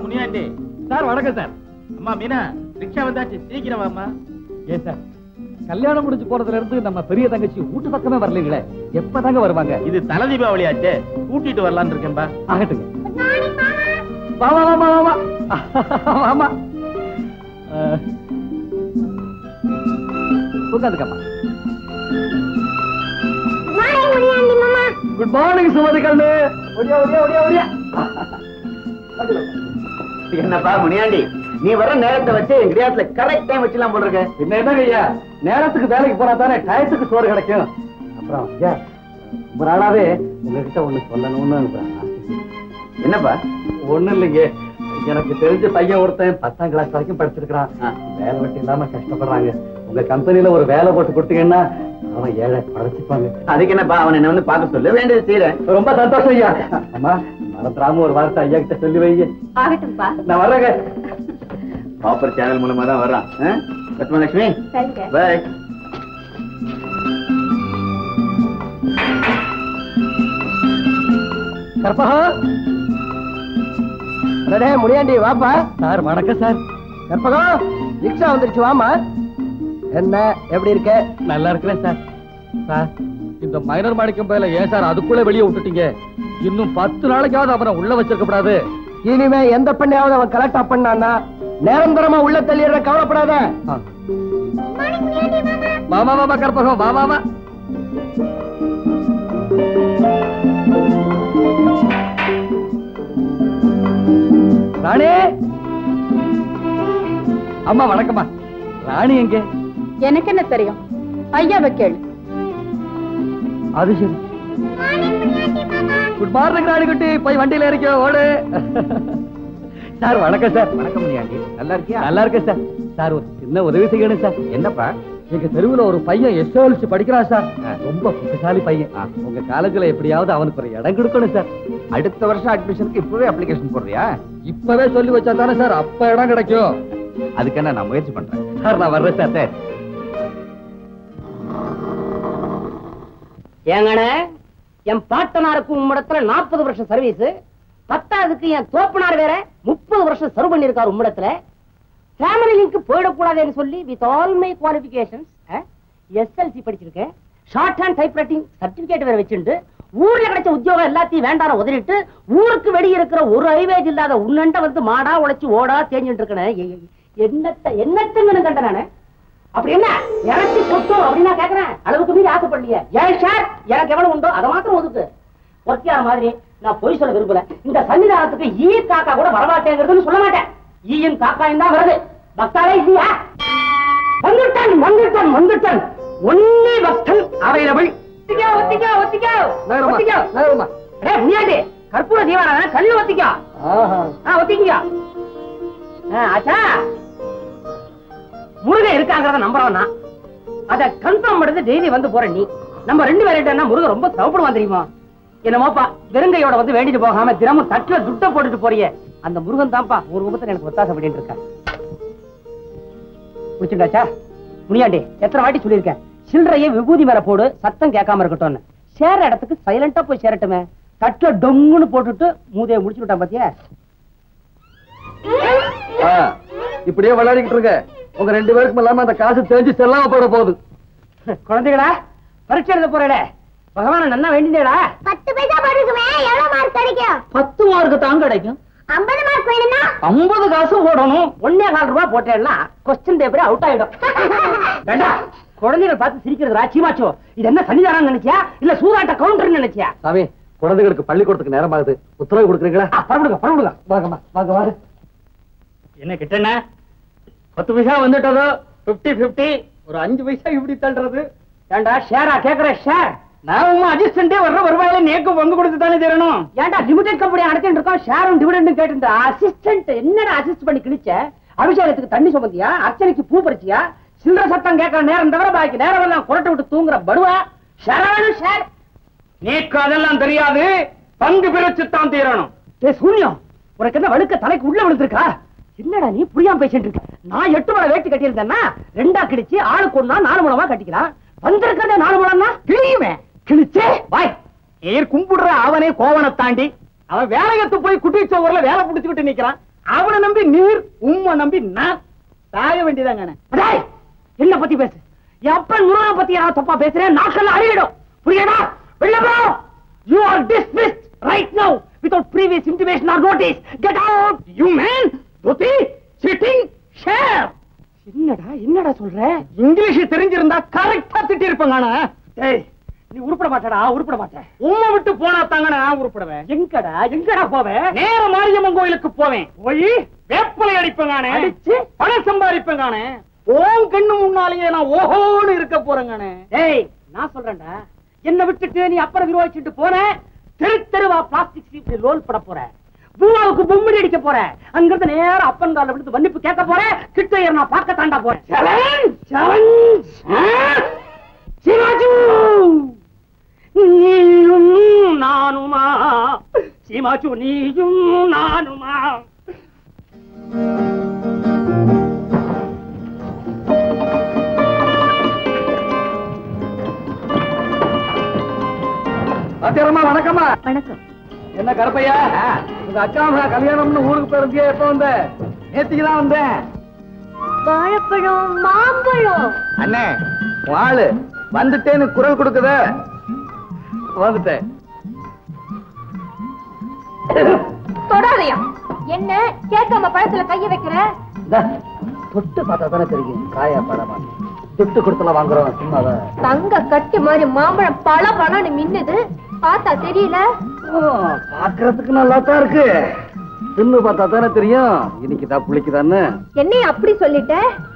Muniyandi sir வணக்கம் sir அம்மா Meena rickshaw வந்தாச்சு சீக்கிரம் வாம்மா ஏன் சார் கல்யாணம் முடிஞ்சு போறதுல இருந்து நம்ம பெரிய தங்கச்சி வீட்டு பக்கமே வரலீங்களே எப்பதாங்க வருவாங்க இது தல தீபாவளி ஆச்சே கூட்டிட்டு வரலான்னு இருக்கேன்பா ஆகட்டுங்க வா வா வா வா வா வாமா உட்காந்துக்கம்மா குட் மார்னிங் சுமதி கண்ணு ஒடியா ஒடியா ஒடியா ஒடியா என்னப்பா முனியாண்டி நீ வர நேரத்தை வச்சு என் கிரியாத்துல கரெக்ட் டைம் வச்சுலாம் போட்டிருக்க பின்ன என்னங்க ஐயா நேரத்துக்கு வேலைக்கு போனா தானே டயத்துக்கு சோறு கிடைக்கும் அப்புறம் ஐயா ரொம்ப நாளாவே உங்ககிட்ட ஒண்ணு சொல்லணும்னு ஆசை. என்னப்பா ஒண்ணும் இல்லைங்க எனக்கு தெரிஞ்ச பையன் ஒருத்தன் பத்தாம் கிளாஸ் வரைக்கும் படிச்சிருக்கிறான் ஆ. வேலை வெட்டி இல்லாம கஷ்டப்படுறாங்க உங்க கம்பெனில ஒரு வேலை போட்டு கொடுத்தீங்கன்னா அவன் ஏழை படைச்சிப்பாங்க அதுக்கு என்னப்பா அவனை என்ன வந்து பார்க்க சொல்லு வேண்டியது செய்யறேன் ரொம்ப சந்தோஷம் ஐயா அம்மா மறந்துடாம ஒரு வார்த்தை ஐயா கிட்ட சொல்லி வைங்க ஆகட்டும்பா நான் வர்றேங்க ஆஃபர் சேனல் மூலமா தான் வர்றான் ஆ? பத்மலட்சுமி சரிங்க பாய் கற்பகா அடடே முடியாண்டி வாப்பா சார் வணக்கம் சார் கற்பகம் ரிக்ஷா வந்துருச்சு வாமா என்ன எப்படி இருக்க நல்லா இருக்கிறேன் சார் சார் இந்த மைனர் மாணிக்கம் பயில ஏன் சார் அதுக்குள்ள வெளியே விட்டுட்டீங்க இன்னும் பத்து நாளைக்காவது அவனை உள்ள வச்சிருக்க கூடாது இனிமே எந்த பெண்ணையாவது அவன் கலெக்டா பண்ணான்னா நிரந்தரமா உள்ள தள்ளிடுற கவலைப்படாத ஆ. வாமா வாமா கற்பகம் வா வாமா ராணி அம்மா வணக்கம்மா ராணி எங்க எனக்கு என்ன தெரியும் ஐயாவை கேளு அது சரி குட் மார்னிங் ராணி குட்டி போய் வண்டியில இருக்க ஓடு சார் வணக்கம் சார் வணக்கம் முனியாண்டி நல்லா இருக்கியா நல்லா இருக்கேன் சார் சார் ஒரு சின்ன உதவி செய்யணும் சார் என்னப்பா எங்க தெருவுல ஒரு பையன் எஸ்எல்சி படிக்கிறான் சார் ஆ. ரொம்ப புத்திசாலி பையன் உங்க காலேஜ்ல எப்படியாவது அவனுக்கு ஒரு இடம் கொடுக்கணும் சார் அடுத்த வருஷம் அட்மிஷனுக்கு இப்பவே அப்ளிகேஷன் போடுறியா இப்பவே சொல்லி வச்சா தானே சார் அப்ப இடம் கிடைக்கும் அதுக்கு என்ன நான் முயற்சி பண்றேன் சார் நான் வர்றேன் சார் சார் ஏங்கண்ணே என் பாட்டனாருக்கு உம்மிடத்துல நாற்பது வருஷம் சர்வீஸ் பத்தாவதுக்கு என் தோப்பனார் வேற முப்பது வருஷம் சர்வ் பண்ணிருக்காரு உம்மிடத்துல ஃபேமிலி லிங்க் போயிடக்கூடாதுன்னு சொல்லி with all my qualifications SLC படிச்சிருக்கேன் shorthand type writing certificate வேற வச்சுட்டு ஊர்ல கிடைச்ச உத்தியோகம் எல்லாத்தையும் வேண்டாம் உதறிட்டு ஊருக்கு வெளிய இருக்கிற ஒரு ஐவேஜ் இல்லாத உன்னண்ட வந்து மாடா உழைச்சு ஓடா தேஞ்சிட்டு இருக்கனே எ- எ- என்னத்த என்னத்துங்கன்னு கண்ட நானு அப்படி என்ன இறச்சி கொட்டும் அப்படின்னு நான் கேக்குறேன் அளவுக்கு மீறி ஆசைப்படலையே ஏன் சார் எனக்கு எவ்வளவு உண்டோ அதை மாத்திரம் ஒதுக்கு ஒர்க்கியார் மாதிரி நான் பொய் சொல்ல விரும்பல இந்த சன்னிதானத்துக்கு ஈ காக்கா கூட வரமாட்டேங்கிறதுன்னு சொல்ல மாட்டேன் ஈயும் காக்காயும் தான் வருது பக்தாலே இல்லையா வந்துட்டான் வந்துட்டான் வந்துட்டான் ஒன்னே பக்தன் அவைலபிள் ஒத்திக்கோ ஒத்திக்கோ ஒத்திக்கோ நகரமா ஒத்திக்கோ நகரமா அடே முனியாண்டி கற்பூர தீவான கல்வி ஒத்திக்கோ ஆஹா ஆ ஒத்திக்கங்க ஆ, ஆச்சா முருகன் இருக்காங்கிறத நம்புறவனா அத கன்ஃபார்ம் பண்ணது டெய்லி வந்து போற நீ நம்ம ரெண்டு பேர்கிட்ட முருகன் ரொம்ப சவப்படுவான் தெரியுமா என்னமோப்பா வெறுங்கையோட வந்து வேண்டிட்டு போகாம தினமும் தட்டுல துட்ட போட்டுட்டு போறியே அந்த முருகன் தான்ப்பா ஒரு ரூபத்துல எனக்கு ஒத்தாசை பண்ணிட்டு இருக்கா புடிச்சுட்டாச்சா முனியாண்டி எத்தனை வாட்டி சொல்லியிருக்கேன் சில்லறைய விபூதி மேல போடு சத்தம் கேட்காம இருக்கட்டும்னு சேர இடத்துக்கு சைலண்டா போய் சேரட்டுமே தட்டுல டொங்குன்னு போட்டுட்டு மூதைய முடிச்சு விட்டான் பாத்தியா ஆ, இப்படியே விளையாடிக்கிட்டு இருங்க உங்க ரெண்டு பேருக்கும் இல்லாம அந்த காசு தெரிஞ்சு செல்லாம போட போகுது குழந்தைகளா பரீட்சை எழுத போறேடே பகவான நன்னா வேண்டியதேடா பத்து பைசா போட்டுக்குமே எவ்வளவு மார்க் கிடைக்கும் பத்து மார்க்கு தான் கிடைக்கும் ஐம்பது மார்க் வேணும்னா ஐம்பது காசு போடணும் ஒன்னே கால் ரூபாய் போட்டேன்னா கொஸ்டின் பேப்பரே அவுட் ஆயிடும் வேண்டா குழந்தைகள் பார்த்து சிரிக்கிறதுடா சீமாச்சோ இது என்ன சன்னிதானம் நினைச்சியா இல்ல சூதாட்ட கவுண்டர் நினைச்சியா சாமி குழந்தைகளுக்கு பள்ளிக்கூடத்துக்கு நேரம் ஆகுது உத்தரவு கொடுக்குறீங்களா ஆ, பரவிடுங்க பரவிடுங்க வாங்கம்மா வாங்க வாங்க என்ன கிட்டண்ண பத்து பைசா வந்துட்டதோ பிப்டி பிப்டி ஒரு அஞ்சு பைசா இப்படி தள்ளுறது ஏண்டா ஷேரா கேக்குற ஷேர் நான் உங்க அசிஸ்டன்டே வர்ற வருவாயில நேக்கு பங்கு கொடுத்து தானே தரணும் ஏன்டா லிமிடெட் கம்பெனி நடத்திட்டு இருக்கோம் ஷேரும் டிவிடெண்டும் கேட்டு அசிஸ்டன்ட் என்னடா அசிஸ்ட் பண்ணி கிழிச்ச அபிஷேகத்துக்கு தண்ணி சுமந்தியா அர்ச்சனைக்கு பூ பறிச்சியா சில்லற சத்தம் கேட்கற நேரம் தவிர பாக்கி நேரம் எல்லாம் குரட்டை விட்டு தூங்குற படுவா ஷேர் வேணும் ஷேர் நீக்கு அதெல்லாம் தெரியாது பங்கு பிரிச்சு தான் தீரணும் ஏ சூன்யம் உனக்கு என்ன வழுக்க தலைக்கு உள்ள விழுந்திருக்கா என்னடா நீ புரியாம பேசிட்டு இருக்க நான் எட்டு மலை வேட்டி கட்டியிருந்தேன்னா ரெண்டா கிழிச்சு ஆளுக்கு ஒண்ணா நாலு முழமா கட்டிக்கலாம் வந்திருக்கிறதே நாலு முழம்னா கிழியுமே கிழிச்சே பாய் ஏர் கும்பிடுற அவனே கோவனை தாண்டி அவன் வேலையத்து போய் குட்டி சோவர்ல வேலை புடிச்சுக்கிட்டு நிக்கிறான் அவனை நம்பி நீர் உம்மை நம்பி நான் சாக வேண்டியதாங்க டேய், என்ன பத்தி பேசு என் அப்பன் முருகனை பத்தி யாராவது தப்பா பேசுறேன் நாக்கெல்லாம் அழியிடும் புரியுதா வெளில போ you are dismissed right now without previous intimation or notice get out you man புத்தி சிட்டிங் ஷேர் என்னடா என்னடா சொல்ற இங்கிலீஷ் தெரிஞ்சிருந்தா கரெக்டா திட்டி இருப்பேங்க டேய் நீ உருப்பட மாட்டடா உருப்பட மாட்ட உம்மை விட்டு போனா தாங்க நான் உருப்படுவேன் எங்கடா எங்கடா போவ நேர மாரியம்மன் கோயிலுக்கு போவேன் போய் வேப்பலை அடிப்பேங்கானே அடிச்சு? பணம் சம்பாதிப்பேங்கானே ஓம் கண்ணு முன்னாலேயே நான் ஓஹோன்னு இருக்க போறேங்கானே டேய் நான் சொல்றேன்டா என்ன விட்டுட்டு நீ அப்புறம் விரோதிச்சுட்டு போன தெரு தெருவா பிளாஸ்டிக் ஸ்ட்ரீட் ரோல் பட போற பூமாவுக்கு பொம்மடி அடிக்க போற அங்கிருந்து நேரா அப்பன் கால விழுந்து மன்னிப்பு கேட்க போற கிட்ட ஏற நான் பார்க்க தாண்டா போறேன் Challenge! Challenge! சிவாஜு நீயும் நானுமா சிமாச்சு நீயும் நானுமா அத்தியரமா வணக்கம்மா வணக்கம் என்ன கருப்பையா உங்க அக்கா மகா கல்யாணம்னு ஊருக்கு போயிருந்தியே எப்ப வந்த நேத்திக்கு தான் வந்தேன் வாழைப்பழம் மாம்பழம் அண்ணே வாழு வந்துட்டேன்னு குரல் கொடுக்குத வந்துட்டேன் தொடாதையா என்ன கேட்காம பழத்துல கைய வைக்கிற தொட்டு பார்த்தா தானே தெரியும் காயா பழமா தொட்டு கொடுத்துல வாங்குறோம் சும்மாதான் தங்க கட்டி மாதிரி மாம்பழம் பல பழம்னு மின்னுது பார்த்தா தெரியல பாக்குறதுக்கு நல்லா தான் இருக்கு தின்னு பார்த்தா தானே தெரியும் இன்னைக்குதா புளிக்குதான்னு என்னைய அப்படி சொல்லிட்ட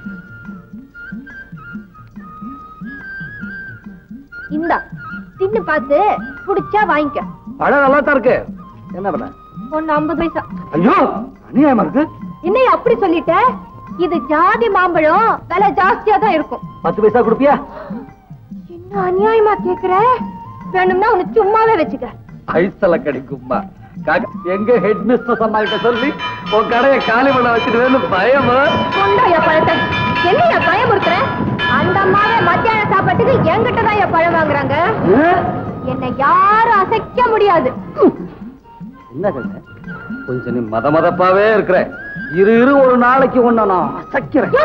இந்தா தின்னு பார்த்து புடிச்சா வாங்கிக்க பழம் நல்லா தான் இருக்கு என்ன பண்ண ஒன்னு ஐம்பது பைசா ஐயோ அநியாயமா இருக்கு என்னைய அப்படி சொல்லிட்ட இது ஜாதி மாம்பழம் விலை ஜாஸ்தியா தான் இருக்கும் பத்து பைசா கொடுப்பியா என்ன அநியாயமா கேக்குற வேணும்னா உன்னை சும்மாவே வச்சுக்க ஐசல கிடைக்கும்மா காக்க- எங்க ஹெட் மிஸ்டர் அம்மாகிட்ட சொல்லி உன் கடையை காலி பண்ண வச்சுட்டு பயமா கொண்டாயா பழத்தை என்னையா பயம் இருக்கிற அந்த அம்மாவே மத்தியான சாப்பாட்டுக்கு என்கிட்ட தான் பழம் வாங்குறாங்க என்னை யாரும் அசைக்க முடியாது என்ன கண்ணு கொஞ்சம் நீ மத மதப்பாவே இருக்கிற இரு இரு ஒரு நாளைக்கு ஒண்ணு நான் அசைக்கிறேன்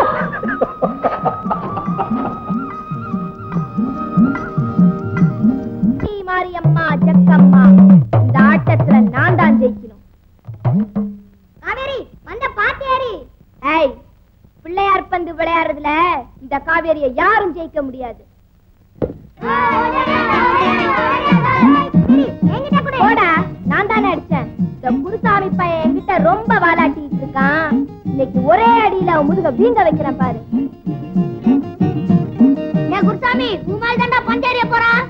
ஸ்ரீ மாரியம்மா ஜக்கம்மா இந்த ஆட்டத்துல நான் தான் ஜெயிக்கணும் காவேரி வந்த பாத்தியாரி ஏய் பிள்ளையார் பந்து விளையாடுறதுல இந்த காவேரியை யாரும் ஜெயிக்க முடியாது போடா நான் தானே அடிச்சேன் இந்த குருசாமி பையன் என்கிட்ட ரொம்ப வாலாட்டிட்டு இருக்கான் இன்னைக்கு ஒரே அடியில அவன் முதுக வீங்க வைக்கிறேன் பாரு ஏன் குருசாமி உமால் தாண்டா பந்தேறிய போறான்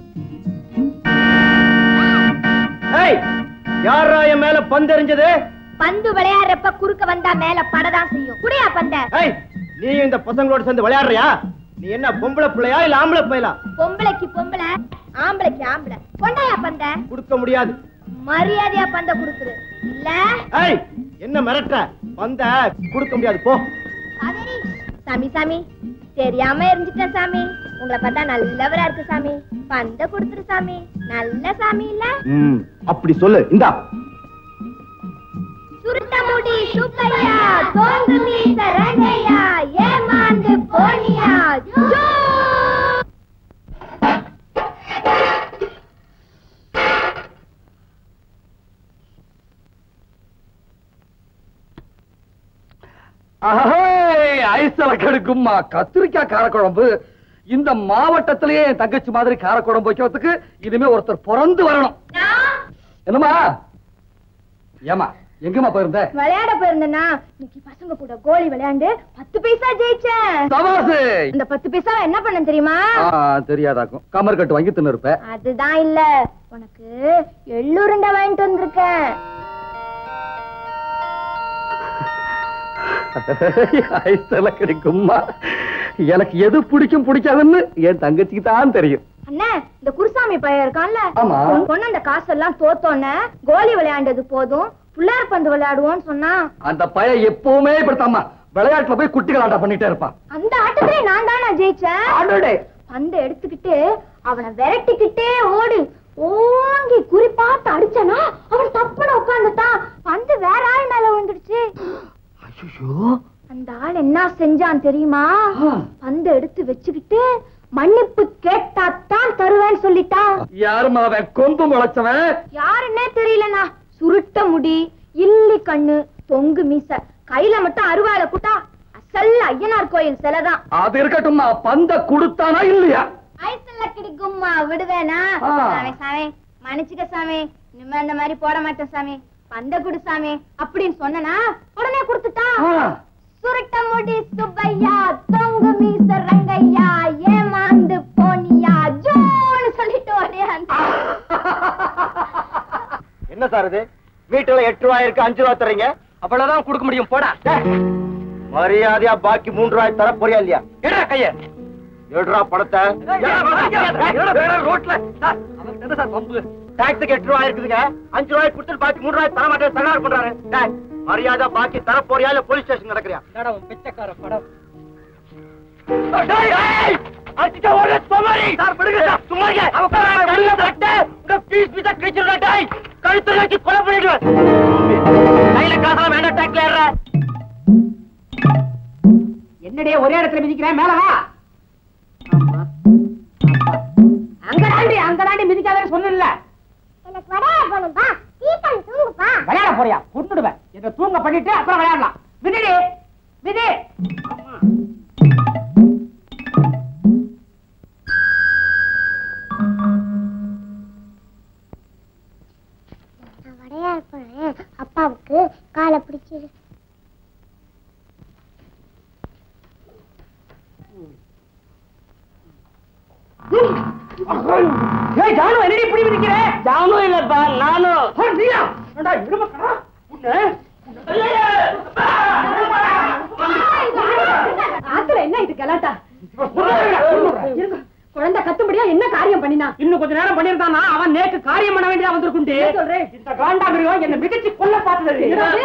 ஏய் யாரா என் மேல பந்தெறிஞ்சது பந்து விளையாடுறப்ப குறுக்க வந்தா மேல படதான் செய்யும் குடியா பந்த ஏய் நீ இந்த பசங்களோட சேர்ந்து விளையாடுறியா நீ என்ன பொம்பளை பிள்ளையா இல்ல ஆம்பளை பிள்ளையா பொம்பளைக்கு பொம்பளை ஆம்பளைக்கு ஆம்பளை கொண்டாயா பந்த கொடுக்க முடியாது மரியாதையா பந்த குடுத்துரு இல்ல ஏய் என்ன மிரட்ட வந்த கொடுக்க முடியாது போ காவேரி சாமி சாமி தெரியாம எரிஞ்சிட்டேன் சாமி உங்களை பார்த்தா நல்லவரா இருக்கு சாமி பந்த குடுத்துரு சாமி நல்ல சாமி இல்ல ம் அப்படி சொல்லு இந்தா சுருட்ட முடி சுப்பையா தோங்கு மீச ரங்கையா ஏமாந்து போனியா ஜூ! ஐசல கெடுக்கும்மா கத்திரிக்காய் காரக்குழம்பு இந்த மாவட்டத்திலேயே என் தங்கச்சி மாதிரி காரக்குழம்பு வைக்கிறதுக்கு இனிமே ஒருத்தர் பிறந்து வரணும் என்னம்மா ஏமா எங்கம்மா போயிருந்த விளையாட போயிருந்தேனா இன்னைக்கு பசங்க கூட கோலி விளையாண்டு பத்து பைசா ஜெயிச்சேன் தமாசு இந்த பத்து பைசா என்ன பண்ண தெரியுமா ஆ, தெரியாதாக்கும் கமர் கட்டு வாங்கி தின்னு இருப்ப அதுதான் இல்ல உனக்கு எள்ளுருண்டை வாங்கிட்டு வந்திருக்கேன் ஐசல கிடைக்கும்மா எனக்கு எது பிடிக்கும் பிடிக்காதுன்னு என் தங்கச்சிக்கு தான் தெரியும் அண்ணே இந்த குருசாமி பையன் இருக்கான்ல ஆமா. உன் பொண்ணு அந்த காசெல்லாம் தோத்தோன்னே கோலி விளையாண்டது போதும் புள்ளார் பந்து விளையாடுவோம்னு சொன்னா அந்த பையன் எப்பவுமே இப்படித்தாம்மா விளையாட்டுல போய் குட்டி கலாட்டம் பண்ணிட்டே இருப்பான் அந்த ஆட்டத்திலே நான் தானே ஜெயிச்சேன் ஆடோடே பந்தை எடுத்துக்கிட்டு அவனை விரட்டிக்கிட்டே ஓடு ஓங்கி குறி பார்த்து அடிச்சனா அவன் தப்புன்னு உட்கார்ந்துட்டான் பந்து வேற ஆள் மேல விழுந்துடுச்சு அந்த ஆள் என்ன செஞ்சான் தெரியுமா பந்து எடுத்து வச்சுக்கிட்டு மன்னிப்பு கேட்டாத்தான் தருவேன்னு சொல்லிட்டான் யாரும்மா அவன் கொம்பு முளைச்சவன் யாருன்னே தெரியலண்ணா சுருட்ட முடி இல்லி கண்ணு தொங்கு மீச கையில மட்டும் அருவாளை கூட்டா அசல் ஐயனார் கோயில் சிலைதான் அது இருக்கட்டும்மா பந்த கொடுத்தானா இல்லையா ஐசல்ல கிடைக்கும்மா விடுவேனா ஆ. சாமி சாமி மன்னிச்சுக்க சாமி இனிமே அந்த மாதிரி போட மாட்டேன் சாமி பந்த குடு சாமி அப்படின்னு சொன்னனா உடனே கொடுத்துட்டான் ஆ. சுருட்ட முடி சுப்பையா தொங்கு மீச ரங்கையா ஏமாந்து போனியா ஜோன்னு சொல்லிட்டு ஒரே அந்த என்ன சார் இது வீட்டுல எட்டு ரூபாய் இருக்கு அஞ்சு ரூபாய் தரீங்க அவ்வளவுதான் கொடுக்க முடியும் போடா மரியாதையா பாக்கி மூன்று ரூபாய் தர போறியா இல்லையா எடுடா கைய ஏழ்ரூபா பணத்தை ரோட்ல சார் அவன் என்ன சார் பம்பு டாக்ஸுக்கு எட்டு ரூபாய் இருக்குதுங்க அஞ்சு ரூபாய் கொடுத்து பாக்கி மூணு ரூபாய் தர மாட்டேன் தகராறு பண்றாரு டேய், மரியாதை பாக்கி தர போறியா இல்ல போலீஸ் ஸ்டேஷன் நடக்கிறியா பிச்சைக்கார படம் டேய், ஏய், அடிச்ச ஒரு சுமாரி. சும்மா இருங்க. கல்ல தட்டு, உங்க பீஸ் பீஸா கிழிச்சிருடா, டேய். கழுத்துல வச்சு கொலை பண்ணிடுவேன். கையில காசெல்லாம் வேண்டாம், டேக்ல ஏறுற. என்னடியே ஒரே இடத்துல மிதிக்கிறேன் மேல வா ஆமா. அங்க தாண்டி அங்க தாண்டி மிதிக்காதே சொன்னல எனக்கு வடைய போகணும்பா சீக்கிரம் தூங்குப்பா விளையாட போறியா கொண்டுடுவேன் என்ன தூங்க பண்ணிட்டு அப்புறம் விளையாடலாம் மிதிடி மிதி ஆமா. நான் வடையா இருப்பேன் அப்பாவுக்கு காலை பிடிச்சிரு ஏய் ஜானு என்னடி இப்படி மிதிக்கிற ஜானு இல்லப்பா நானும் நீயா ஏண்டா இடுமக்கடா உன்னை ஆத்துல என்ன இது கலாட்டா இருங்க. குழந்தை கத்தும்படியா என்ன காரியம் பண்ணினா இன்னும் கொஞ்ச நேரம் பண்ணிருந்தானா அவன் நேக்கு காரியம் பண்ண வேண்டியதா வந்திருக்குண்டு என்ன சொல்றே? இந்த காண்டா மிருகம் என்ன மிதிச்சு கொல்ல பார்த்தது என்னது?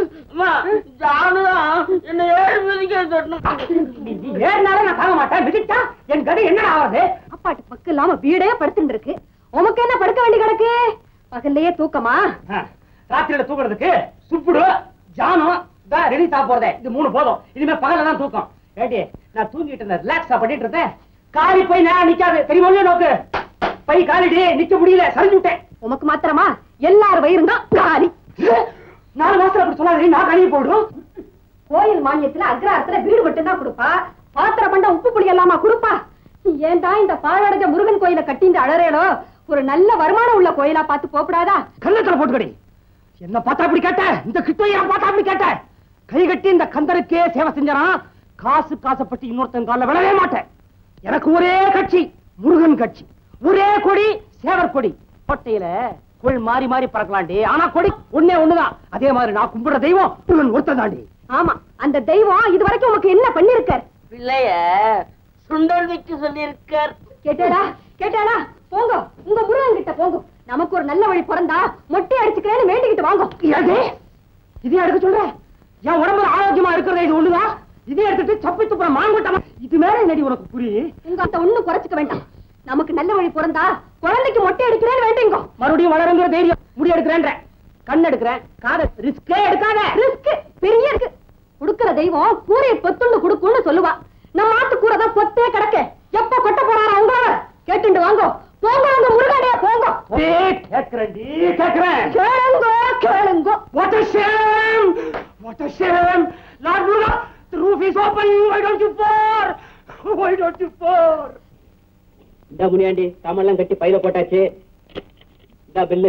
நீ நீ ஏறினாலும் நான் தாங்க மாட்டேன் மிதிச்சா என் கதை என்ன ஆகுது அப்பாட்டு பக்கு இல்லாம வீடே படுத்துட்டு இருக்கு உமக்கு என்ன படுக்க வேண்டி கிடக்கு பகல்லையே தூக்கமா ராத்திரியில தூக்குறதுக்கு சுப்புடு ஜானம் தான் ரெடி சாப்பிட போறதே இது மூணு போதும் இனிமே பகல்ல தான் தூக்கம் ஏடி நான் தூங்கிட்டு இருந்தேன் ரிலாக்ஸா பண்ணிட்டு இருந்தேன் காலி போய் நேரம் நிக்காது தெரியுமா இல்லையா நோக்கு பை காலிடி நிக்க முடியல சரிஞ்சு விட்டேன் உமக்கு மாத்திரமா எல்லார் வயிறும் தான் காலி நாலு மாசத்துல அப்படி சொல்லாதே நான் கழுவி போடுறோம் கோயில் மானியத்துல அக்ரஹாரத்துல வீடு மட்டும் தான் கொடுப்பா பாத்திர பண்ட உப்பு புளி எல்லாமா கொடுப்பா ஏன்டா இந்த பாழடைஞ்ச முருகன் கோயில கட்டிந்து அழறேளோ ஒரு நல்ல வருமானம் உள்ள கோயிலா பார்த்து போப்படாதா கள்ளத்துல போட்டுக்கடி என்ன பார்த்தா அப்படி கேட்ட இந்த கிட்டையா பார்த்தா அப்படி கேட்ட கை கட்டி இந்த கந்தருக்கே சேவை செஞ்சானா காசு காசப்பட்டு இன்னொருத்தன் கால விழவே மாட்டேன் எனக்கு ஒரே கட்சி முருகன் கட்சி ஒரே கொடி சேவர் கொடி கோட்டையில கொள் மாறி மாறி பறக்கலாண்டி ஆனா கொடி ஒண்ணே ஒண்ணுதான் அதே மாதிரி நான் கும்பிடுற தெய்வம் முருகன் ஒருத்தன் தாண்டி ஆமா அந்த தெய்வம் இது வரைக்கும் உமக்கு என்ன பண்ணிருக்கார் பிள்ளைய சுண்டல் வைக்க சொல்லியிருக்கார் கேட்டாடா கேட்டாடா போங்க உங்க முருகன் கிட்ட போங்க நமக்கு ஒரு நல்ல வழி பிறந்தா மொட்டை அடிச்சுக்கிறேன்னு வேண்டிக்கிட்டு வாங்க ஏது இதே எடுக்க சொல்ற என் உடம்புல ஆரோக்கியமா இருக்கிறது இது ஒண்ணுதான் இதே எடுத்துட்டு சப்பி துப்புற மாங்கொட்டமா இது மேல என்னடி உனக்கு புரியுது உங்க அந்த ஒண்ணும் குறைச்சுக்க வேண்டாம் நமக்கு நல்ல வழி பிறந்தா குழந்தைக்கு மொட்டை அடிக்கிறேன்னு வேண்டிங்க மறுபடியும் வளருங்கிற தைரியம் முடி எடுக்கிறேன்ற கண் எடுக்கிறேன் காத ரிஸ்கே எடுக்காத ரிஸ்க் பெரிய இருக்கு குடுக்கிற தெய்வம் கூரையை பொத்துண்டு குடுக்கும்னு சொல்லுவா நம்ம ஆத்து கூரை தான் பொத்தே கிடக்க எப்ப கொட்ட போறாரா உங்களால கேட்டுண்டு வாங்க போங்க அங்க முருகனே போங்க ஏய், கேட்கிறேன்டி, கேட்கிறேன். கேளுங்க கேளுங்க What a shame! What a shame! Lord Muruga, the roof is open. Why don't you pour? Why don't you pour? இந்த முனியாண்டி சாமான்லாம் கட்டி பையில போட்டாச்சு இந்த பில்லு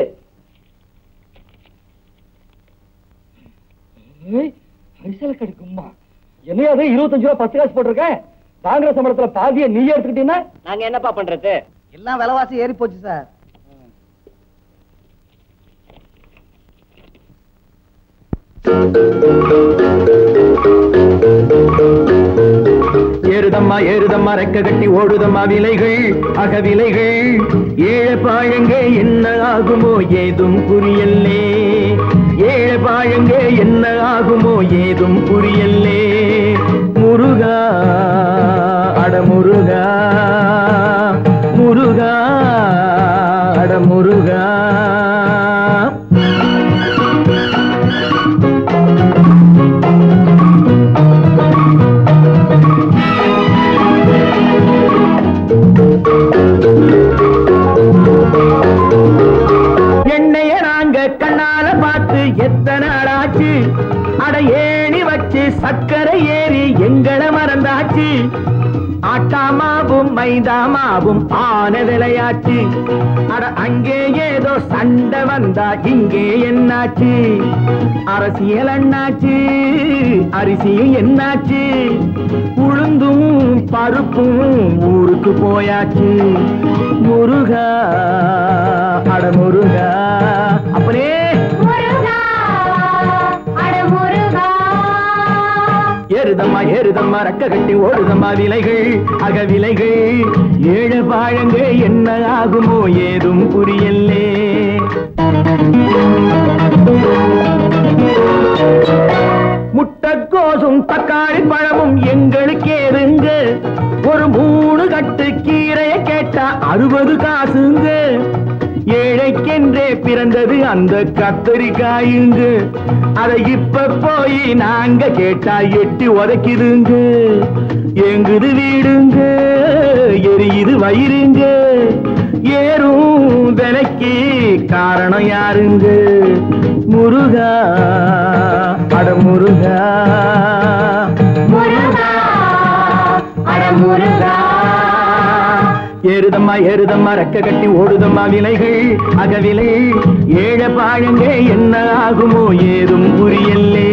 பைசல கிடைக்குமா என்னையாவது இருபத்தஞ்சு ரூபா பத்து காசு போட்டிருக்கேன் வாங்குற சம்பளத்துல பாதியை நீயே எடுத்துக்கிட்டீங்கன்னா நாங்க என்னப்பா பண்றது எல்லாம் விலைவாசி ஏறி போச்சு சார் ஏறுதம்மா ஏறுதம்மா ரெக்க கட்டி ஓடுதம்மா விலைகள் அகவிலைகள் ஏழ பாழங்கே என்ன ஆகுமோ ஏதும் புரியல்லே ஏழ பாழங்கே என்ன ஆகுமோ ஏதும் புரியல்லே முருகா அட முருகா முருகா அட முருகா எண்ணெய நாங்க கண்ணால பார்த்து எத்தனை நாளாச்சு அட ஏணி வச்சு சக்கரை ஏறி எங்களை மறந்தாச்சு ஆட்டாமாவும் மைதாமாவும் ஆன விளையாச்சு அட அங்கே ஏதோ சண்டை வந்தா இங்கே என்னாச்சு அரசியல் என்னாச்சு அரிசியும் என்னாச்சு உளுந்தும் பருப்பும் ஊருக்கு போயாச்சு முருகா அட முருகா அப்பனே ஏறுதம்மா ஏறுதம்மா ரக்க கட்டி ஓடுதம்மா விலைகள் அக விலைகள் ஏழு பாழங்க என்ன ஆகுமோ ஏதும் புரியல்லே முட்டைக்கோசும் தக்காளி பழமும் எங்களுக்கு ஏதுங்க ஒரு மூணு கட்டு கீரைய கேட்டா அறுபது காசுங்க ஏழைக்கென்றே பிறந்தது அந்த கத்தரிக்காயுங்க அதை இப்ப போய் நாங்க கேட்டா எட்டி உதைக்குதுங்க எங்குது வீடுங்க எரியுது வயிறுங்க ஏறும் விலைக்கு காரணம் யாருங்க முருகா அட முருகா முருகா அட முருகா ஏறுதம்மா ஏறுதம்மா ரெக்க கட்டி ஓடுதம்மா விலைகள் அகவிலை ஏழ பாழங்க என்ன ஆகுமோ ஏதும் புரியல்லே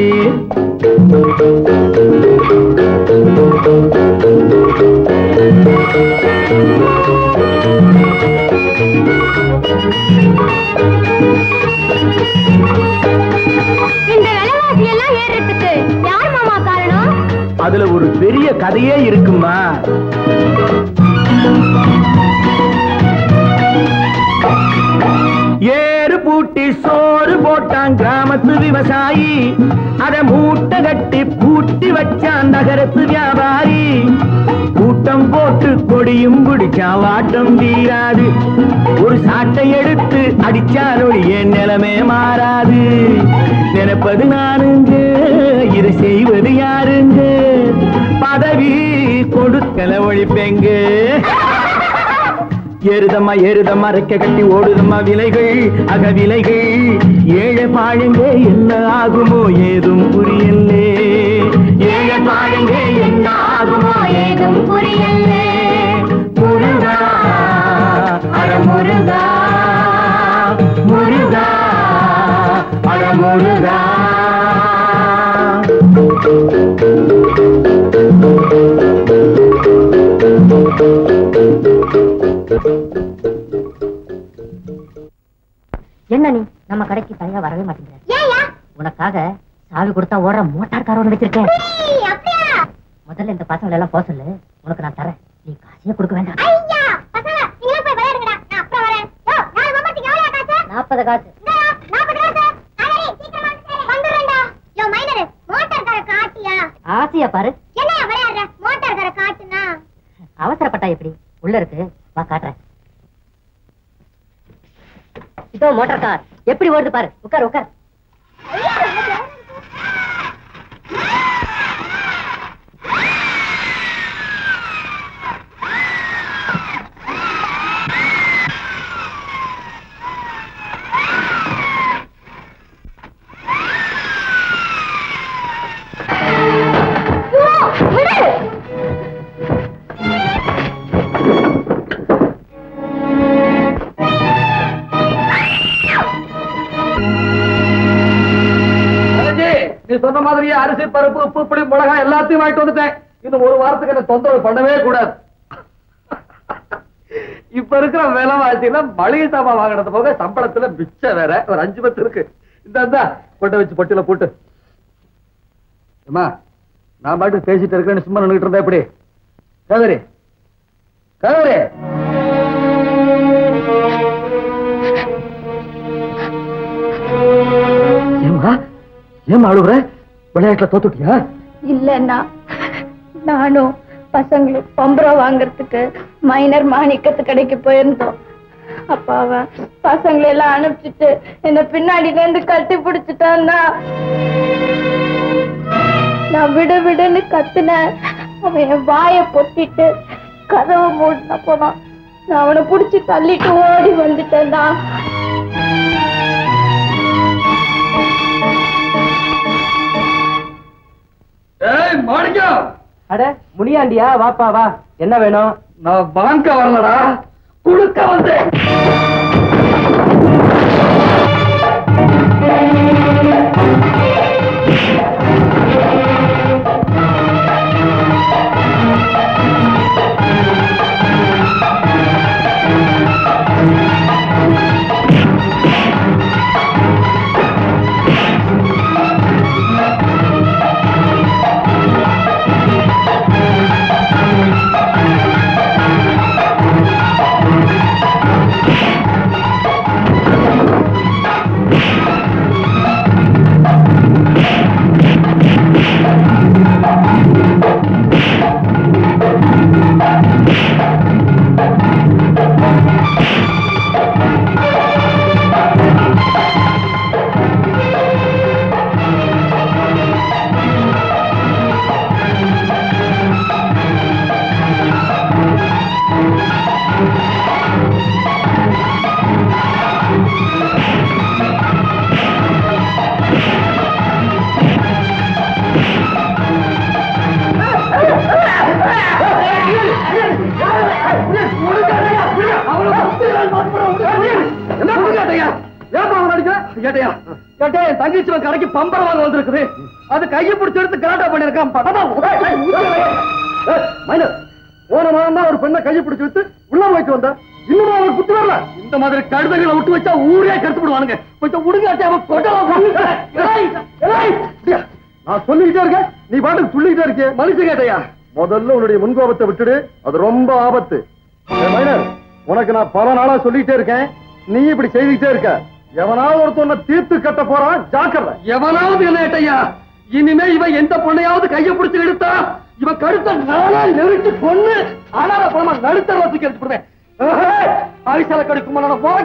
இந்த விலைவாசி எல்லாம் ஏறுறதுக்கு யார் மாமா காரணம் அதுல ஒரு பெரிய கதையே இருக்குமா ஏறு பூட்டி சோறு போட்டான் கிராமத்து விவசாயி அத மூட்டை கட்டி பூட்டி வச்சான் நகரத்து வியாபாரி கூட்டம் போட்டு கொடியும் பிடிச்சான் வாட்டம் தீராது ஒரு சாட்டை எடுத்து அடிச்சாலும் என் நிலைமை மாறாது நினைப்பது நானுங்க இதை செய்வது யாருங்க பதவி கொடுக்கல ஒழிப்பெங்க ஏறுதம்மா ஏறுதம்மா ரெக்க கட்டி ஓடுதம்மா விலைகள் அக விலைகள் ஏழை பாழுங்க என்ன ஆகுமோ ஏதும் புரியல்லே ஏழை பாழுங்க என்ன ஆகுமோ ஏதும் புரியல்லே முருகா அட முருகா முருகா அட முருகா என்ன நீ நம்ம கடைக்கு தனியா வரவே மாட்டேங்கிற ஏயா உனக்காக சாவி கொடுத்தா ஓடுற மோட்டார் கார் ஒன்று வச்சிருக்கேன் அப்படியா முதல்ல இந்த பசங்களை எல்லாம் போக சொல்லு உனக்கு நான் தரேன் நீ காசையே கொடுக்க வேண்டாம் ஐயா பசங்க நீங்களே போய் விளையாடுங்கடா நான் அப்புறம் வரேன் யோ நாலு மம்பட்டிக்கு எவ்வளவு காசு நாற்பது காசு இந்தாடா, நாற்பது காசு அடே சீக்கிரமா வந்து சேரு. வந்துடுறேன்டா யோ மைனரு மோட்டார் கார காட்டியா ஆசையா பாரு என்னையா விளையாடுற மோட்டார் கார காட்டுனா அவசரப்பட்டா எப்படி உள்ள இருக்கு வா காட்டுறேன் இதோ மோட்டார் கார் எப்படி ஓடுது பாரு உட்கார் உட்கார் அண்ணாச்சி, நீ சொன்ன மாதிரியே அரிசி பருப்பு உப்பு புளி மிளகாய் எல்லாத்தையும் வாங்கிட்டு வந்துட்டேன் இன்னும் ஒரு வாரத்துக்கு என்ன தொந்தரவு பண்ணவே கூடாது இப்ப இருக்கிற விலைவாசியில மளிகை சாமான் வாங்கினது போக சம்பளத்துல மிச்சம் வேற ஒரு அஞ்சு பத்து இருக்கு இந்த இந்தா, கொட்டை வச்சு பொட்டில போட்டு அம்மா நான் பாட்டு பேசிட்டு இருக்கேன்னு சும்மா நின்றுட்டு இருந்தா எப்படி காவேரி காவேரி ஏமா ஏமா அழுகுற விளையாட்டுல தோத்துட்டியா இல்லன்னா நானும் பசங்களும் பம்பரம் வாங்குறதுக்கு மைனர் மாணிக்கத்து கடைக்கு போயிருந்தோம் அப்ப அவன் பசங்களை எல்லாம் அனுப்பிச்சிட்டு என்ன பின்னாடில இருந்து கட்டி பிடிச்சிட்டான்னா நான் விடு விடுன்னு கத்துனேன் அவன் என் வாய பொத்திட்டு கதவை மூடின போனான் நான் அவனை புடிச்சு தள்ளிட்டு ஓடி வந்துட்டேன்டா ஏய் மாணிக்கம் அட முனியாண்டியா வாப்பா வா என்ன வேணும் நான் வாங்க வரலடா குடுக்க வந்தேன் என்ன புரியாதையா ஏப்பா அவன் அடிக்கிற கேட்டையா கேட்டே என் தங்கச்சி உன் கடைக்கு பம்பரம் வாங்க வந்திருக்குது அது கையை பிடிச்சி எடுத்து கலாட்டா பண்ணிருக்கான் படமா மைனர் போன மாதம் தான் ஒரு பெண்ணை கையை பிடிச்சி எடுத்து உள்ள போயிட்டு வந்தா இன்னும் அவனுக்கு புத்தி வரல இந்த மாதிரி கழுதைகளை விட்டு வச்சா ஊரே கருத்து விடுவானுங்க கொஞ்சம் உடுங்காட்டி அவன் கொட்டலாம் நான் சொல்லிக்கிட்டே இருக்கேன் நீ பாட்டுக்கு சொல்லிக்கிட்டே இருக்கே மனுஷன் கேட்டையா முதல்ல உன்னுடைய முன்கோபத்தை விட்டுடு அது ரொம்ப ஆபத்து ஏய் மைனர் உனக்கு நான் பல நாளா சொல்லிக்கிட்டே இருக்கேன் நீ இப்படி செய்துக்கிட்டே இருக்க எவனாவது ஒருத்தவன தீர்த்து கட்ட போறான் ஜாக்கிரதை எவனாவது என்ன ஏட்டையா இனிமே இவன் எந்த பொண்ணையாவது கையை பிடிச்சு எடுத்தா இவன் கழுத்த நாளா நெருச்சு பொண்ணு ஆனால போனமா நடுத்தர தூக்கி எடுத்து போடுவேன் ஆயுசால கடுக்கும்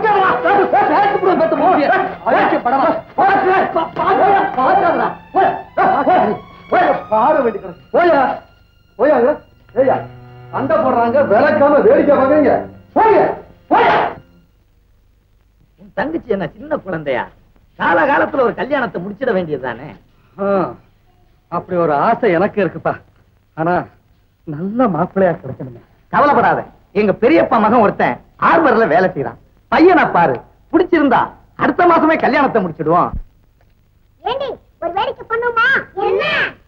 பாரு வேண்டி போயா போயா ஏயா சண்டை போடுறாங்க விளக்காம வேடிக்கை வாங்க போய போய உன் தங்கச்சி என்ன சின்ன குழந்தையா கால காலத்துல ஒரு கல்யாணத்தை முடிச்சிட வேண்டியதுதானே அப்படி ஒரு ஆசை எனக்கு இருக்குப்பா ஆனா நல்ல மாப்பிள்ளையா கிடைக்கணுமே கவலைப்படாத எங்க பெரியப்பா மகன் ஒருத்தன் ஆர்வர்ல வேலை செய்யறான் பையனை பாரு பிடிச்சிருந்தா அடுத்த மாசமே கல்யாணத்தை முடிச்சிடுவோம் ஏண்டி ஒரு வேடிக்கை பண்ணுமா என்ன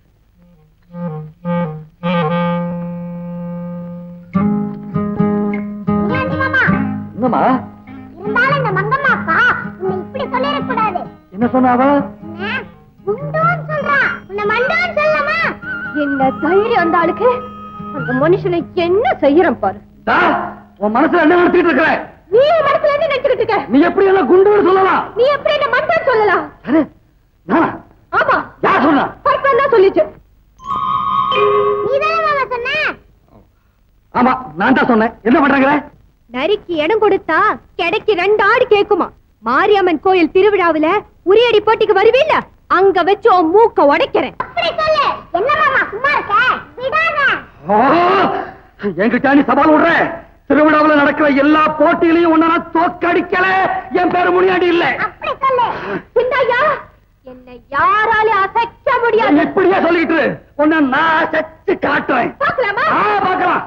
முனியாண்டி மாமா என்னம்மா இருந்தாலும் இந்த மங்கம்மா அக்கா உன்னை இப்படி சொல்லிடக்கூடாது என்ன சொன்னாவ உன்னை குண்டோன்னு சொல்றா உன்னை மண்டோன்னு சொல்லலாமா என்ன தைரியம் அந்த ஆளுக்கு அந்த மனுஷனை என்ன செய்யறேன் பாரு உன் மனசுல என்ன நினைச்சிட்டு இருக்கிற நீ மனசுல என்ன நினைச்சுக்கிட்டு இருக்க நீ எப்படி எல்லாம் குண்டுன்னு சொல்லலாம் நீ எப்படி என்ன மண்டோன்னு சொல்லலாம் அரே, நானா? ஆமா யார் சொன்னா பர்பன் தான் சொல்லிச்சு நீதானே மாமா சொன்ன ஆமா நான் தான் சொன்னேன் என்ன பண்றாங்க நரிக்கு இடம் கொடுத்தா கிடைக்கு ரெண்டு ஆடு கேக்குமா மாரியம்மன் கோயில் திருவிழாவுல உரியடி போட்டிக்கு வருவீல்ல அங்க வச்சு உன் மூக்க உடைக்கிறேன் அப்படி சொல்லு என்ன மாமா சும்மா இருக்க விடாத என்கிட்ட நீ சவால் விடுற திருவிழாவுல நடக்கிற எல்லா போட்டியிலையும் உன்ன நான் தோக்கடிக்கல என் பேரு முனியாண்டி இல்ல அப்படி சொல்லு சிந்தையா என்னை யாராலும் அசைக்க முடியாது இப்படியே சொல்லிட்டு இரு. உன்னை நான் சச்சு காட்டுறேன் பார்க்கலாமா ஆ, பார்க்கலாம்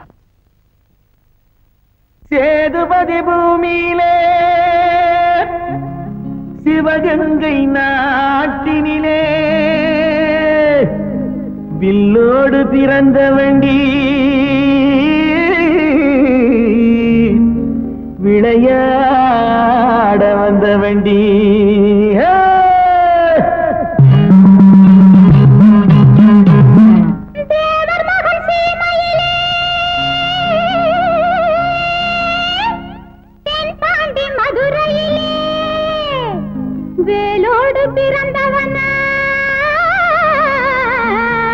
சேதுபதி பூமியிலே சிவகங்கை நாட்டினிலே வில்லோடு பிறந்த வண்டி விளையாட வந்த வண்டி தேவர் மகன் சீமையிலே தென்பாண்டி மதுரையிலே வேலோடு பிறந்தவன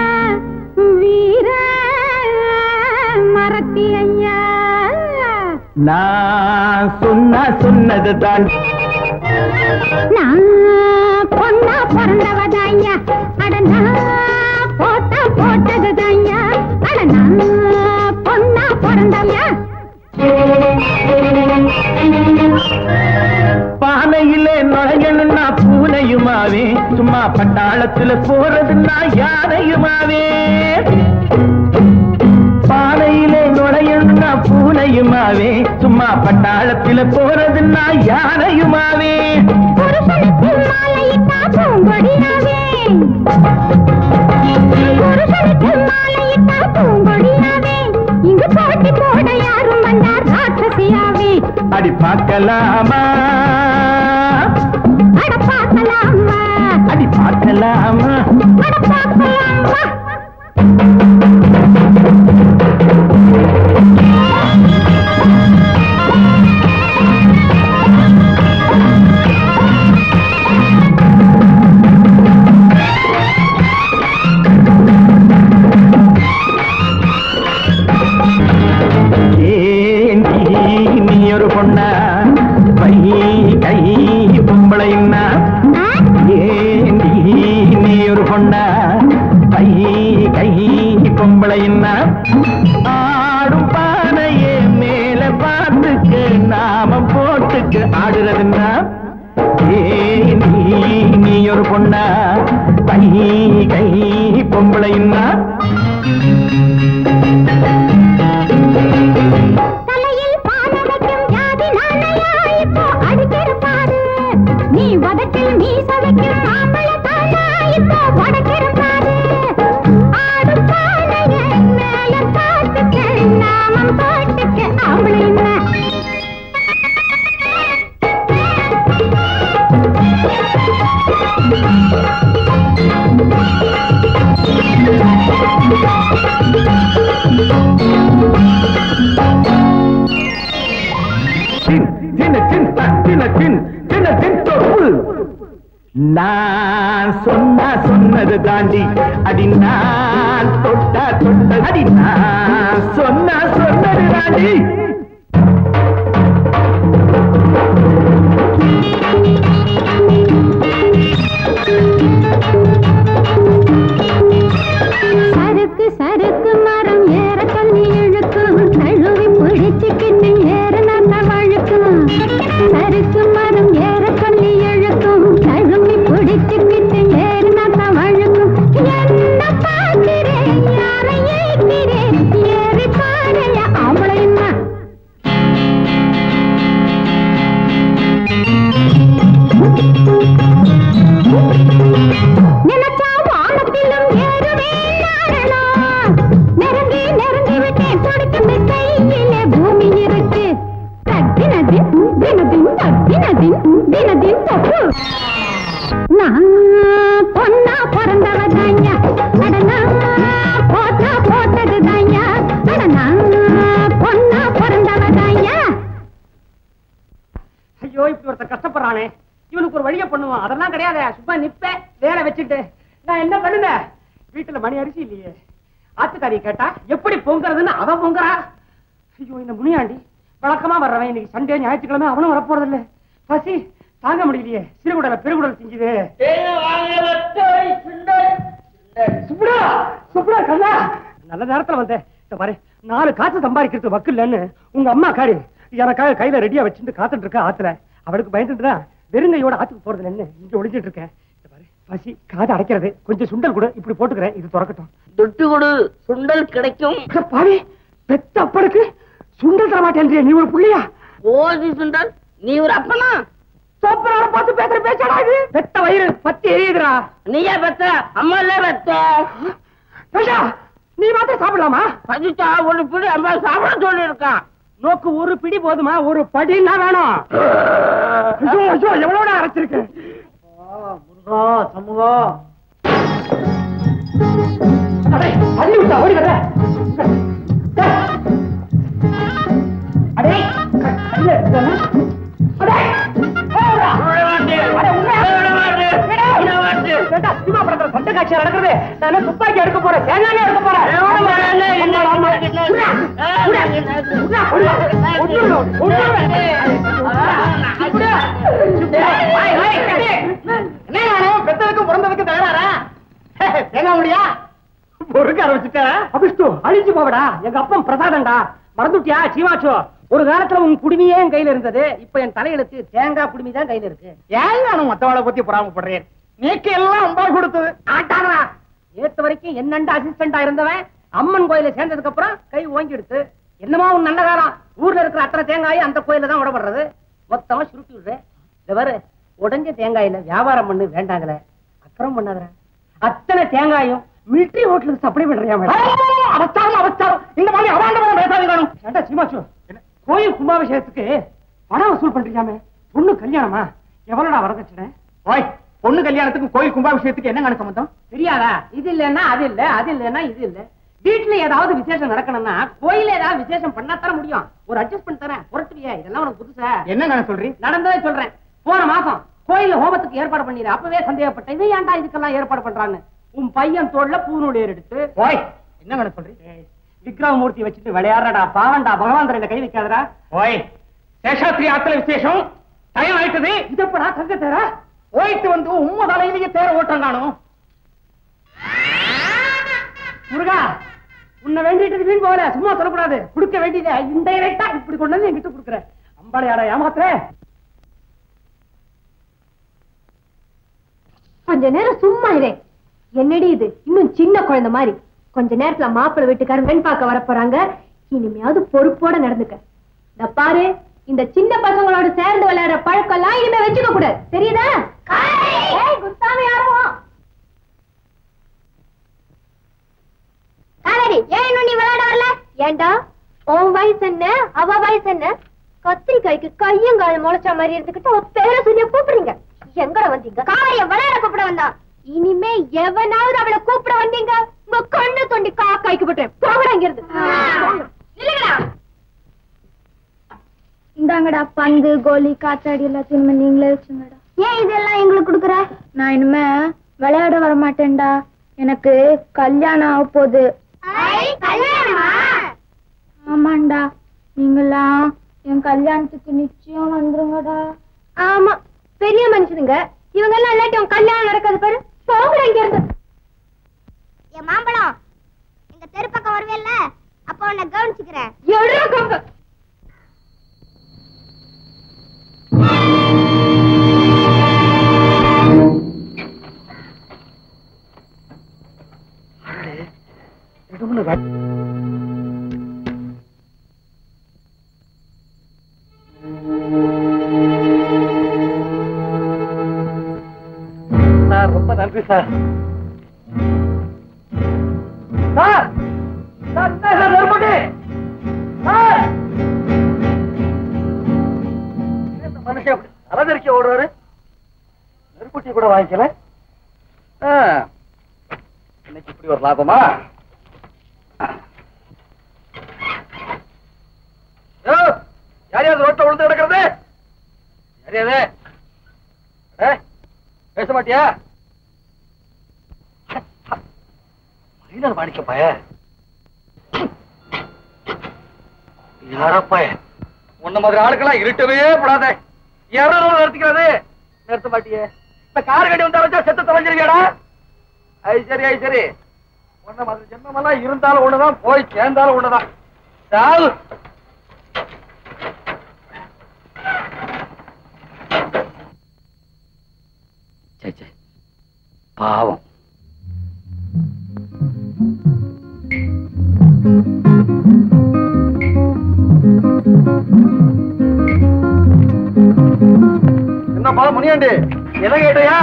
வீர மரத்தி ஐயா நான் சொன்னா சொன்னது தான் நான் பொண்ணா பிறந்தவதாய்யா அட நான் போட்டா போட்டதுதாய்யா அட நான் பொண்ணா பிறந்தவையா பானையிலே நுழையணும்னா பூனையுமாவே சும்மா பட்டாளத்துல போறதுன்னா யானையுமாவே பானையிலே நுழையணும்னா பூனையுமாவே சும்மா பட்டாளத்துல போறதுன்னா யானையுமாவே புருஷனுக்கு மாலையிட்டா பூங்கொடியாவே புருஷனுக்கு மாலையிட்டா பூங்கொடியாவே இங்கு போட்டி போட யாரும் வந்தார் ராட்சசியாவே அடி பார்க்கலாமா அட பார்க்கலாமா அடி பார்க்கலாமா அட பார்க்கலாமா ஏண்டி நீ ஒரு பொண்ணா பை கை பொம்பளைன்னா ஏண்டி நீ ஒரு பொண்ணா பை கை பொம்பளைன்னா ஆடும் பானையே மேல பார்த்துக்கு நாம போட்டுக்கு ஆடுறதுன்னா ஏண்டி நீ ஒரு பொண்ணா பை கை பொம்பளைன்னா தலையில் பானை வைக்கும் வியாதி நாளையா இப்போ அடிக்கிற பாரு நீ வதக்கில் மீச வைக்கும் மாம்பழ தானா இப்போ வடக்கிற பாரு ஆடு பானைய மேல பார்த்துக்க நாமம் போட்டுக்க ஆம்பளைன்னா சின், சின்ன சின், சின்ன சின், சின்ன சின் தொப்பு. நான் சொன்னா சொன்னது தாண்டி அடி நான் தொட்டா தொட்டது அடி நான் சொன்னா சொன்னது தாண்டி சறுக்கு சறுக்கு மரம் ஏற சொல்லி இழுக்கும் தழுவி பிடிச்சுக்கிட்டு ஏற நல்ல வழுக்கும் சறுக்கு மரம் ஏற சொல்லி இழுக்கும் தழுவி பிடிச்சுக்கிட்டு ஏற நல்ல வழுக்கும் என்ன பார்க்கிறேன் யாரை ஏற்கிறேன் ஏறி பாறைய அவளைன்னா நினைச்சா வானத்திலும் ஏறுவேன் நாடலாம் நெருங்கி நெருங்கி விட்டேன் துடிக்கும் கையிலே பூமி இருக்கு தினதின் தினதின் தினதின் தினதின் தப்பு நான் பொண்ணா பிறந்தவ தாயா அடனா போட்டா போட்டது தாயா அடனா பொண்ணா பிறந்தவ தாயா ஐயோ இப்படி ஒருத்தன் கஷ்டப்படுறானே இவனுக்கு ஒரு வழியை பண்ணுவான் அதெல்லாம் கிடையாது சும்மா நிப்பேன் வேலை வச்சுட்டு நான் என்ன பண்ணுவேன் வீட்டுல மணி அரிசி இல்லையே ஆத்துக்காரி கேட்டா எப்படி பொங்குறதுன்னு அவன் பொங்குறா ஐயோ இந்த முனியாண்டி வழக்கமா வர்றவன் இன்னைக்கு சண்டே ஞாயிற்றுக்கிழமை அவனும் வரப்போறது இல்ல பசி தாங்க முடியலையே சிறுகுடல பெருகுடல் திங்குது சுப்ரா சுப்ரா கண்ணா நல்ல நேரத்துல வந்தேன் இந்த பாரு நாலு காசு சம்பாதிக்கிறது வக்கு இல்லைன்னு உங்க அம்மா காரி எனக்காக கையில ரெடியா வச்சுட்டு காத்துட்டு இருக்கா ஆத்துல அவளுக்கு பயந்துட்டு தான் வெறுங்கையோட ஆத்துக்கு போறது இல்லைன்னு இங்க ஒளிஞ்சிட்டு இருக்கேன் இந்த பாரு பசி காது அடைக்கிறது கொஞ்சம் சுண்டல் கூட இப்படி போட்டுக்கிறேன் இது திறக்கட்டும் துட்டு கொடு சுண்டல் கிடைக்கும் அட பாவி பெத்த அப்பனுக்கு சுண்டல் தர மாட்டேன் நீ ஒரு புள்ளியா ஓசி சுண்டல் நீ ஒரு அப்பனா சோப்பரான பார்த்து பேசுற பேச்சாடா இது பெத்த வயிறு பத்தி எரியுதுடா நீயா பெத்த அம்மா இல்ல பெத்த ராஜா, நீ மாத்திரம் சாப்பிடலாமா பசிச்சா ஒரு பிடி அம்மா சாப்பிட சொல்லி இருக்கான் நோக்கு ஒரு பிடி போதுமா ஒரு படின்னா வேணும் ஐயோ ஐயோ எவ்வளவு அரைச்சிருக்கு முருகா சமூகா அடே தள்ளி விட்டா ஓடி வர அடே க- கையில எடுத்துதானே? அடே ஓடுடா. அடே, உண்மையா? விடு. வேண்டாம், சினிமா படத்துல சண்டை காட்சி நடக்குது நான் துப்பாக்கி எடுக்க போறேன் தேங்காய் எடுக்க போறேன் பெத்ததுக்கும் பிறந்ததுக்கும் தகராறா தேங்காய் முடியா பொறுக்க ஆரம்பிச்சுட்டேன் அபிஷ்டு அழிஞ்சு போவடா எங்க அப்பன் பிரசாதம்டா மறந்துட்டியா சீவாச்சோ ஒரு காலத்துல உன் குடுமையே என் கையில இருந்தது இப்ப என் தலையெழுத்து தேங்காய் குடுமி தான் கையில இருக்கு ஏன் நானும் மத்தவளை பத்தி பொறாமப்படுறேன் நீக்கு எல்லாம் அம்பா கொடுத்தது ஆட்டாடா நேத்து வரைக்கும் என்னண்ட அசிஸ்டண்டா இருந்தவன் அம்மன் கோயில சேர்ந்ததுக்கு அப்புறம் கை ஓங்கி எடுத்து என்னமா உன் நல்ல காலம் ஊர்ல இருக்கிற அத்தனை தேங்காய் அந்த கோயில தான் விடப்படுறது மொத்தமா சுருட்டி விடுறேன் இந்த பாரு உடஞ்ச தேங்காயில வியாபாரம் பண்ணு வேண்டாங்களே அப்புறம் பண்ணாதற அத்தனை தேங்காயும் மிலிட்டரி ஹோட்டலுக்கு சப்ளை பண்றியா மேடம் அவஸ்தாரம் அவஸ்தாரம் இந்த மாதிரி அவாண்டவரம் பேசாதீங்க வேணும் ஏண்டா சீமாச்சு கோயில் கும்பாபிஷேகத்துக்கு பணம் வசூல் பண்றியாமே பொண்ணு கல்யாணமா எவ்வளவுடா வரதட்சணை ஓய் பொண்ணு கல்யாணத்துக்கு கோயில் கும்பாபிஷேகத்துக்கு என்ன சம்பந்தம் தெரியாதா இது இல்லன்னா அது இல்ல அது இல்லன்னா இது இல்ல வீட்டுல ஏதாவது விசேஷம் நடக்கணும்னா கோயில ஏதாவது விசேஷம் பண்ணா தர முடியும் ஒரு அட்ஜஸ்ட் பண்ணி தரேன் புரட்டுவியா இதெல்லாம் உனக்கு புதுசா என்ன சொல்றீங்க நடந்ததே சொல்றேன் போன மாசம் கோயில்ல ஹோமத்துக்கு ஏற்பாடு பண்ணிடு அப்பவே சந்தேகப்பட்டேன் இவன் ஏன்டா இதுக்கெல்லாம் ஏற்பாடு பண்றான்னு உன் பையன் தோல்ல பூநூல் ஏர் எடுத்து ஓய் என்ன சொல்றீங்க விக்ரமமூர்த்தி வச்சுட்டு விளையாடுறடா பாவண்டா பகவான் தலையில கை வைக்காதடா ஓய் சேஷாத்ரி ஆத்துல விசேஷம் டைம் ஆயிட்டது இதப்படா தங்க தேர போயிட்டு வந்து உம்ம தலையிலேயே தேர ஓட்டம் காணும் முருகா உன்னை வேண்டிட்டு வீண் போகல சும்மா சொல்லக்கூடாது கொடுக்க வேண்டியது இன்டைரக்டா இப்படி கொண்டு வந்து என்கிட்ட கொடுக்குற அம்பாளையாடா ஏமாத்துற கொஞ்ச நேரம் சும்மா இரு என்னடி இது இன்னும் சின்ன குழந்தை மாதிரி கொஞ்ச நேரத்துல மாப்பிள்ளை வீட்டுக்காரர் வெண் பார்க்க வர போறாங்க இனிமையாவது பொறுப்போட நடந்துக்க இந்த பாரு இந்த சின்ன பசங்களோட சேர்ந்து விளையாடுற பழக்கம் எல்லாம் இனிமே வச்சுக்க கூடாது தெரியுதா ஏய், குத்தாம யாரும் காவேரி ஏன் இன்னும் நீ விளையாட வரல ஏண்டா உன் வயசு என்ன அவ வயசு என்ன கத்திரிக்காய்க்கு கையும் கால் முளைச்ச மாதிரி இருந்துகிட்டு அவ பேரை சொல்லி கூப்பிடுறீங்க எங்கட வந்தீங்க காவேரிய விளையாட கூப்பிட வந்தா இனிமே எவனாவது அவளை கூப்பிட வந்தீங்க உங்க கண்ணு தொண்டி காக்காய்க்கு போட்டேன் போகடா இங்க இருந்து இல்லைங்கடா இந்தாங்கடா பந்து கோலி காத்தாடி எல்லாத்தையும் நீங்களே வச்சுங்கடா ஏன் இதெல்லாம் எங்களுக்கு கொடுக்குற நான் இனிமே விளையாட வர மாட்டேன்டா எனக்கு கல்யாணம் ஆக போகுது ஆமாண்டா நீங்களாம் என் கல்யாணத்துக்கு நிச்சயம் வந்துருங்கடா ஆமா பெரிய மனுஷனுங்க இவங்க எல்லாம் இல்லாட்டி உன் கல்யாணம் நடக்காது பாரு போங்கடா இங்க இருந்து என் மாம்பழம் எங்க தெரு பக்கம் வருவேல்ல அப்ப உன்னை கவனிச்சுக்கிறேன் எவ்வளோ கம்பு சார் ரொம்ப நன்றி sir sir sir sir sir நெருப்பட்டி சார் இந்த மனுஷன் அப்படி அலங்கரிக்க ஓடுறாரு நெருப்பட்டி கூட வாங்கிக்கல ஆ, இன்னைக்கு இப்படி ஒரு லாபமா யோ, யாரையாவது ரோட்ல விழுந்து கிடக்கிறது யாரையாவது ஏய், பேச மாட்டியா மனிதர் மாணிக்க பய யாரப்பா உன்ன மாதிரி ஆளுக்கெல்லாம் இருட்டவே கூடாத யாரோ நிறுத்திக்கிறது நிறுத்த மாட்டியே இப்ப கார் கட்டி வந்தா வச்சா செத்து தொலைஞ்சிருக்கேடா ஐ சரி ஐ சரி உன்ன மாதிரி ஜென்மமெல்லாம் இருந்தாலும் ஒண்ணுதான் போய் சேர்ந்தாலும் ஒண்ணுதான் சாவு சே சே பாவம் என்னப்பா முனியாண்டி என்ன கேட்டியா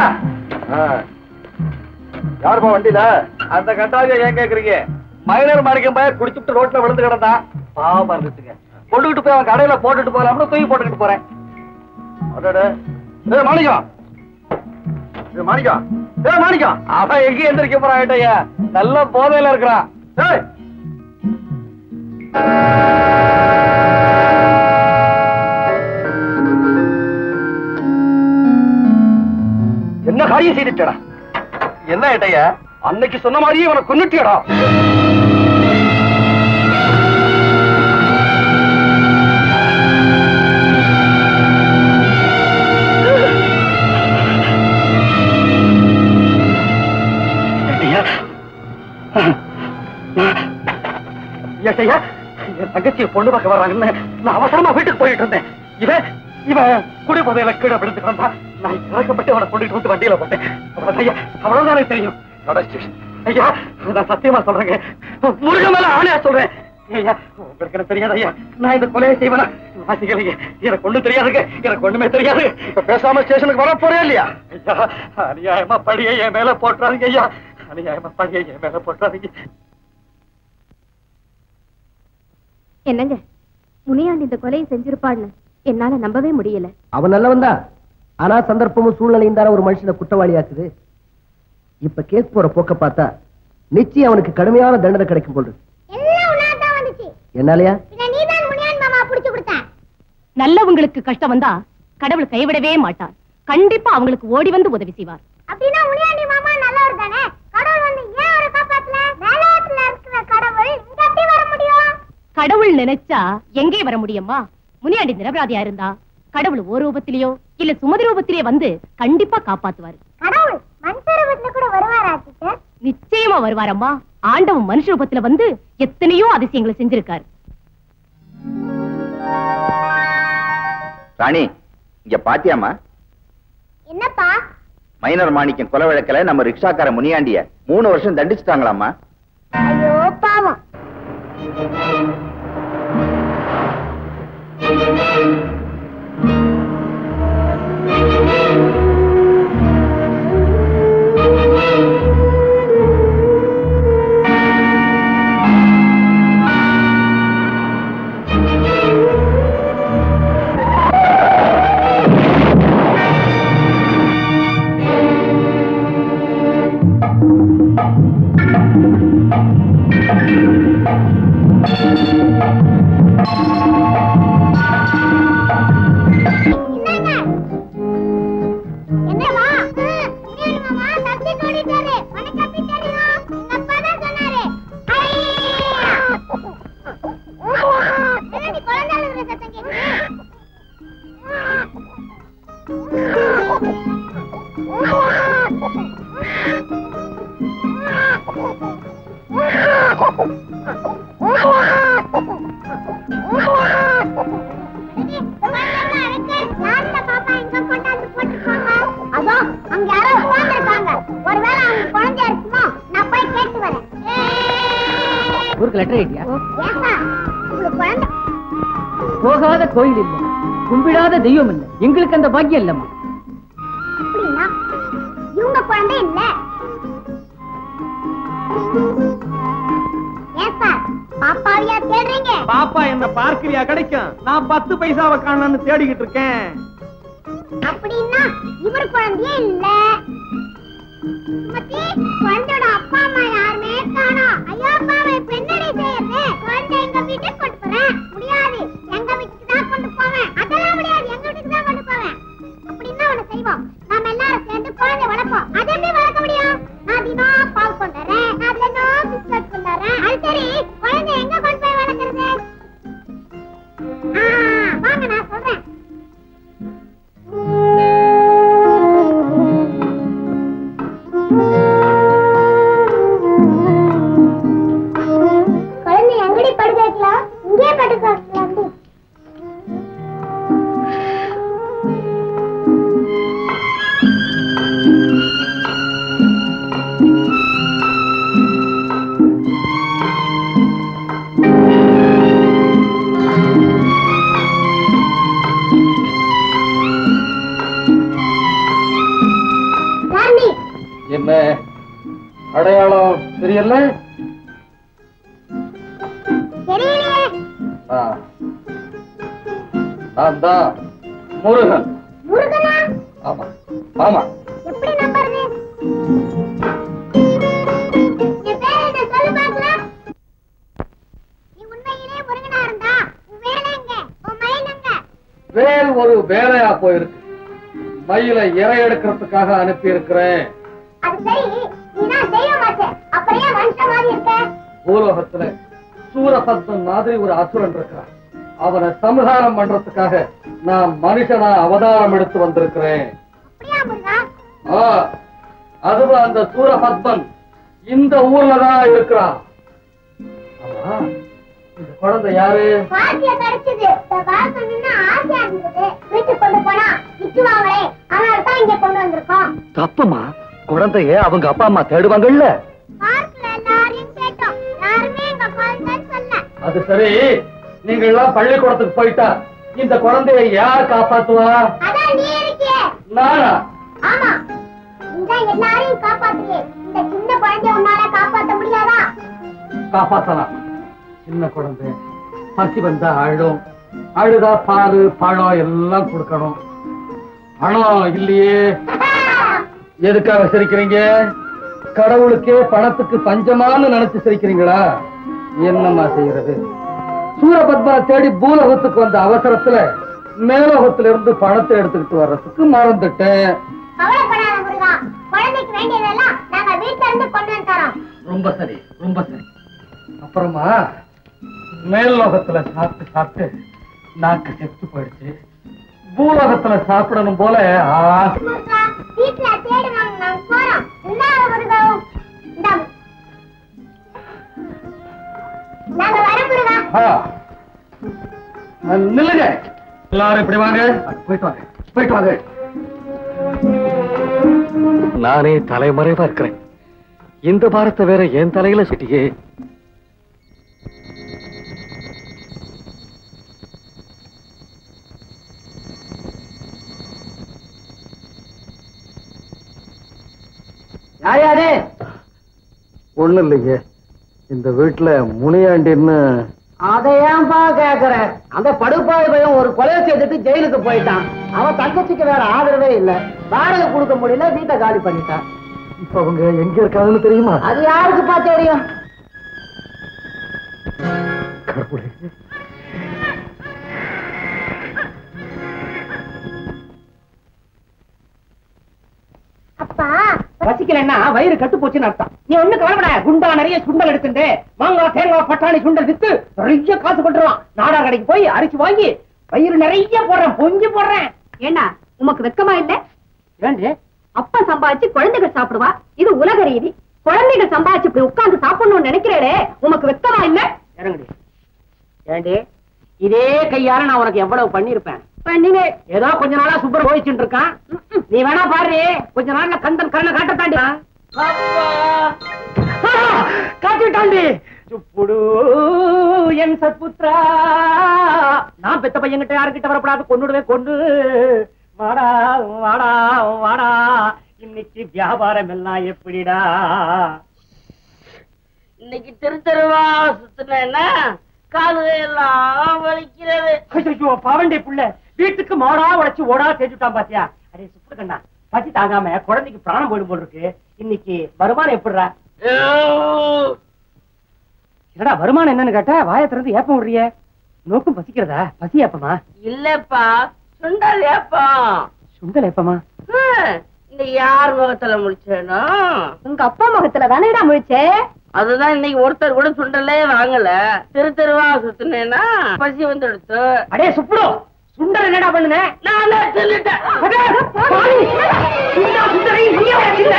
யாருப்பா வண்டியில அந்த கட்டாவிய ஏன் கேக்குறீங்க மைனர் மாணிக்கம் பையன் குடிச்சுட்டு ரோட்ல விழுந்து கிடந்தான் பாவமா இருந்துச்சுங்க கொண்டுகிட்டு போய் அவன் கடையில போட்டுட்டு போலாம்னு தூக்கி போட்டுக்கிட்டு போறேன் அடடே. ஏய் மாணிக்கம் ஏய் மாணிக்கம் ஏய் மாணிக்கம் அவன் எங்க எந்திரிக்க போறான் ஏட்டையா நல்ல போதையில இருக்கிறான் ஏய் என்ன காரியம் செய்துட்டடா என்ன ஏட்டையா அன்னைக்கு சொன்ன மாதிரியே இவனை கொன்னுட்டியடா ஐயா ஐயா என் தங்கச்சியை பொண்ணு பார்க்க வர்றாங்கன்னு நான் அவசரமா வீட்டுக்கு போயிட்டு இருந்தேன் இவன் இவன் குடி புதையில கீழே விழுந்து கிடந்தா நான் இறக்கப்பட்டு அவனை கொண்டுட்டு வந்து வண்டியில போட்டேன் அவ்வளவு ஐயா அவ்வளவுதான் எனக்கு தெரியும் ஐயா நான் சத்தியமா சொல்றேங்க முருக மேல ஆணையா சொல்றேன் ஐயா உங்களுக்கு எனக்கு தெரியாது ஐயா நான் இந்த கொலையை செய்வேனா வாசிக்கலைங்க எனக்கு ஒண்ணு தெரியாதுங்க எனக்கு ஒண்ணுமே தெரியாது இப்ப பேசாம ஸ்டேஷனுக்கு வர போறே இல்லையா ஐயா அநியாயமா படியை என் மேல போட்டுறாருங்க ஐயா அநியாயமா படியை என் மேல போட்டுறாருங்க என்னங்க முனியாண்டி இந்த கொலையை செஞ்சிருப்பான்னு என்னால நம்பவே முடியல அவன் நல்லவன் தான் ஆனா சந்தர்ப்பமும் சூழ்நிலையும் தானே ஒரு மனுஷனை குற்றவாளியாக்குது இப்ப கேஸ் போற போக்க பார்த்தா நிச்சயம் அவனுக்கு கடுமையான தண்டனை கிடைக்கும் போல் இருக்கு. எல்லாம் உன்னால தான் வந்துச்சு என்னாலயா பின்ன நீதான் முனியான் மாமா புடிச்சு கொடுத்த நல்லவங்களுக்கு கஷ்டம் வந்தா கடவுள் கைவிடவே மாட்டார் கண்டிப்பா அவங்களுக்கு ஓடி வந்து உதவி செய்வார் அப்படின்னா முனியாண்டி மாமா நல்லவர் தானே கடவுள் வந்து ஏன் அவரை காப்பாத்தல மேலத்துல இருக்கிற கடவுள் இங்க எப்படி வர முடியும் கடவுள் நினைச்சா எங்கே வர முடியுமா முனியாண்டி நிரபராதியா இருந்தா கடவுள் ஒரு ரூபத்திலேயோ இல்ல சுமதி ரூபத்திலேயே வந்து கண்டிப்பா காப்பாத்துவாரு கடவுள் மனுஷரூபத்துல கூட வருவாரா டீச்சர் நிச்சயமா வருவாரம்மா ஆண்டவன் மனுஷ ரூபத்துல வந்து எத்தனையோ அதிசயங்களை செஞ்சிருக்காரு ராணி இங்க பாத்தியாமா என்னப்பா மைனர் மாணிக்கம் கொலை வழக்கில நம்ம ரிக்ஷாக்கார முனியாண்டிய மூணு வருஷம் தண்டிச்சுட்டாங்களாமா ஐயோ பாவம் என்னங்க என்னவா முனியாண்டி மாமா தப்பி ஓடிட்டாரு உனக்கு எப்படி தெரியும் எங்க அப்பா தான் சொன்னாரு என்னடி குழந்தை அழுகுற சத்தம் கேக்குது யாருல பாப்பா எங்க கொண்டாந்து போட்டுருக்காங்க அதோ அங்க யாரோ உட்கார்ந்திருக்காங்க ஒருவேளை அவங்க குழந்தையா இருக்குமோ நான் போய் கேட்டு வரேன் ஊருக்கு லெட்டர் ஐட்டியா ஏப்பா உங்களுக்கு குழந்தை போகாத கோயில் இல்ல கும்பிடாத தெய்வம் இல்ல எங்களுக்கு அந்த பாக்கியம் இல்லம்மா அப்படின்னா இவங்க குழந்தை இல்ல ஏன் சார் பாப்பாவியா தேடுறீங்க பாப்பா என்ன பார்க்கறியா கிடைக்கும் நான் பத்து பைசாவை காணன்னு தேடிக்கிட்டு இருக்கேன் அப்படின்னா இவர் குழந்தையே இல்ல சுமதி குழந்தையோட அப்பா அம்மா யாருமே காணோம் ஐயோ அப்பாவை இப்ப என்னடி செய்யறது குழந்தை எங்க வீட்டுக்கு கொண்டு போறேன் முடியாது எங்க வீட்டுக்கு தான் கொண்டு போவேன் அதெல்லாம் முடியாது எங்க வீட்டுக்கு தான் கொண்டு போவேன் அப்படின்னா ஒண்ணு செய்வோம் நாம எல்லாரும் சேர்ந்து குழந்தை வளர்ப்போம் அது எப்படி வளர்க்க முடியும் நான் தினம் பால் கொண்டு வரேன் நான் தினம் பிஸ்கட் கொண்டு வரேன் அது சரி குழந்தை எங்க கொண்டு போய் வளர்க்கறது ஆ, வாங்க நான் சொல்றேன் குழந்தை எங்கடி படுக்க வைக்கலாம் இங்கே படுக்க வைக்கலாம் காந்தி என்ன அடையாளம் தெரியல தெரியலையே ஆ. நான் தான் முருகன் முருகனா ஆமா ஆமா எப்படி நம்புறது என் பேரை என்ன சொல்லு பார்க்கலாம் நீ உண்மையிலே முருகனா இருந்தா உன் வேலை எங்க உன் மயில் எங்க வேல் ஒரு வேலையா போயிருக்கு மயிலை இறை எடுக்கிறதுக்காக அனுப்பி இருக்கிறேன் அது சரி நீதான் தெய்வமாச்சே மாதிரி இருக்க பூலோகத்துல சூரபத்மன் மாதிரி ஒரு அசுரன் இருக்கிறான் அவனை சம்ஹாரம் பண்றதுக்காக நான் மனுஷனா அவதாரம் எடுத்து வந்திருக்கிறேன் அப்படியா முருகா ஆ, அதுவும் அந்த சூரபத்மன் இந்த ஊர்ல தான் இருக்கிறான் ஆமா, இந்த குழந்தை யாரு பாட்டிய கிடைச்சது இந்த வாசம்னா ஆசையா இருந்தது வீட்டுக்கு கொண்டு போனா திட்டுவாங்களே அதனால தான் இங்க கொண்டு வந்திருக்கோம் தப்புமா குழந்தைய அவங்க அப்பா அம்மா தேடுவாங்கல்ல பார்க்ல எல்லாரையும் கேட்டோம் யாருமே எங்க குழந்தைன்னு சொல்ல அது சரி நீங்க எல்லாம் பள்ளிக்கூடத்துக்கு போயிட்டா இந்த குழந்தைய யார் காப்பாத்துவா அதான் நீ இருக்கியே நானா ஆமா நீதான் எல்லாரையும் காப்பாத்துறியே இந்த சின்ன குழந்தைய உன்னால காப்பாத்த முடியாதா காப்பாத்தலாம் சின்ன குழந்தை பசி வந்தா அழும் அழுதா பால் பழம் எல்லாம் கொடுக்கணும் பணம் இல்லையே எதுக்காக சிரிக்கிறீங்க கடவுளுக்கே பணத்துக்கு பஞ்சமான்னு நினைச்சு சிரிக்கிறீங்களா என்னம்மா செய்யறது சூரபத்மா தேடி பூலோகத்துக்கு வந்த அவசரத்துல மேலோகத்துல இருந்து பணத்தை எடுத்துக்கிட்டு வர்றதுக்கு மறந்துட்டேன் கவலைப்படாத முருகா குழந்தைக்கு வேண்டியதெல்லாம் நாங்க வீட்டுல இருந்து கொண்டு வந்து தரோம் ரொம்ப சரி ரொம்ப சரி அப்புறமா மேல் லோகத்துல சாப்பிட்டு சாப்பிட்டு நாக்கு செத்து போயிடுச்சு பூலோகத்துல சாப்பிடணும் போல ஆசை. முருகா வீட்டுல தேடுவாங்க நாங்க போறோம் இந்தாங்க முருகாவும் இந்தாங்க நாங்க வர முருகா ஆ. ஆ, நில்லுங்க எல்லாரும் இப்படி வாங்க போயிட்டு வாங்க போயிட்டு வாங்க நானே தலைமறைவா இருக்கிறேன் இந்த பாரத்தை வேற என் தலையில சிட்டியே யார் யாரு ஒண்ணு இல்லைங்க இந்த வீட்டுல முனியாண்டின்னு அதை ஏன்பா கேக்குற அந்த படுப்பாய் பையன் ஒரு கொலை செய்துட்டு ஜெயிலுக்கு போயிட்டான் அவன் தங்கச்சிக்கு வேற ஆதரவே இல்ல வாடகை கொடுக்க முடியல வீட்டை காலி பண்ணிட்டான் இப்ப அவங்க எங்க இருக்காங்கன்னு தெரியுமா அது யாருக்குப்பா தெரியும் கடவுளே அப்பா ரசிக்கலன்னா வயிறு கட்டு போச்சுன்னு அர்த்தம் நீ ஒண்ணு கவலைப்பட குண்டா நிறைய சுண்டல் எடுத்துட்டு மாங்காய் தேங்காய் பட்டாணி சுண்டல் வித்து நிறைய காசு கொண்டுருவான் நாடா கடைக்கு போய் அரிசி வாங்கி வயிறு நிறைய போடுறேன் பொங்கி போடுறேன் ஏண்டா உமக்கு வெக்கமா இல்ல ஏண்டி அப்பா சம்பாதிச்சு குழந்தைகள் சாப்பிடுவா இது உலக ரீதி குழந்தைகள் சம்பாதிச்சு இப்படி உட்கார்ந்து சாப்பிடணும்னு நினைக்கிறேளே உமக்கு வெக்கமா இல்ல இறங்குடி ஏண்டி இதே கையால நான் உனக்கு எவ்வளவு பண்ணிருப்பேன் நீங்க ஏதோ கொஞ்ச நாளா சுப்பர் போயிச்சுட்டு இருக்கான் நீ வேணா பாரு கொஞ்ச நாள்ல கந்தன் கண்ணை காட்டத்தாண்டி காட்டிட்டாண்டி சுப்புடு என் சத்புத்ரா நான் பெத்த பையன்கிட்ட யாருக்கிட்ட வரப்படாது கொண்டுடுவே கொண்டு வாடா வாடா வாடா இன்னைக்கு வியாபாரம் எல்லாம் எப்படிடா இன்னைக்கு திருத்தருவா சுத்தினா காது எல்லாம் வலிக்கிறது ஐயோ பாவண்டே புள்ள வீட்டுக்கு மாடா உடைச்சு ஓடா செஞ்சுட்டான் பாத்தியா அடே சுப்புடு கண்ணா பசி தாங்காம குழந்தைக்கு பிராணம் போயிடும் போல் இருக்கு இன்னைக்கு வருமானம் எப்படிடா என்னடா வருமானம் என்னன்னு கேட்டா வாயை திறந்து ஏப்பம் விடுறிய நோக்கும் பசிக்கிறதா பசி ஏப்பமா இல்லப்பா சுண்டல் ஏப்பா சுண்டல் ஏப்பமா இந்த யார் முகத்துல முடிச்சேனோ உங்க அப்பா முகத்துல தானேடா முழிச்சே அதுதான் இன்னைக்கு ஒருத்தர் கூட சுண்டலே வாங்கல திரு திருவா சுத்தினேன்னா பசி வந்து எடுத்து அடே சுப்புடு சுண்டல் என்னடா பண்ணுன நானே சொல்லிட்டேன் அடே, பாவி! சுண்டா, சுண்டலை நீயே வச்சிருந்த?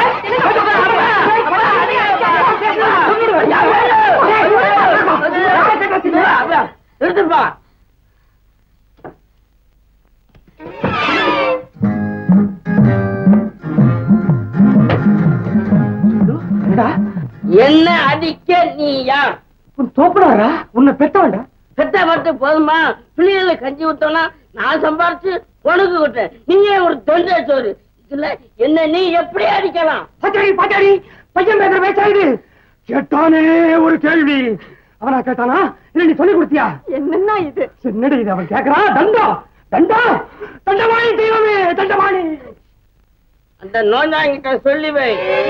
எடுத்துப்பா என்னடா என்ன அடிக்க நீ யார் உன் தோப்புனாரா உன்னை பெத்தவன்டா பெத்த பார்த்து போதுமா பிள்ளைகளை கஞ்சி ஊத்தோம்னா நான் சம்பாரிச்சு உனக்கு விட்டேன் நீயே ஒரு தொண்டை சோறு இதுல என்ன நீ எப்படி அடிக்கலாம் பாச்சாடி பாச்சாடி பையன் பேசுற பேசாது கேட்டானே ஒரு கேள்வி அவனா கேட்டானா இல்ல நீ சொல்லி கொடுத்தியா என்னன்னா இது என்னடி இது அவன் கேக்குறான் தண்டம் தண்டம் தண்டவாணி தெய்வமே தண்டவாணி அந்த நோஞ்சாங்கிட்ட சொல்லி வை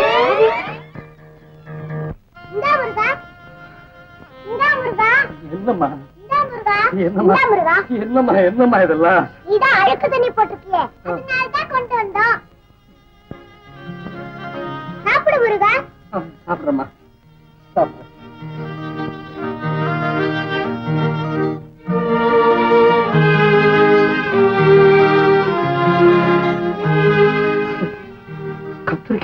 இந்தா முருகா இந்தா முருகா என்னம்மா இந்தா முருகா என்னம்மா இந்தா முருகா என்னம்மா என்னம்மா இதெல்லாம் இதான் அழுக்கு தண்ணி போட்டிருக்கியே அதனால தான் கொண்டு வந்தோம் சாப்பிடு முருகா சாப்பிடுறேம்மா சாப்பிடுறேன்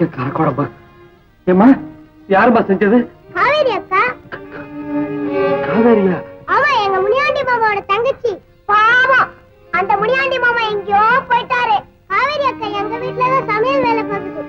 கத்திரிக்காய் காரக்குழம்பு ஏம்மா யாரும்மா செஞ்சது காவேரி அக்கா காவேரியா அவ எங்க முனியாண்டி மாமாவோட தங்கச்சி பாவம் அந்த முனியாண்டி மாமா எங்கேயோ போயிட்டாரு காவேரி அக்கா எங்க வீட்டுல தான் சமையல் வேலை பார்க்குது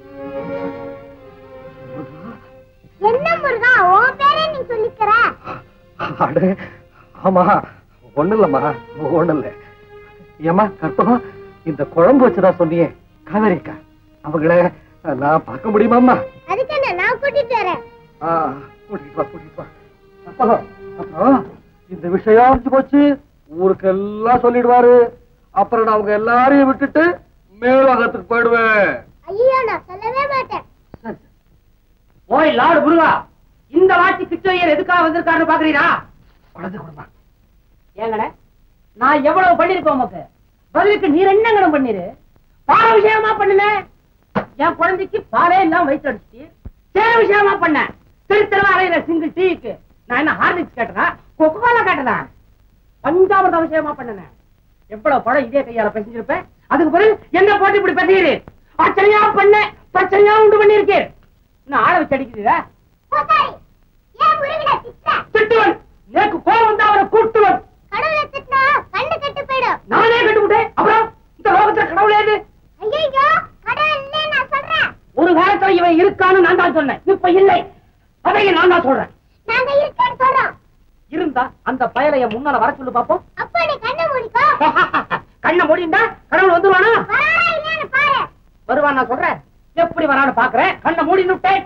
என்ன முருகா உன் பேரே நீ சொல்லிக்கிற அடே ஆமா ஒண்ணு இல்லம்மா ஒண்ணு இல்ல ஏம்மா கற்பகம் இந்த குழம்பு வச்சுதான் சொன்னியே காவேரிக்கா அவங்கள நான் பார்க்க முடியுமாம்மா அதுக்கு என்ன நான் கூட்டிட்டு வரேன் ஆ, கூட்டிட்டு வா கூட்டிட்டு வா கற்பகம் அப்புறம் இந்த விஷயம் தெரிஞ்சு போச்சு ஊருக்கு எல்லாம் சொல்லிடுவாரு அப்புறம் நான் அவங்க எல்லாரையும் விட்டுட்டு மேலோகத்துக்கு போயிடுவேன் ஐயோ நான் சொல்லவே மாட்டேன் ஓய் லார்டு முருகா இந்த வாட்டி கிச்சையர் எதுக்காக வந்திருக்காருன்னு பாக்குறீரா குழந்தை கொடுமா ஏங்கட நான் எவ்வளவு பண்ணிருக்கோம் உமக்கு பதிலுக்கு நீர் என்னங்கடம் பண்ணிரு பால விஷயமா பண்ணுன என் குழந்தைக்கு பாலே எல்லாம் வயிற்று அடிச்சு சேர விஷயமா பண்ண திருத்தரவா அலையிற சிங்கிள் டீக்கு நான் என்ன ஹார்லிக்ஸ் கேட்டதா கொக்கோ கோலா கேட்டதா பஞ்சாமிரத விஷயமா பண்ணுனேன் எவ்வளவு படம் இதே கையால பேசிச்சிருப்பேன் அதுக்கு பிறகு என்ன போட்டு இப்படி பேசுகிறீர் ஆச்சரியா பண்ண பிரச்சனையா உண்டு பண்ணிருக்கேன் இன்னும் ஆள வச்சு அடிக்கிறீரா பூசாரி ஏன் முருகனை திட்ட திட்டுவன் எனக்கு கோபம் வந்தா அவரை கூட்டுவன் கடவுளை திட்டினா கண்ணு கெட்டு போயிடும் நானே கட்டுவிட்டேன் அப்புறம் இந்த லோகத்துல கடவுள் ஏது ஐயோ கடவுள் இல்லைன்னு நான் சொல்றேன் ஒரு காலத்துல இவன் இருக்கான்னு நான் தான் சொன்னேன் இப்ப இல்லை அதையும் நான் தான் சொல்றேன் நாங்க இருக்கேன்னு சொல்றோம் இருந்தா அந்த பயலைய முன்னால வர சொல்லு பாப்போம் அப்பா நீ கண்ணை மூடிக்கோ கண்ணை மூடிண்டா கடவுள் வந்துருவானா வரானா இல்லையான்னு பாரு வருவான் நான் சொல்றேன் எப்படி வரான்னு பாக்குறேன் கண்ணை மூடி விட்டேன்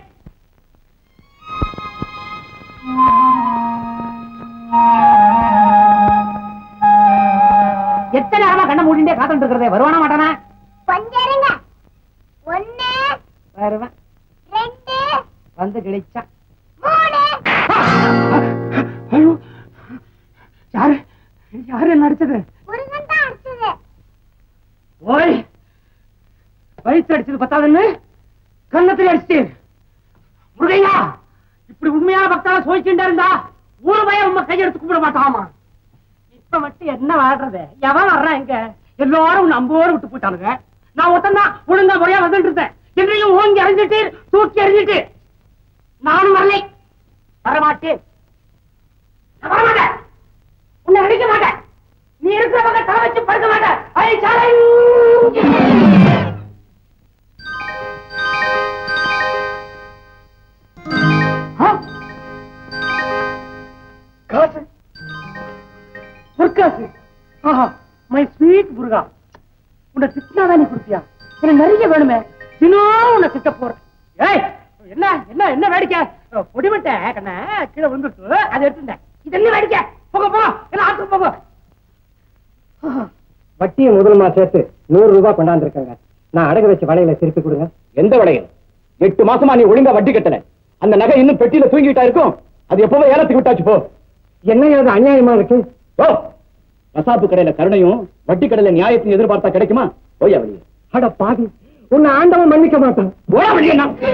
எத்தனை நேரமா கண்ணை மூடிண்டே காத்துட்டு இருக்கிறதே வருவானா மாட்டானா கொஞ்சம் இருங்க ஒண்ணு வருவேன் ரெண்டு வந்து கிழிச்சான் மூணு ஐயோ யாரு யாரு என்ன அடிச்சது முருகன் தான் அடிச்சது ஓய் வயிற்று அடிச்சது பத்தாதுன்னு கன்னத்தில் அடிச்சிட்டீர் முருகையா இப்படி உண்மையான பக்தால சோதிச்சுட்டே இருந்தா ஒரு பயம் உண்மை கையெடுத்து கும்பிட மாட்டாமா இப்ப மட்டும் என்ன வாடுறது எவன் வர்றான் இங்க எல்லாரும் உன்னை அம்போடு விட்டு போயிட்டானுங்க நான் ஒருத்தன் தான் ஒழுங்கா முறையா வந்துட்டு இருந்தேன் என்னையும் ஓங்கி அறிஞ்சிட்டு தூக்கி அறிஞ்சிட்டு நானும் வரலை வரமாட்டேன் நான் வரமாட்டேன் உன்னை அடிக்க மாட்டேன் நீ இருக்கிற பக்கம் தலை வச்சு படுக்க மாட்டேன் ஐ சேலஞ்ச் காசு பொற்காசு ஆஹா மை ஸ்வீட் முருகா உன்னை திட்டினாதான் நீ கொடுப்பியா எனக்கு நிறைய வேணுமே தினம் உன்னை திட்ட போறேன் ஏய் என்ன என்ன என்ன வேடிக்கை பொடிமட்டை கண்ண கீழே வந்துட்டு அதை எடுத்துட்டேன் இது என்ன வேடிக்கை போங்க போங்க எல்லாம் ஆத்துக்கு போங்க வட்டியை முதலுமா சேர்த்து நூறு ரூபாய் கொண்டாந்துருக்காங்க நான் அடகு வச்ச வலையில திருப்பி கொடுங்க எந்த வளையல் எட்டு மாசமா நீ ஒழுங்கா வட்டி கட்டல அந்த நகை இன்னும் பெட்டியில தூங்கிட்டா இருக்கும் அது எப்பவே ஏலத்துக்கு விட்டாச்சு போ என்ன இது அநியாயமா இருக்கு ஓ கசாப்பு கடையில கருணையும் வட்டி கடையில நியாயத்தையும் எதிர்பார்த்தா கிடைக்குமா போய் அவளியே அட பாவி உன்னை ஆண்டவன் மன்னிக்க மாட்டான் போடா வெளியே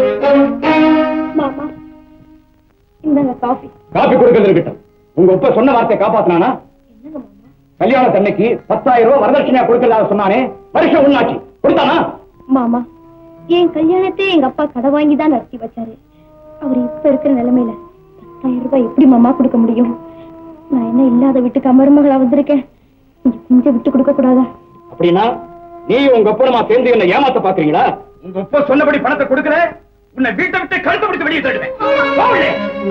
மாமா இந்தாங்க காஃபி காப்பி கொடுக்கறது இருக்கட்டும் உங்க ஒப்ப சொன்ன வார்த்தை காப்பாத்தினானா என்னங்க மாமா கல்யாண தன்னைக்கு பத்தாயிரம் ரூபாய் வரதட்சணையா கொடுக்கறதா சொன்னானே வருஷம் ஒண்ணாச்சு கொடுத்தானா மாமா என் கல்யாணத்தை எங்க அப்பா கடை வாங்கி தான் நடத்தி வச்சாரு அவர் இப்ப இருக்கிற நிலைமையில பத்தாயிரம் ரூபாய் எப்படி மாமா கொடுக்க முடியும் நான் என்ன இல்லாத வீட்டுக்கு மருமகளா வந்திருக்கேன் நீங்க கொஞ்சம் விட்டு கொடுக்க கூடாதா அப்படின்னா நீ உங்க ஒப்பனமா சேர்ந்து என்ன ஏமாத்த பாக்குறீங்களா உங்க ஒப்ப சொன்னபடி பணத்தை கொடுக்கல உன்னை வீட்டை விட்டு கழுத்து பிடித்து வெளியே தள்ளுவேன் போ உள்ளே.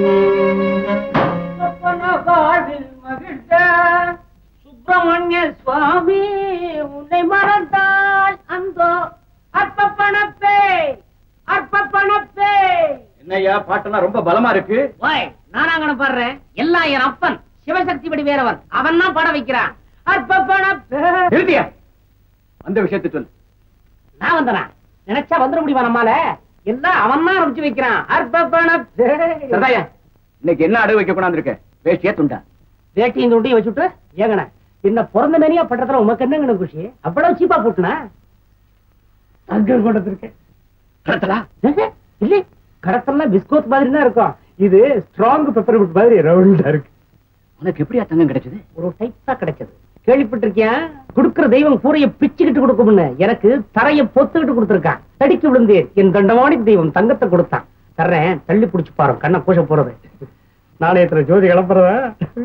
வாழ்வில் மகிழ்ந்த சுப்பிரமணிய சுவாமி உன்னை மறந்தால் அந்த அற்ப பணப்பே அற்ப பணப்பே என்னய்யா பாட்டெல்லாம் ரொம்ப பலமா இருக்கு ஓய் நானாங்கன பாடுறேன் எல்லாம் என் அப்பன் சிவசக்தி படி வேறவன் அவன் தான் பாட வைக்கிறான் அற்ப பணப்பே நிறுத்தியா அந்த விஷயத்தை சொல்லு நான் வந்தனா நினைச்சா வந்துட முடியுமா நம்மால எல்லாம் அவன் தான் அனுப்பிச்சு வைக்கிறான் அற்ப பணப்பே சரதாயா இன்னைக்கு என்ன அடகு வைக்க கொண்டாந்துருக்க வேஷ்டியா துண்டா வேட்டியும் துண்டையும் வச்சுட்டு ஏங்கண்ண என்ன பிறந்த மேனியா பட்டத்துல உமக்கு என்னங்கண்ண குஷி அவ்வளவு சீப்பா போட்டுனா தங்கம் கொண்டு இருக்கேன் கடத்தலா இல்ல கடத்தெல்லாம் பிஸ்கோத் மாதிரி தான் இருக்கும் இது ஸ்ட்ராங் பெப்பர் மாதிரி ரவுண்டா இருக்கு உனக்கு எப்படியா தங்கம் கிடைச்சது ஒரு டைப்பா கிடைச்சது கேள்விப்பட்டிருக்கியா கொடுக்கிற தெய்வம் கூரைய பிச்சுக்கிட்டு கொடுக்கும்னு எனக்கு தரைய பொத்துக்கிட்டு கொடுத்திருக்கான் தடிக்கு விழுந்தேன் என் தண்டவாணி தெய்வம் தங்கத்தை கொடுத்தான் தர்றேன் தள்ளி புடிச்சு பாரு கண்ணை பூச போறது நாணயத்துல ஜோதி கிளப்புறதா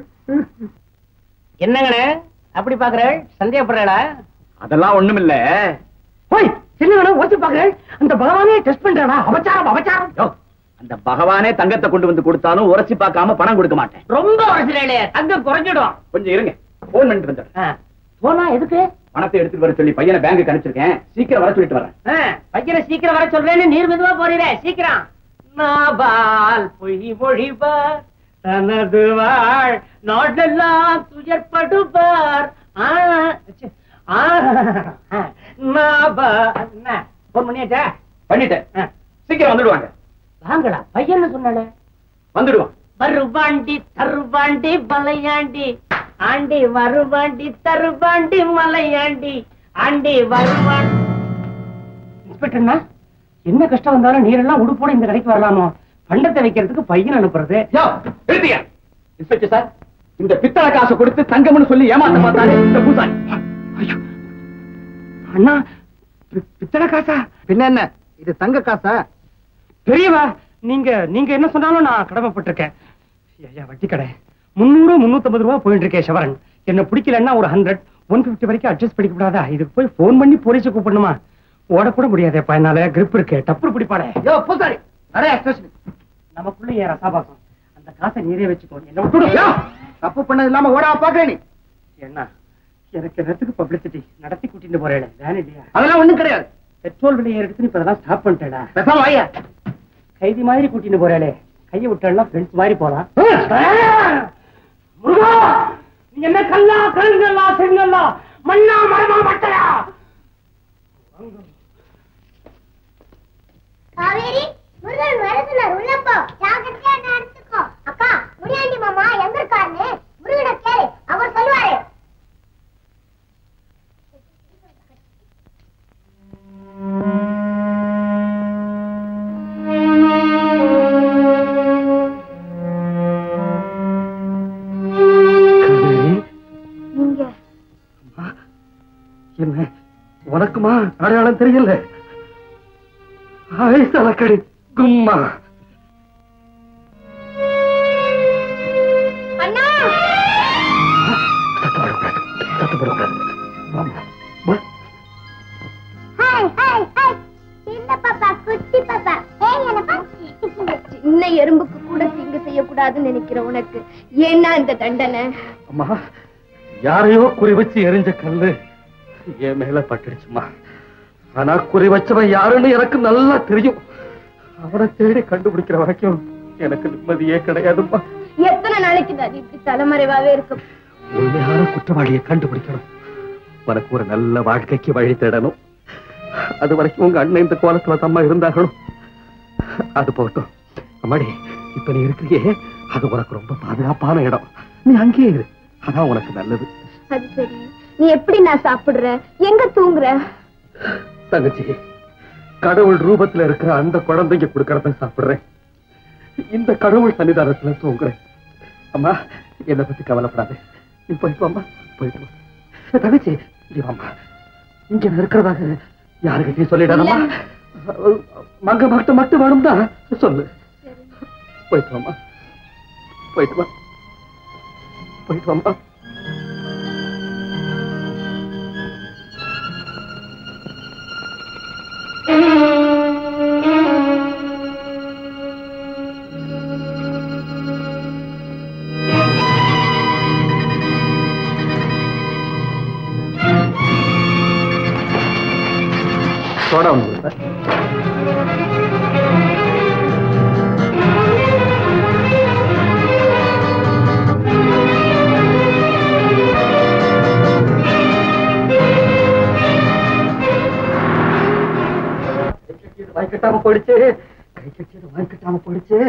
என்னங்கண்ணே அப்படி பாக்குறேன் சந்தேகப்படுறா அதெல்லாம் ஒண்ணுமில்ல போய் என்னங்கண்ணே ஓச்சு பாக்குறேன் அந்த பகவானே டெஸ்ட் பண்றானா அபச்சாரம் அபச்சாரம் யோ, அந்த பகவானே தங்கத்தை கொண்டு வந்து கொடுத்தாலும் உரைச்சி பார்க்காம பணம் கொடுக்க மாட்டேன் ரொம்ப அவசரே தங்கம் குறைஞ்சிடும் கொஞ்சம் இருங்க போன் பண்ணிட்டு வந்துடுறேன் போனா எதுக்கு பணத்தை எடுத்துட்டு வர சொல்லி பையனை பேங்க் அனுப்பிச்சிருக்கேன் சீக்கிரம் வர சொல்லிட்டு வரேன் ஆ, பையனை சீக்கிரம் வர சொல்றேன்னு நீர் மெதுவா போறீரே சீக்கிரம் நாபால் பொய் மொழிபார் தனது வாழ் நாடெல்லாம் துயர்படுவார் ஆ, ச்சே, ஆ, ஆ, நாபால் என்ன போன் பண்ணியாச்சா பண்ணிட்டேன் ஆ, சீக்கிரம் வந்துடுவாங்க வாங்கடா பையன் சொன்னாலே வந்துடுவான் வருவாண்டி தருவாண்டி மலையாண்டி ஆண்டி வருவாண்டி தருவாண்டி மலையாண்டி ஆண்டி வருவாண்டி இன்ஸ்பெக்டர்னா என்ன கஷ்டம் வந்தாலும் நீரெல்லாம் உடுப்போட இந்த கடைக்கு வரலாமோ பண்டத்தை வைக்கிறதுக்கு பையன் அனுப்புறது யோ, நிறுத்தியா இன்ஸ்பெக்டர் சார் இந்த பித்தளை காசை கொடுத்து தங்கம்னு சொல்லி ஏமாத்த பார்த்தாரு இந்த பூசாரி ஐயோ அண்ணா பி- பித்தளை காசா பின்ன என்ன இது தங்க காசா பெரியவா நீங்க நீங்க என்ன சொன்னாலும் நான் கடமைப்பட்டிருக்கேன் ஐயா வட்டி கடை முந்நூறு முந்நூத்தம்பது ரூபா போயிட்டு இருக்கேன் சிவரன் என்ன பிடிக்கலன்னா ஒரு ஹண்ட்ரட் ஒன் பிப்டி வரைக்கும் அட்ஜஸ்ட் பண்ணிக்க கூடாதா இதுக்கு போய் ஃபோன் பண்ணி போலீஸை கூப்பிடணுமா ஓடக்கூட முடியாதேப்பா என்னால கிரிப் இருக்கு டப்புரு பிடிப்பாடே யோ பூசாரி நிறைய ஸ்டேஷன் நமக்குள்ள ஏன் ரசாபாசம் அந்த காசை நீரே வச்சுக்கோ என்ன விட்டுடு யோ, தப்பு பண்ணது இல்லாம ஓடா பாக்குறேன் நீ என்ன எனக்கு என்னத்துக்கு பப்ளிசிட்டி நடத்தி கூட்டிட்டு போறேன் வேன் இல்லையா அதெல்லாம் ஒண்ணும் கிடையாது பெட்ரோல் விலையை எடுத்து இப்ப அதெல்லாம் ஸ்டாப் பண்ணிட்டேடா பேசாம வாயா கைதி மாதிரி கூட்டிட்டு போறாளே கையை விட்டாலாம் ஃப்ரெண்ட்ஸ் மாதிரி போலாம் முருகா நீ என்ன கல்லா கருங்கல்லா செங்கல்லா மண்ணா மரமா மட்டையா காவேரி முருகன் வரதுனார் உள்ள போ ஜாக்கிரதையா நடந்துக்கோ அக்கா முனியாண்டி மாமா எங்க இருக்காருன்னு முருகனை கேளு அவர் சொல்லுவாரு நீங்க என்ன உனக்குமா அடையாளம் தெரியல ஐ சலக்கடி கும்மா அண்ணா சத்தப்படக்கூடாது சத்தப்படக்கூடாது வாம்மா, வா. ஹாய் ஹாய் ஹாய் சின்ன பாப்பா குட்டி பாப்பா ஏய் என்ன பாத்து சின்ன எறும்புக்கு கூட தீங்கு செய்யக்கூடாதுன்னு நினைக்கிற உனக்கு ஏன்னா இந்த தண்டனை அம்மா யாரையோ குறி வச்சு எரிஞ்ச கல்லு என் மேல பட்டுடுச்சுமா ஆனா குறி வச்சவன் யாருன்னு எனக்கு நல்லா தெரியும் அவனை தேடி கண்டுபிடிக்கிற வரைக்கும் எனக்கு நிம்மதியே கிடையாதும்மா எத்தனை நாளைக்கு தான் இப்படி தலைமறைவாவே இருக்கும் உண்மையான குற்றவாளியை கண்டுபிடிக்கணும் உனக்கு ஒரு நல்ல வாழ்க்கைக்கு வழி தேடணும் அது வரைக்கும் உங்க அண்ணன் இந்த கோலத்துல தம்மா இருந்தாகணும் அது போகட்டும் அம்மாடி இப்ப நீ இருக்கிறியே அது உனக்கு ரொம்ப பாதுகாப்பான இடம் நீ அங்கேயே இரு அதான் உனக்கு நல்லது அது சரி நீ எப்படி நான் சாப்பிடுற எங்க தூங்குற தங்கச்சி கடவுள் ரூபத்துல இருக்கிற அந்த குழந்தைங்க கொடுக்கறத சாப்பிடுறேன் இந்த கடவுள் சன்னிதானத்துல தூங்குறேன் அம்மா என்னை பத்தி கவலைப்படாத நீ போயிட்டு வாம்மா போயிட்டு வா ஏ, தங்கச்சி இங்க வாம்மா இங்க நான் இருக்கிறதாக யாருக்கிட்டையும் சொல்லிடாதம்மா மங்க மட்டும் மட்டும் வேணும் தான் சொல்லு போயிட்டு வாம்மா போயிட்டு வா போயிட்டு வாம்மா சோடா ஒன்று கொடுத்தா வாய் கட்டாம போயிடுச்சு கை கட்டியது வாய் கட்டாம போயிடுச்சு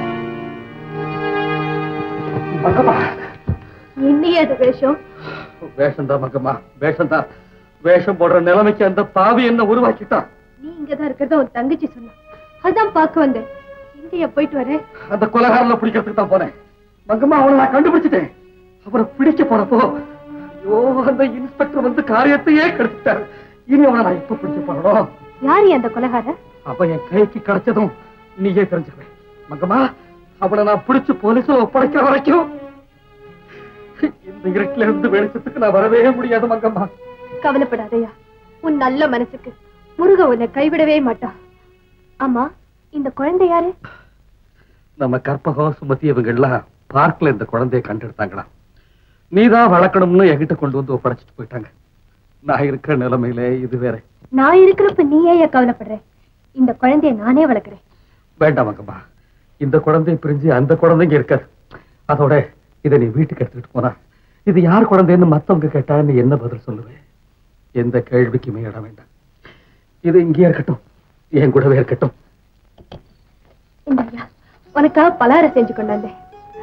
மங்கம்மா இன்னையே அது வேஷம் வேஷம்தான் மங்கம்மா வேஷம்தான் வேஷம் போடுற நிலைமைக்கு அந்த பாவி என்ன உருவாக்கிட்டான் நீ இங்கதான் இருக்கிறத உன் தங்கச்சி சொன்னா அதான் பார்க்க வந்தேன் எங்கயா போயிட்டு வர அந்த கொலகாரனை பிடிக்கிறதுக்கு தான் போனேன் மங்கம்மா அவனை நான் கண்டுபிடிச்சிட்டேன் அவரை பிடிக்க போறப்போ ஐயோ அந்த இன்ஸ்பெக்டர் வந்து காரியத்தையே கெடுத்துட்டாரு இனி அவனை நான் இப்ப பிடிக்க போறோம் யாரு அந்த கொலகார அப்ப என் கைக்கு கிடைச்சதும் நீயே தெரிஞ்சுக்குவேன் மங்கம்மா அவனை நான் பிடிச்சு போலீஸ்ல ஒப்படைக்கிற வரைக்கும் இந்த இருட்டுல இருந்து வெளிச்சத்துக்கு நான் வரவே முடியாது மங்கம்மா கவலைப்படாதயா உன் நல்ல மனசுக்கு முருக உன்னை கைவிடவே மாட்டான் ஆமா இந்த குழந்தை யாரு நம்ம கற்பகம் சுமதி இவங்க எல்லாம் பார்க்ல இந்த குழந்தைய கண்டெடுத்தாங்களா நீதான் வளர்க்கணும்னு என்கிட்ட கொண்டு வந்து ஒப்படைச்சிட்டு போயிட்டாங்க நான் இருக்கிற நிலைமையில இது வேற நான் இருக்கிறப்ப நீ ஏன் கவலைப்படுற இந்த குழந்தைய நானே வளர்க்கிறேன் வேண்டாம் மங்கம்மா இந்த குழந்தை பிரிஞ்சு அந்த குழந்தைங்க இருக்காது அதோட இதை நீ வீட்டுக்கு எடுத்துக்கிட்டு போனா இது யார் குழந்தைன்னு மத்தவங்க கேட்டா நீ என்ன பதில் சொல்லுவேன் எந்த கேள்விக்குமே இடம் வேண்டாம் இது இங்கேயே இருக்கட்டும் என் கூடவே இருக்கட்டும் இந்த ஐயா உனக்காக பலகாரம் செஞ்சு கொண்டாந்தேன்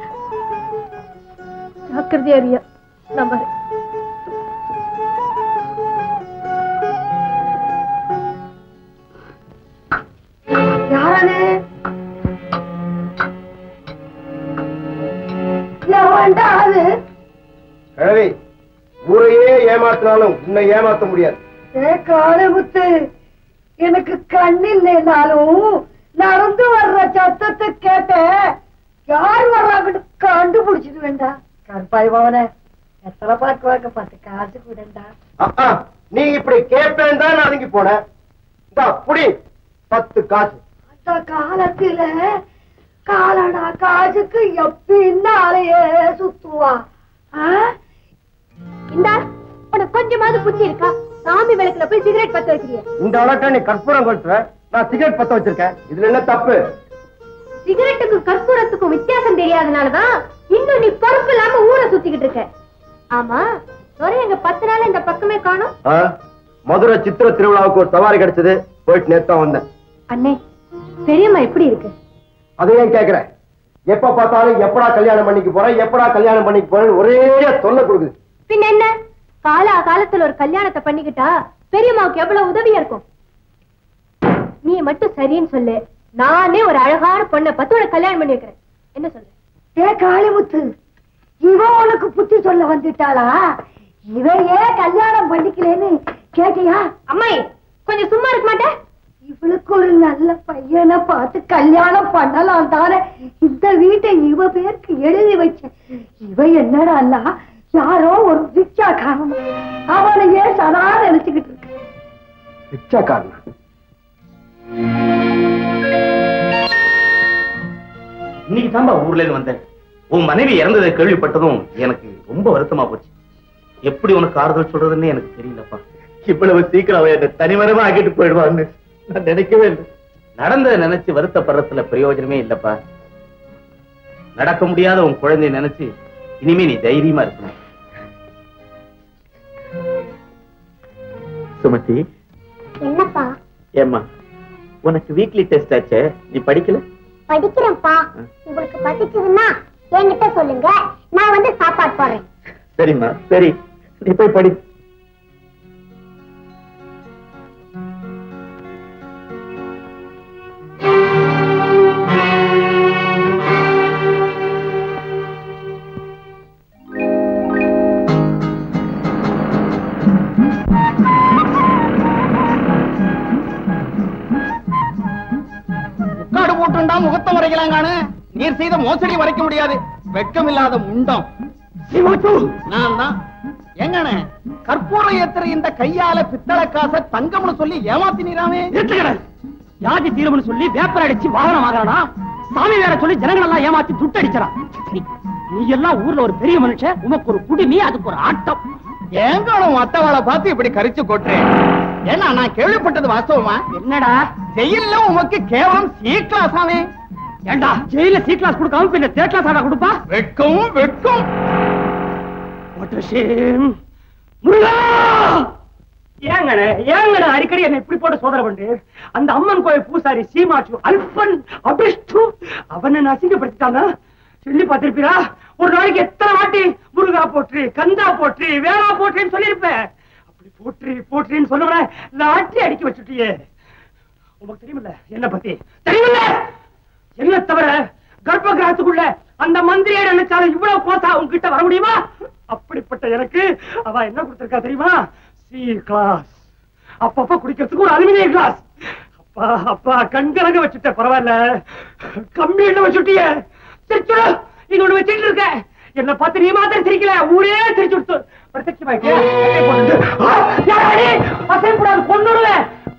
ஜாக்கிரதையா இருயா நான் வரேன் யாரானே எவன்டா அது கிழவி ஊரையே ஏமாத்தினாலும் உன்னை ஏமாத்த முடியாது ஏ காளமுத்து எனக்கு கண் இல்லைனாலும் நடந்து வர்ற சத்தத்தை கேட்ட யார் வர்றாங்கன்னு கண்டுபிடிச்சிட்டு வேண்டா கருப்பாய் பவன எத்தனை பார்க்க வாக்க பத்து காசு கூடண்டா ஆஹா, நீ இப்படி கேட்பேன் தான் நான் அதுக்கு போனேன் இந்தா புடி பத்து காசு அந்த காலத்துல காலடா காசுக்கு எப்பின்னாலேயே சுத்துவா ஆ? இந்தா உனக்கு கொஞ்சமாவது புத்தி இருக்கா சாமி விளக்குல போய் சிகரெட் பத்த வைக்கிறிய இந்த அளவுக்கு நீ கற்பூரம் கொளுத்துற நான் சிகரெட் பத்த வச்சிருக்கேன் இதுல என்ன தப்பு சிகரெட்டுக்கும் கற்பூரத்துக்கும் வித்தியாசம் தெரியாதனாலதான் இன்னும் நீ பொறுப்பு இல்லாம ஊரை சுத்திக்கிட்டு இருக்க ஆமா துரை எங்க பத்து நாள் இந்த பக்கமே காணும் ஆ? மதுரை சித்திர திருவிழாவுக்கு ஒரு சவாரி கிடைச்சது போயிட்டு நேத்து தான் வந்தேன் அண்ணே பெரியம்மா எப்படி இருக்கு அதை ஏன் கேக்குற எப்ப பார்த்தாலும் எப்படா கல்யாணம் பண்ணிக்க போறேன் எப்படா கல்யாணம் பண்ணிக்க போறேன்னு ஒரே தொல்லை கொடுக்குது பின்ன என்ன காலா காலத்துல ஒரு கல்யாணத்தை பண்ணிக்கிட்டா பெரியம்மாவுக்கு எவ்வளவு உதவியா இருக்கும் நீ மட்டும் சரின்னு சொல்லு நானே ஒரு அழகான பொண்ணை பத்தோட கல்யாணம் பண்ணி வைக்கிறேன் என்ன சொல்ற ஏ காளிமுத்து இவ உனக்கு புத்தி சொல்ல வந்துட்டாளா இவ ஏன் கல்யாணம் பண்ணிக்கலன்னு கேட்டியா அம்மாய் கொஞ்சம் சும்மா இருக்க மாட்டே இவளுக்கு ஒரு நல்ல பையனை பார்த்து கல்யாணம் பண்ணலாம் தானே இந்த வீட்டை இவ பேருக்கு எழுதி வச்ச இவ என்னடா யாரோ ஒரு ரிக்ஷாக்காரன் அவனையே சதா நினைச்சுக்கிட்டு இருக்கு ரிக்ஷாக்காரனா இன்னைக்கு தான்பா ஊர்ல இருந்து வந்தேன் உன் மனைவி இறந்ததை கேள்விப்பட்டதும் எனக்கு ரொம்ப வருத்தமா போச்சு எப்படி உனக்கு ஆறுதல் சொல்றதுன்னு எனக்கு தெரியலப்பா இவ்வளவு சீக்கிரம் அவன் என்ன தனிமரமா ஆக்கிட்டு போயிடுவான்னு நான் நினைக்கவே இல்லை நடந்ததை நினைச்சு வருத்தப்படுறதுல பிரயோஜனமே இல்லப்பா நடக்க முடியாத உன் குழந்தைய நினைச்சு இனிமே நீ தைரியமா இருக்கணும் சுமதி என்னப்பா ஏம்மா உனக்கு வீக்லி டெஸ்ட் ஆச்சே நீ படிக்கல படிக்கிறேன்ப்பா உங்களுக்கு பசிச்சதுன்னா என்கிட்ட சொல்லுங்க நான் வந்து சாப்பாடு போடுறேன் சரிம்மா சரி நீ போய் படி முக்காடு போட்டுண்டா முகத்தை வரைக்கலாம் காணு நீர் செய்த மோசடி வரைக்க முடியாது வெட்கம் இல்லாத முண்டம் நான் தான் எங்கண்ணே கற்பூரம் ஏத்துற இந்த கையால பித்தளை காசை தங்கம்னு சொல்லி ஏமாத்தினீராமே ஜாதி தீர்வுன்னு சொல்லி வேப்பர் அடிச்சு வாகனம் வாங்குறானா சாமி வேற சொல்லி ஜனங்கள் எல்லாம் ஏமாத்தி துட்டு அடிச்சான் நீ எல்லாம் ஊர்ல ஒரு பெரிய மனுஷன் உனக்கு ஒரு குடுமி அதுக்கு ஒரு ஆட்டம் ஏங்காலும் மத்தவளை பார்த்து இப்படி கரிச்சு கொட்டுறேன் ஏன்னா நான் கேள்விப்பட்டது வாஸ்தவமா என்னடா ஜெயில்ல உமக்கு கேவலம் சி கிளாஸாமே ஏண்டா ஜெயில சி கிளாஸ் கொடுக்காம பின்ன தேர்ட் கிளாஸ் ஆடா கொடுப்பா வெட்கம் வெட்கம் What a shame. முருகா ஏங்கண்ணே ஏங்கண்ணே அடிக்கடி என்ன இப்படி போட்டு சோதனை பண்ணு அந்த அம்மன் கோயில் பூசாரி சீமாச்சு அல்பன் அபிஷ்டு அவனை நான் அசிங்கப்படுத்திட்டாங்க சொல்லி பார்த்திருப்பீரா ஒரு நாளைக்கு எத்தனை வாட்டி முருகா போற்றி கந்தா போற்றி வேளா போற்றின்னு சொல்லியிருப்பேன் அப்படி போற்றி போற்றின்னு சொன்னவன லாட்டி அடிக்க வச்சுட்டியே உனக்கு தெரியுமில்ல என்ன பத்தி தெரியுமில்ல என்ன தவிர கர்ப்ப கிரகத்துக்குள்ள அந்த மந்திரியை நினைச்சாலும் இவ்வளவு கோசா உன்கிட்ட வர முடியுமா அப்படிப்பட்ட எனக்கு அவ என்ன கொடுத்திருக்கா தெரியுமா சி கிளாஸ் அப்பப்ப குடிக்கிறதுக்கு ஒரு அலுமினியம் கிளாஸ் அப்பா அப்பா கண்கலங்க வச்சுட்ட பரவாயில்ல கம்மி என்ன வச்சுட்டிய சிரிச்சுடு இது ஒண்ணு வச்சுட்டு இருக்க என்ன பார்த்து நீ மாத்திரம் சிரிக்கல ஊரே சிரிச்சு விட்டு பிரத்யட்சமாயிட்டு கட்டை போட்டுட்டு, ஆ, யாரா நீ? அசையக்கூடாது கொன்னுடுவ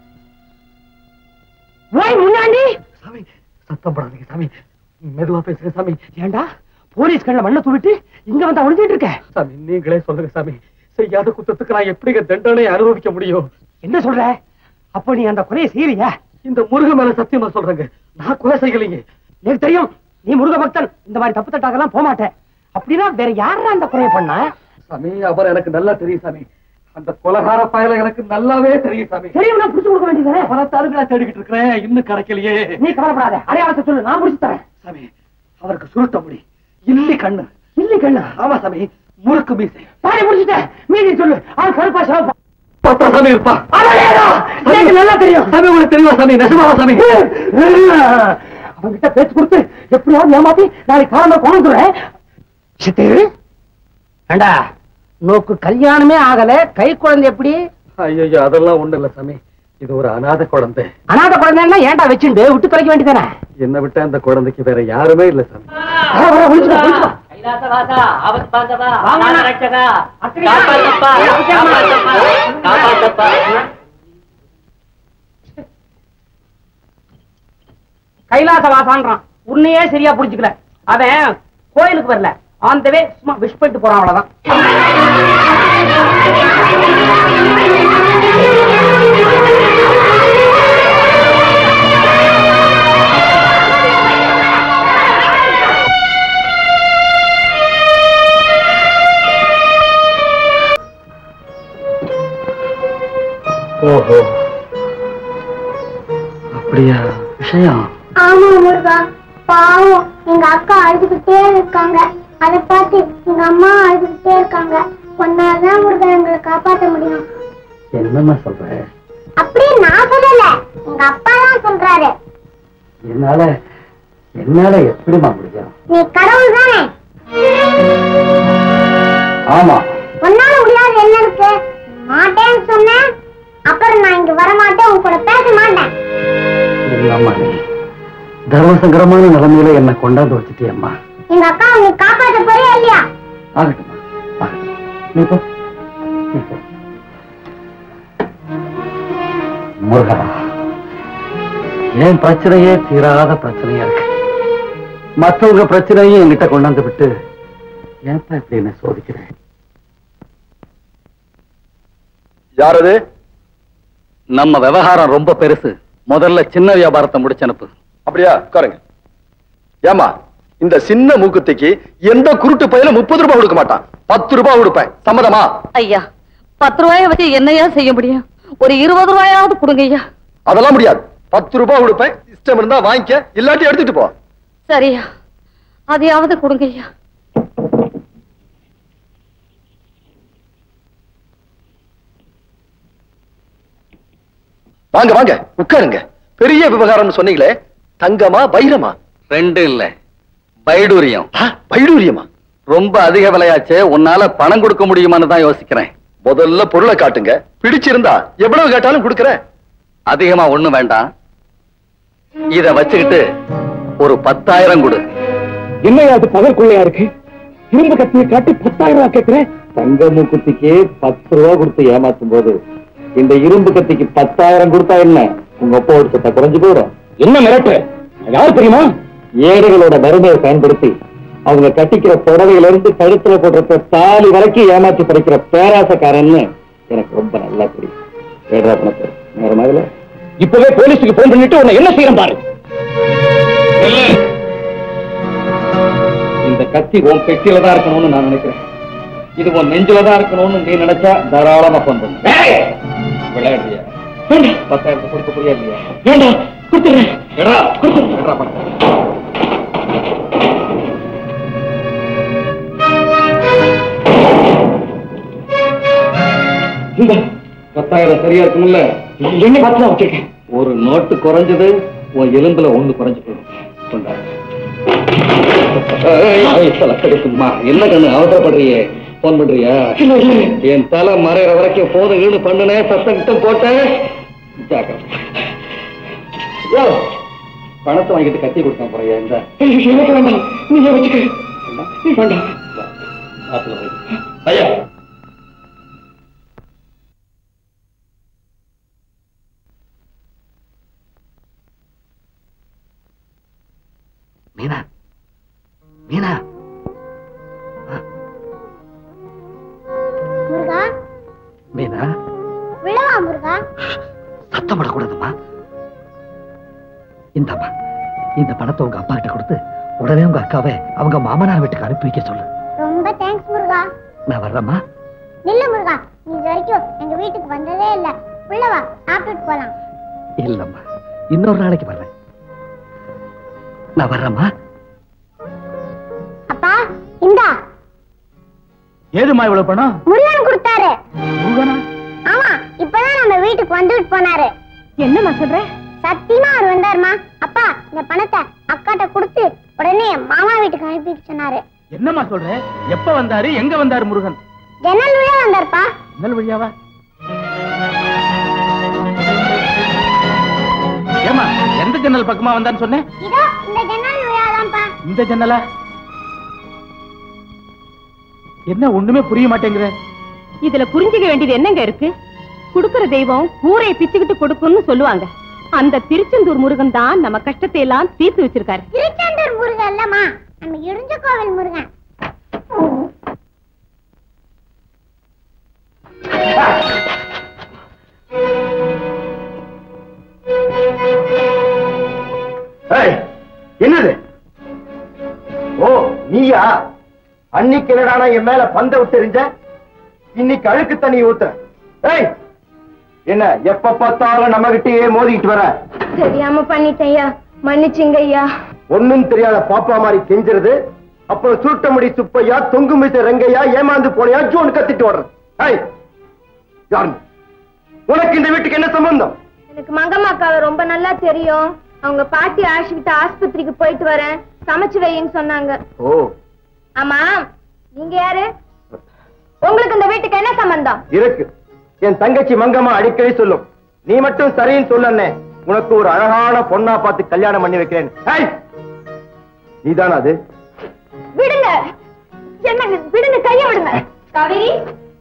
ஓய் முன்னாடி சாமி சத்தம் போடாதீங்க சாமி மெதுவா பேசுங்க சாமி ஏண்டா போலீஸ் கண்ணில் மண்ணை தூவிட்டு இங்க வந்து ஒளிஞ்சிட்டு இருக்க சாமி நீங்களே சொல்லுங்க சாமி செய்யாத குத்தத்துக்கு நான் எப்படிங்க தண்டனை அனுபவிக்க முடியும் என்ன சொல்ற அப்ப நீ அந்த கொலையை செய்யலையா இந்த முருக மேல சத்தியமா சொல்றேங்க நான் கொலை செய்யலைங்க எனக்கு தெரியும் நீ முருக பக்தன் இந்த மாதிரி தப்பு தட்டாக்கெல்லாம் போக மாட்டேன் அப்படின்னா வேற யாரா அந்த கொலையை பண்ணா சாமி அவர் எனக்கு நல்லா தெரியும் சாமி அந்த கொலகார பயல எனக்கு நல்லாவே தெரியும் சாமி தெரியும் நான் புடிச்சு கொடுக்க வேண்டியதானே பணத்தாருக்கு நான் தேடிக்கிட்டு இருக்கிறேன் இன்னும் கிடைக்கலையே நீ கவலைப்படாத அடையாளத்தை சொல்லு நான் புடிச்சு தரேன் சாமி அவருக்கு சுருட்ட முடி இல்லி கண்ணு இல்லி கண்ணு ஆமா சாமி முறுக்கு மீசை தாடி முடிச்சுட்டேன் மீதி சொல்லு அவன் கருப்பா சிவப்பா பத்தா சாமி இருப்பா எனக்கு நல்லா தெரியும் சாமி உங்களுக்கு தெரியுமா சாமி நெசமாவா சாமி அவன்கிட்ட பேச்சு கொடுத்து எப்படியாவது ஏமாத்தி நாளைக்கு காலமா கொண்டுறேன் சித்து ஏண்டா நோக்கு கல்யாணமே ஆகல கை குழந்தை எப்படி ஐயோ அதெல்லாம் ஒண்ணு இல்ல சாமி இது ஒரு அநாத குழந்தை அனாத குழந்தைன்னா ஏன்டா வச்சுண்டு விட்டு தொலைக்க வேண்டியதானே என்ன விட்டா அந்த குழந்தைக்கு வேற யாருமே இல்ல சாமி கைலாசவாசா ஆபத் பாந்தவா வாங்க. ஞான ரட்சகா அத்திரியா. காப்பாத்தப்பா காப்பாத்தப்பா காப்பாத்தப்பா கைலாச வாசான்றான் உன்னையே சரியா புடிச்சுக்கல அவன் கோயிலுக்கு வரல ஆந்தவே சும்மா விஷ் பண்ணிட்டு போறான் அவ்வளவுதான் ஓஹோ அப்படியா விஷயம் ஆமா முருகா பாவம் எங்க அக்கா அழுதுகிட்டே இருக்காங்க அதை பார்த்து எங்க அம்மா அழுதுகிட்டே இருக்காங்க ஒன்னாதான் முருகா எங்களை காப்பாத்த முடியும் என்னம்மா சொல்ற அப்படியே நான் சொல்லல எங்க அப்பா தான் சொல்றாரு என்னால என்னால எப்படிமா முடியும் நீ கடவுள் தானே ஆமா உன்னால முடியாது என்ன இருக்கு மாட்டேன்னு சொன்னேன் அப்புறம் நான் இங்க வர மாட்டேன் உன் கூட பேச மாட்டேன் என்னம்மா நீ தர்மசங்கரமான நிலைமையில என்ன கொண்டாந்து வச்சுட்டியம்மா எங்க அக்கா நீ காப்பாத்த போறியா இல்லையா ஆகட்டும்மா ஆகட்டும் நீ போ நீ போ முருகா என் பிரச்சனையே தீராத பிரச்சனையா இருக்கு மற்றவங்க பிரச்சனையும் என்கிட்ட கொண்டாந்து விட்டு ஏன்ப்பா இப்படி என்ன சோதிக்கிறேன் யாரது நம்ம விவகாரம் ரொம்ப பெருசு முதல்ல சின்ன வியாபாரத்தை முடிச்சு அனுப்பு அப்படியா உட்காருங்க ஏமா இந்த சின்ன மூக்குத்திக்கு எந்த குருட்டு பையில முப்பது ரூபாய் கொடுக்க மாட்டான் பத்து ரூபாய் கொடுப்பேன் சம்மதமா ஐயா பத்து ரூபாய வச்சு என்னையா செய்ய முடியும் ஒரு இருபது ரூபாயாவது கொடுங்க ஐயா அதெல்லாம் முடியாது பத்து ரூபாய் கொடுப்பேன் இஷ்டம் இருந்தா வாங்கிக்க இல்லாட்டி எடுத்துட்டு போ சரியா அதையாவது கொடுங்க ஐயா வாங்க வாங்க உட்காருங்க பெரிய விவகாரம்னு சொன்னீங்களே தங்கமா வைரமா ரெண்டு இல்ல பைடூரியம் பைடூரியமா ரொம்ப அதிக விலையாச்சே உன்னால பணம் கொடுக்க முடியுமான்னு தான் யோசிக்கிறேன் முதல்ல பொருளை காட்டுங்க பிடிச்சிருந்தா எவ்வளவு கேட்டாலும் கொடுக்கறேன் அதிகமா ஒண்ணு வேண்டாம் இத வச்சுக்கிட்டு ஒரு பத்தாயிரம் கொடு என்னையா அது பகற்கொள்ளையா இருக்கு இரும்பு கத்தியை காட்டி பத்தாயிரம் ரூபாய் கேட்கிறேன் தங்க மூக்குத்திக்கு பத்து ரூபா கொடுத்து ஏமாத்தும் போது இந்த இரும்பு கத்திக்கு பத்தாயிரம் கொடுத்தா என்ன உங்க அப்பா கொடுத்த குறைஞ்சு போயிடும் என்ன மிரட்டு யார் தெரியுமா ஏழைகளோட வறுமையை பயன்படுத்தி அவங்க கட்டிக்கிற புடவையில இருந்து கழுத்துல போடுற தாலி வரைக்கும் ஏமாத்தி படிக்கிற பேராசக்காரன்னு எனக்கு ரொம்ப நல்லா தெரியும் ஏழா பணத்தை நேரம் அதுல இப்பவே போலீஸுக்கு போன் பண்ணிட்டு உன்னை என்ன செய்யறேன் பாரு இந்த கத்தி உன் பெட்டியில தான் இருக்கணும்னு நான் நினைக்கிறேன் இது உன் நெஞ்சில தான் இருக்கணும்னு நீ நினைச்சா தாராளமா போன் பண்ணு விளையாடுறியா பத்தாயிரத்தை கொடுக்க புரியா இல்லையா வேண்டாம் கொடுத்துறேன் எடா, எடா பணத்தை. பத்தாயிரம் சரியா இருக்கும்ல என்ன பார்த்து தான் வச்சிருக்கேன் ஒரு நோட்டு குறைஞ்சது உன் எலும்புல ஒண்ணு குறைஞ்சு போயிடும் கொண்டா. ஏய், ஏய், தலை கிடைக்குமா என்ன கண்ணு அவசரப்படுறியே போன் பண்றியா என் தலை மறையிற வரைக்கும் போதும் ஈடு பண்ணுனேன் சத்தம் கிட்டம் போட்டேன் ஜாக்கிரதை. யோ, பணத்தை வாங்கிட்டு கட்டி கொடுத்தேன் போறியா இந்த எனக்கு வேண்டாம் நீங்க வச்சுக்க வேண்டாம் ஆத்துல வை. ஐயா மீனா மீனா முருகா மீனா விழவா முருகா சத்தம் படக்கூடாதும்மா இந்தாம்மா இந்த பணத்தை உங்க அப்பா கிட்ட கொடுத்து உடனே உங்க அக்காவை அவங்க மாமனார் வீட்டுக்கு அனுப்பி வைக்க சொல்லு ரொம்ப தேங்க்ஸ் முருகா நான் வர்றேம்மா நில்லு முருகா நீ இது வரைக்கும் எங்க வீட்டுக்கு வந்ததே இல்ல உள்ளவா சாப்பிட்டுட்டு போலாம் இல்லம்மா இன்னொரு நாளைக்கு வர்றேன் நான் வர்றேம்மா அப்பா இந்தா ஏதுமா இவ்வளவு பணம் முருகன் கொடுத்தாரு முருகனா ஆமா இப்பதான் நம்ம வீட்டுக்கு வந்துட்டு போனாரு என்னம்மா சொல்ற சத்தியமா அவர் வந்தாருமா அப்பா இந்த பணத்தை அக்காட்ட கொடுத்து உடனே மாமா வீட்டுக்கு அனுப்பி வைக்க சொன்னாரு என்னம்மா சொல்ற எப்ப வந்தாரு எங்க வந்தாரு முருகன் ஜன்னல் வழியா வந்தாருப்பா நெல் வழியாவா ஏமா எந்த ஜன்னல் பக்கமா வந்தான்னு சொன்னேன் இதோ இந்த ஜன்னல் வழியாதான்ப்பா இந்த ஜன்னலா என்ன ஒண்ணுமே புரிய மாட்டேங்குற இதுல புரிஞ்சுக்க வேண்டியது என்னங்க இருக்கு குடுக்கிற தெய்வம் கூரை பிச்சுக்கிட்டு கொடுக்கும்னு சொல்லுவாங்க அந்த திருச்செந்தூர் முருகன் தான் நம்ம கஷ்டத்தை எல்லாம் தீர்த்து வச்சிருக்காரு திருச்செந்தூர் முருகன் இல்லம்மா நம்ம இடிஞ்ச கோவில் முருகன் ஏய், என்னது ஓ நீயா அன்னைக்கு என்னடானா என் மேல பந்த விட்டு எறிஞ்ச இன்னைக்கு அழுக்கு தண்ணி ஊத்துற ஏய் என்ன எப்ப பார்த்தாலும் நம்ம கிட்டயே மோதிக்கிட்டு வர தெரியாம பண்ணிட்டேன் ஐயா மன்னிச்சுங்க ஐயா ஒண்ணும் தெரியாத பாப்பா மாதிரி கெஞ்சுறது அப்புறம் சூட்டமுடி சுப்பையா தொங்கு மிச ரெங்கையா ஏமாந்து போனையா ஜோன் கத்திட்டு ஓடுறது ஏய் யாரு உனக்கு இந்த வீட்டுக்கு என்ன சம்பந்தம் எனக்கு மங்கம்மாக்காவை ரொம்ப நல்லா தெரியும் அவங்க பாட்டி ஆசிக்கிட்டு ஆஸ்பத்திரிக்கு போயிட்டு வரேன் சமைச்சு வைன்னு சொன்னாங்க ஓ ஆமா நீங்க யாரு உங்களுக்கு இந்த வீட்டுக்கு என்ன சம்பந்தம் இருக்கு என் தங்கச்சி மங்கம்மா அடிக்கடி சொல்லும் நீ மட்டும் சரின்னு சொல்லண்ணே உனக்கு ஒரு அழகான பொண்ணா பார்த்து கல்யாணம் பண்ணி வைக்கிறேன் ஏய்! நீதானா அது விடுங்க என்னங்க விடுங்க கைய விடுங்க காவேரி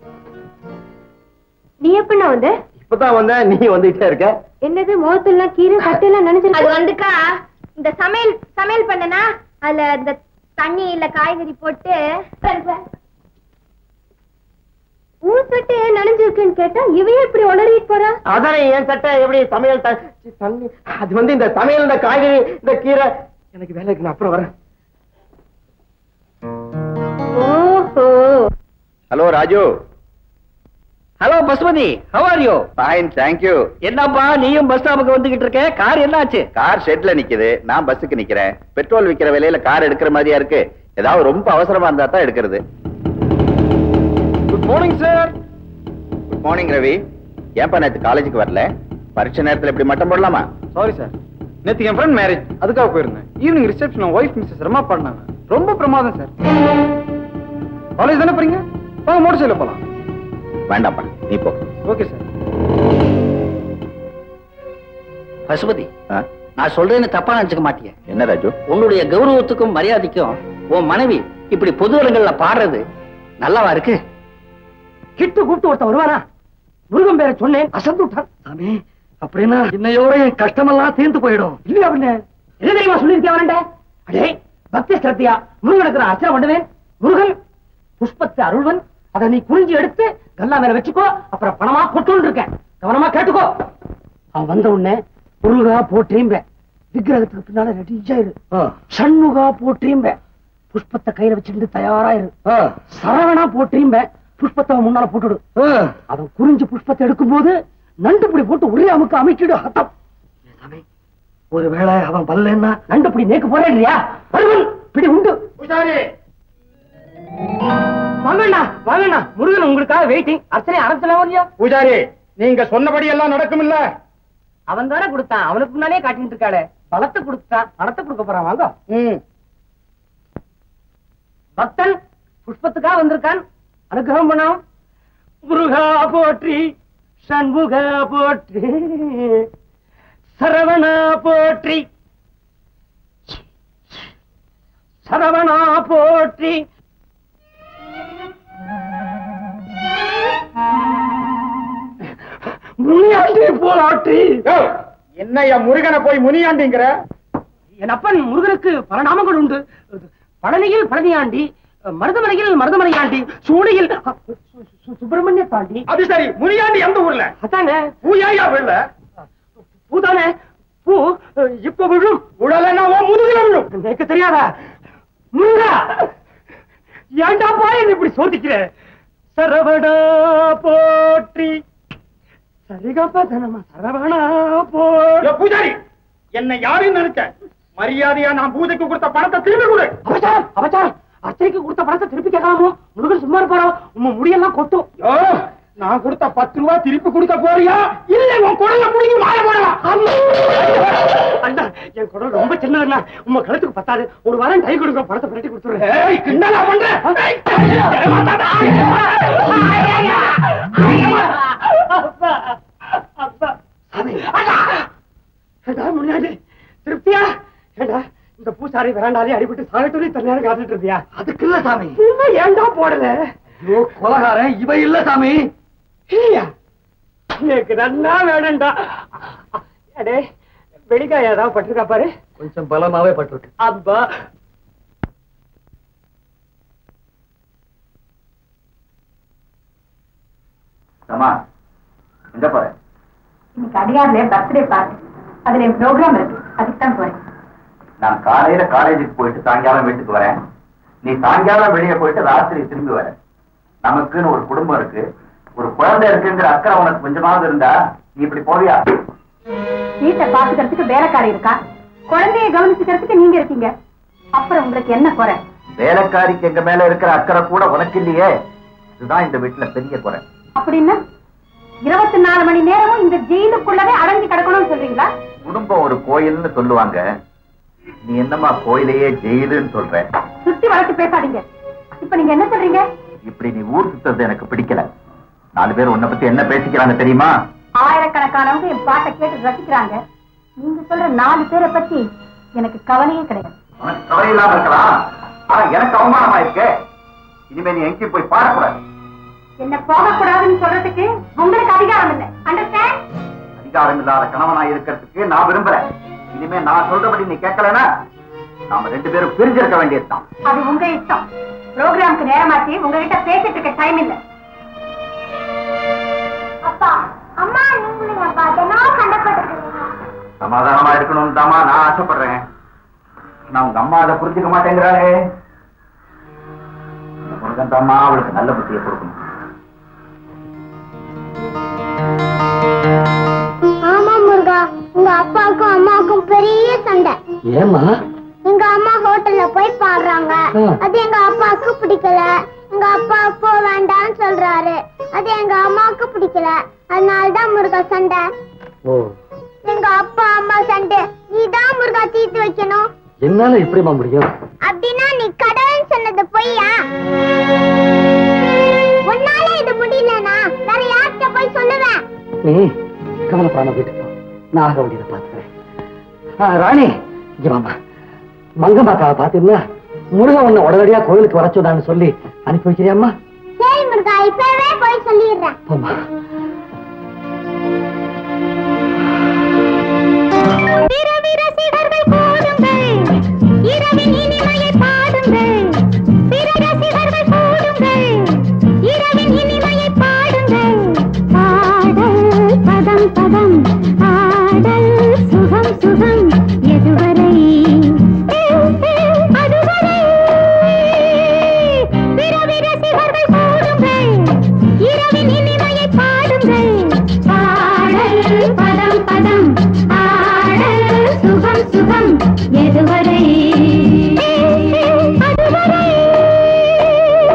நீ எப்படிண்ணா வந்த இப்பதான் வந்தேன் நீ வந்துட்டே இருக்க என்னது முகத்தெல்லாம் கீரை கட்டெல்லாம் நினைச்சு அது வந்துக்கா இந்த சமையல் சமையல் பண்ணனா அதுல இந்த தண்ணி இல்ல காய்கறி போட்டு ஊத்துட்டு நனைஞ்சிருக்குன்னு கேட்டா இவையே இப்படி உளறிட்டு போறா அதானே என் சட்டை எப்படி சமையல் த- சி, தண்ணி அது வந்து இந்த சமையல் இந்த காய்கறி இந்த கீரை எனக்கு வேலை இருக்கு நான் அப்புறம் வரேன் ஓஹோ hello Raju hello Pasumathi how are you fine thank you என்னப்பா நீயும் பஸ் ஸ்டாப்புக்கு வந்துகிட்டு இருக்க கார் என்னாச்சு கார் ஷெட்ல நிக்குது நான் பஸ்ஸுக்கு நிக்கிறேன் பெட்ரோல் விக்கிற விலையில கார் எடுக்கிற மாதிரியா இருக்கு ஏதாவது ரொம்ப அவசரமா இருந்தா தான் எடுக்கிறது good morning sir good morning Ravi ஏன்பா நேத்து காலேஜுக்கு வரல பரீட்சை நேரத்துல இப்படி மட்டம் போடலாமா சாரி சார் நேத்து என் ஃப்ரெண்ட் மேரேஜ் அதுக்காக போயிருந்தேன் evening reception wife Mrs Rama பண்ணாங்க ரொம்ப பிரமாதம் சார் காலேஜ் தானே போறீங்க வாங்க மோட்டர் சைக்கிள் போலாம் வேண்டாம்ப்பா நீ போ ஓகே சார் பசுபதி ஆ? நான் சொல்றேன்னு தப்பா நினைச்சுக்க மாட்டிய என்ன ராஜு உன்னுடைய கௌரவத்துக்கும் மரியாதைக்கும் உன் மனைவி இப்படி பொது இடங்கள்ல பாடுறது நல்லாவா இருக்கு கிட்டு கூப்பிட்டு ஒருத்தன் வருவானா முருகன் பேரை சொன்னேன் அசந்து விட்டான் சாமி அப்படின்னா இன்னையோட என் கஷ்டமெல்லாம் தீர்ந்து போயிடும் இல்லையா பின்ன என்ன தெரியுமா சொல்லியிருக்கேன் அவன்கிட்ட அடே பக்தி ஸ்ரத்தையா முருகனுக்கு நான் அர்ச்சனை பண்ணுவேன் முருகன் புஷ்பத்தை அருள்வன் அதை நீ குறிஞ்சி எடுத்து கல்லா மேல வச்சுக்கோ அப்புறம் பணமா கொட்டுன்னு இருக்கேன் கவனமா கேட்டுக்கோ அவன் வந்த உடனே முருகா போற்றியும்ப விக்கிரகத்துக்கு பின்னால ரெடியாயிரு சண்முகா போற்றியும்ப புஷ்பத்தை கையில வச்சுட்டு தயாராயிரு சரவணா போற்றியும்ப புஷ்பத்தை அவன் முன்னால போட்டுடு அவன் குறிஞ்சி புஷ்பத்தை எடுக்கும்போது நண்டுபிடி போட்டு ஒரே அமுக்கு அமைக்கிடு ஹத்தம் சாமி, ஒருவேளை அவன் வரலன்னா நண்டுபிடி நேக்கு போறேன் இல்லையா வருவன் பிடி உண்டு வாங்கண்ணா வாங்கண்ணா முருகன் உங்களுக்காக வெயிட்டிங் அர்ச்சனை அரசலாம் இல்லையா பூஜாரி நீங்க சொன்னபடி எல்லாம் நடக்கும் இல்ல அவன் தானே கொடுத்தான் அவனுக்கு முன்னாலே காட்டிட்டு இருக்காளே பழத்தை கொடுத்தான் பணத்தை கொடுக்க போறான் வாங்க பக்தன் புஷ்பத்துக்காக வந்திருக்கான் அனுகிரகம் பண்ணணும் முருகா போற்றி சண்முகா போற்றி சரவணா போற்றி சரவணா போற்றி முனியாண்டி போராட்டி என்னையா முருகனை போய் முனியாண்டிங்கிற என் அப்பன் முருகனுக்கு பல நாமங்கள் உண்டு பழனியில் பழனியாண்டி மருதமலையில் மருதமலையாண்டி சூளையில் சுப்பிரமணிய தாண்டி அது சரி முனியாண்டி எந்த ஊர்ல அதாங்க பூயாயா விழல பூதானே பூ இப்ப விழும் உடலன்னா முதுகுல விழும் எனக்கு தெரியாதா முருகா ஏன்டா பாரு இப்படி சோதிக்கிற சரவணா போற்றி சரிகப்பா தனமா சரவணா போற்றி பூஜாரி என்ன யாருன்னு நினைச்ச மரியாதையா நான் பூஜைக்கு கொடுத்த பணத்தை திரும்பி கொடு அவசாரம் அவசாரம் அர்ச்சனைக்கு கொடுத்த பணத்தை திருப்பி கேட்கலாமோ முருகன் சும்மா இருப்பாரோ உங்க முடியெல்லாம் கொட்டும் யோ, நான் கொடுத்த பத்து ரூபா திருப்பி கொடுக்க போறியா இல்ல உன் குடல முடிஞ்சு மாய போடலாம் அண்ணா என் குடல் ரொம்ப சின்னதுண்ணா உங்க கழுத்துக்கு பத்தாது ஒரு வாரம் கை கொடுங்க பணத்தை பிரட்டி கொடுத்துருவேன் ஏய், கிண்டலா பண்ற? அப்பா அப்பா சாமி ஏண்டா முன்னாடி திருப்தியா ஏண்டா இந்த பூசாரி விராண்டாலே அடிபட்டு சாகட்டுன்னு தன் நேரம் காத்துட்டு இருந்தியா அதுக்கு இல்ல சாமி இன்னும் ஏன்டா போடல ஐயோ கொலகாரன் இவ இல்ல சாமி இல்லையா எனக்கு நன்னா வேணும்டா அடே வெடிக்காய் ஏதாவது பட்டிருக்கா பாரு கொஞ்சம் பலமாவே பட்டிருக்கு அப்பா அம்மா எங்க போற இன்னைக்கு அடியார்ல பர்த்டே பார்ட்டி அதுல என் ப்ரோக்ராம் இருக்கு அதுக்கு தான் போறேன் நான் காலையில காலேஜுக்கு போயிட்டு சாயங்காலம் வீட்டுக்கு வரேன் நீ சாயங்காலம் வெளியே போயிட்டு ராத்திரி திரும்பி வர நமக்குன்னு ஒரு குடும்பம் இருக்கு ஒரு குழந்தை இருக்குங்கிற அக்கறை உனக்கு கொஞ்சமாவது இருந்தா நீ இப்படி போவியா வீட்டை பாத்துக்கிறதுக்கு வேலைக்காரி இருக்கா குழந்தைய கவனிச்சுக்கிறதுக்கு நீங்க இருக்கீங்க அப்புறம் உங்களுக்கு என்ன குறை வேலைக்காரிக்கு எங்க மேல இருக்கிற அக்கறை கூட உனக்கு இல்லையே இதுதான் இந்த வீட்டுல பெரிய குறை அப்படின்னா இருபத்தி நாலு மணி நேரமும் இந்த ஜெயிலுக்குள்ளவே அடங்கி கிடக்கணும்னு சொல்றீங்களா குடும்பம் ஒரு கோயில்னு சொல்லுவாங்க நீ என்னம்மா கோயிலையே ஜெயிலுன்னு சொல்ற சுத்தி வளர்த்து பேசாதீங்க இப்ப நீங்க என்ன சொல்றீங்க இப்படி நீ ஊர் சுத்துறது எனக்கு பிடிக்கல நாலு பேர் உன்னை பத்தி என்ன பேசிக்கிறாங்க தெரியுமா ஆயிரக்கணக்கானவங்க என் பாட்டை கேட்டு ரசிக்கிறாங்க நீங்க சொல்ற நாலு பேரை பத்தி எனக்கு கவலையே கிடையாது உனக்கு கவலை இல்லாம இருக்கலாம் ஆனா எனக்கு அவமானமா இருக்கே இனிமே நீ எங்கேயும் போய் பாடக்கூடாது என்ன போகக்கூடாதுன்னு சொல்றதுக்கு உங்களுக்கு அதிகாரம் இல்லை அண்டர்ஸ்டாண்ட் அதிகாரம் இல்லாத கணவனா இருக்கிறதுக்கு நான் விரும்புறேன் இனிமே நான் சொல்றபடி நீ கேட்கலனா நாம ரெண்டு பேரும் பிரிஞ்சிருக்க வேண்டியதுதான் அது உங்க இஷ்டம் ப்ரோக்ராம்க்கு நேரமாச்சு உங்ககிட்ட பேசிட்டு இருக்க டைம் இல்ல அப்பா அம்மா நீங்களும் அப்பா தினம் சண்டை போட்டுருக்கீங்க சமாதானமா இருக்கணும்னு தாமா நான் ஆசைப்படுறேன் நான் உங்க அம்மா அதை புரிஞ்சுக்க மாட்டேங்கிறாளே இந்த முருகன் தாம்மா அவளுக்கு நல்ல புத்தியை கொடுக்கணும் ஆமா முருகா உங்க அப்பாவுக்கும் அம்மாவுக்கும் பெரிய சண்டை ஏமா எங்க அம்மா ஹோட்டல்ல போய் பாடுறாங்க ஆ. அது எங்க அப்பாவுக்கு பிடிக்கல எங்க அப்பா போ வேண்டாம்னு சொல்றாரு அது எங்க அம்மாவுக்கு பிடிக்கல அதனாலதான் முருகா சண்டை ஓ எங்க அப்பா அம்மா சண்டை நீதான் முருகா தீர்த்து வைக்கணும் என்னால எப்படிமா முடியும் அப்படின்னா நீ கடவுள் சொன்னது பொய்யா உன்னால இது முடியலனா வேற யார்கிட்ட போய் சொல்லுவேன் நீ கவலைப்படாம வீட்டுக்கு போ நான் ஆக வேண்டியதை பாத்துக்கிறேன் ஆ, ராணி இங்க வாமா மங்கம்மாக்காவை பாத்தீங்கன்னா முருகன் உன்னை உடனடியா கோயிலுக்கு வர சொன்னான்னு சொல்லி அனுப்பி வைக்கிறியாம்மா சரி முருகா இப்பவே போய் சொல்லிடுறேன் போமா இரவி ரசிகர்கள் கூடுங்கள் இரவின் இனிமையை பாடுங்கள் பிற ரசிகர்கள் கூடுங்கள் இரவின் இனிமையை பாடுங்கள் பாடல் பதம் பதம் ஆடல் சுகம் சுகம் எதுவரை அதுவரை பிறவி ரசிகர்கள் கூடுங்கள் இரவின் இனிமையை பாடுங்கள் பாடல் பதம் பதம் ஆடல் சுகம் சுகம் எதுவரை அதுவரை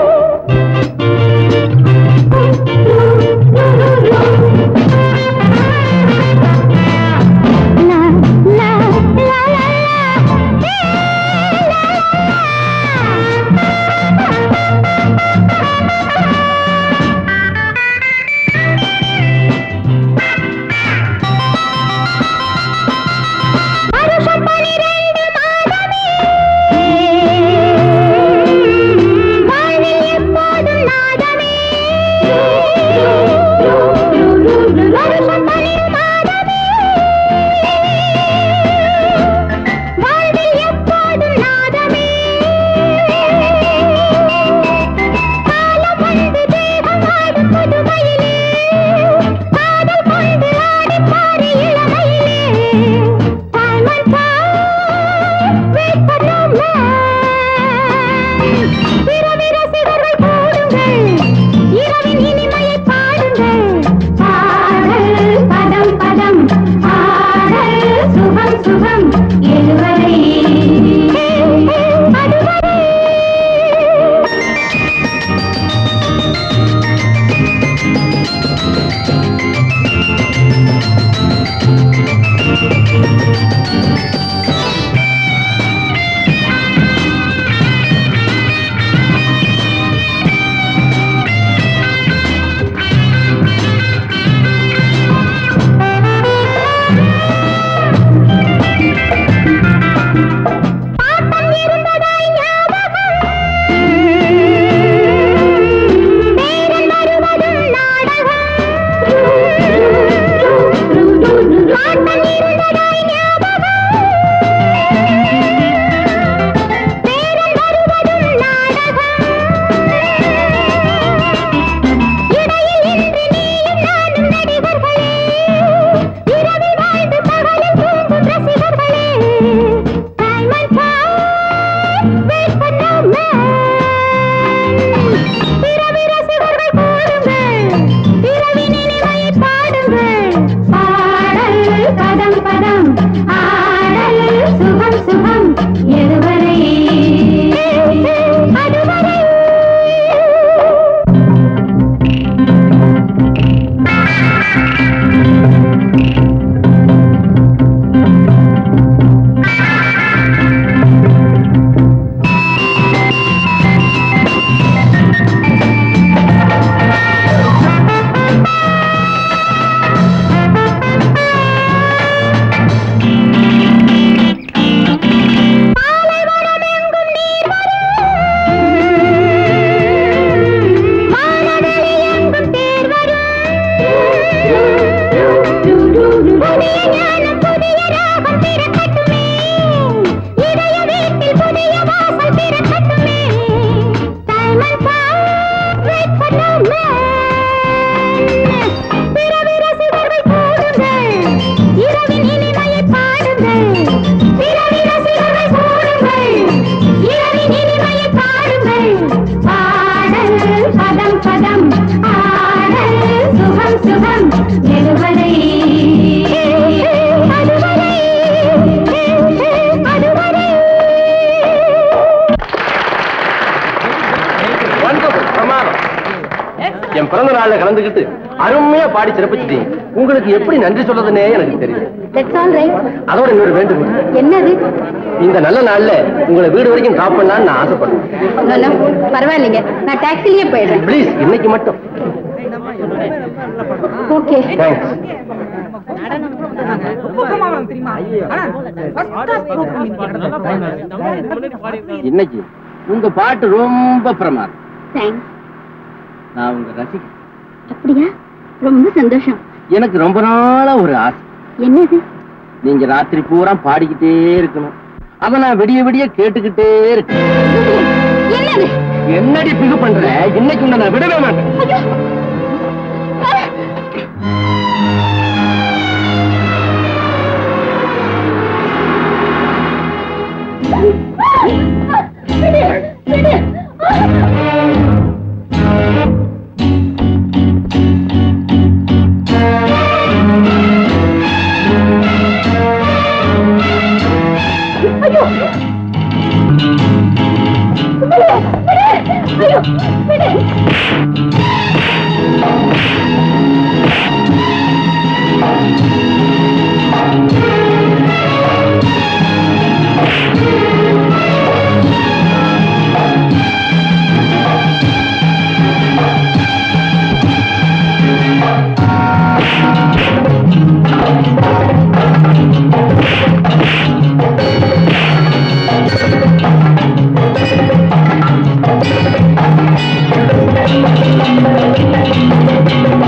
பதம் பதம் ஆடல் சுகம் சுகம் எதுவரை அதுவரை பதம் பதம் ஆடல் சுகம் சுகம் எதுவரை அதுவரை அதுவரை Wonderful, பிரமாதம் என் பிறந்த நாள்ல கலந்துக்கிட்டு அருமையா பாடி சிறப்பிச்சிட்டீங்க உங்களுக்கு எப்படி நன்றி சொல்றதுன்னே எனக்கு தெரியும் That's all right. அதோட இன்னொரு வேண்டுகோள் என்னது இந்த நல்ல நாள்ல உங்களை வீடு வரைக்கும் டிராப் பண்ணலாம்னு நான் ஆசைப்படுறேன் No, no, பரவாயில்லைங்க நான் டாக்ஸிலேயே போயிடுறேன் ப்ளீஸ் இன்னைக்கு மட்டும் ஓகே தேங்க்ஸ் இன்னைக்கு உங்க பாட்டு ரொம்ப பிரமாதம் தேங்க்ஸ் நான் உங்க ரசிகன் அப்படியா ரொம்ப சந்தோஷம் எனக்கு ரொம்ப நாளா ஒரு ஆசை என்னது நீங்க ராத்திரி பூரா பாடிக்கிட்டே இருக்கணும் அத நான் விடிய விடிய கேட்டுக்கிட்டே இருக்கேன் என்னது என்னடி பிகு பண்ற இன்னைக்கு உன்னை நான் விடவே மாட்டேன் Thank you.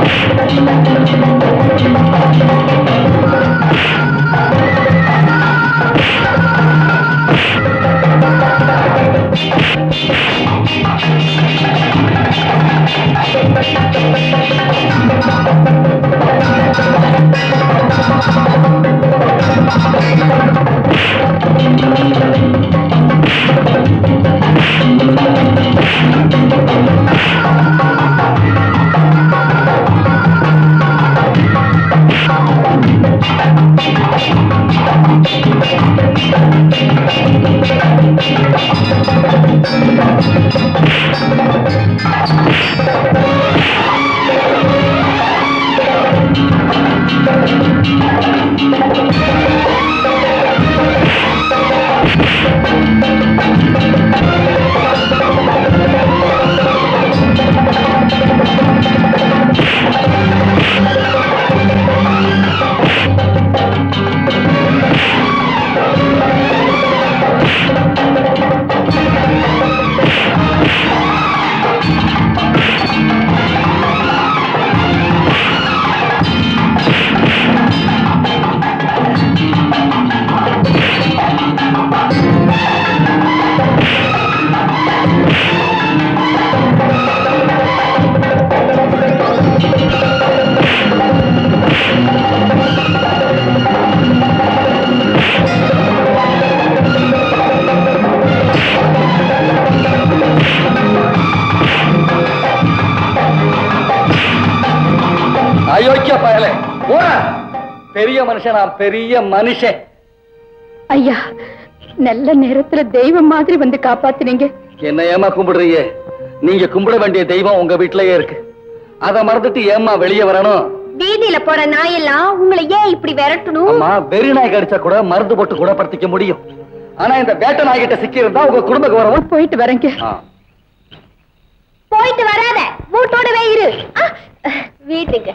போற பெரிய மனுஷன் நான் பெரிய மனுஷன் ஐயா நல்ல நேரத்துல தெய்வம் மாதிரி வந்து காப்பாத்துனீங்க என்ன ஏமா கும்பிடுறீங்க நீங்க கும்பிட வேண்டிய தெய்வம் உங்க வீட்லயே இருக்கு அத மறந்துட்டு ஏமா வெளியே வரணும் வீதியில போற நாயெல்லாம் உங்களை ஏன் இப்படி விரட்டணும் அம்மா வெறி நாய் கடிச்சா கூட மருந்து போட்டு குணப்படுத்திக்க முடியும் ஆனா இந்த வேட்டை நாய் கிட்ட சிக்கி இருந்தா உங்க குடும்ப கௌரவம் போயிட்டு வரேங்க ஆ. போயிட்டு வராத வீட்டோடவே இரு ஆ, வீட்டுக்கு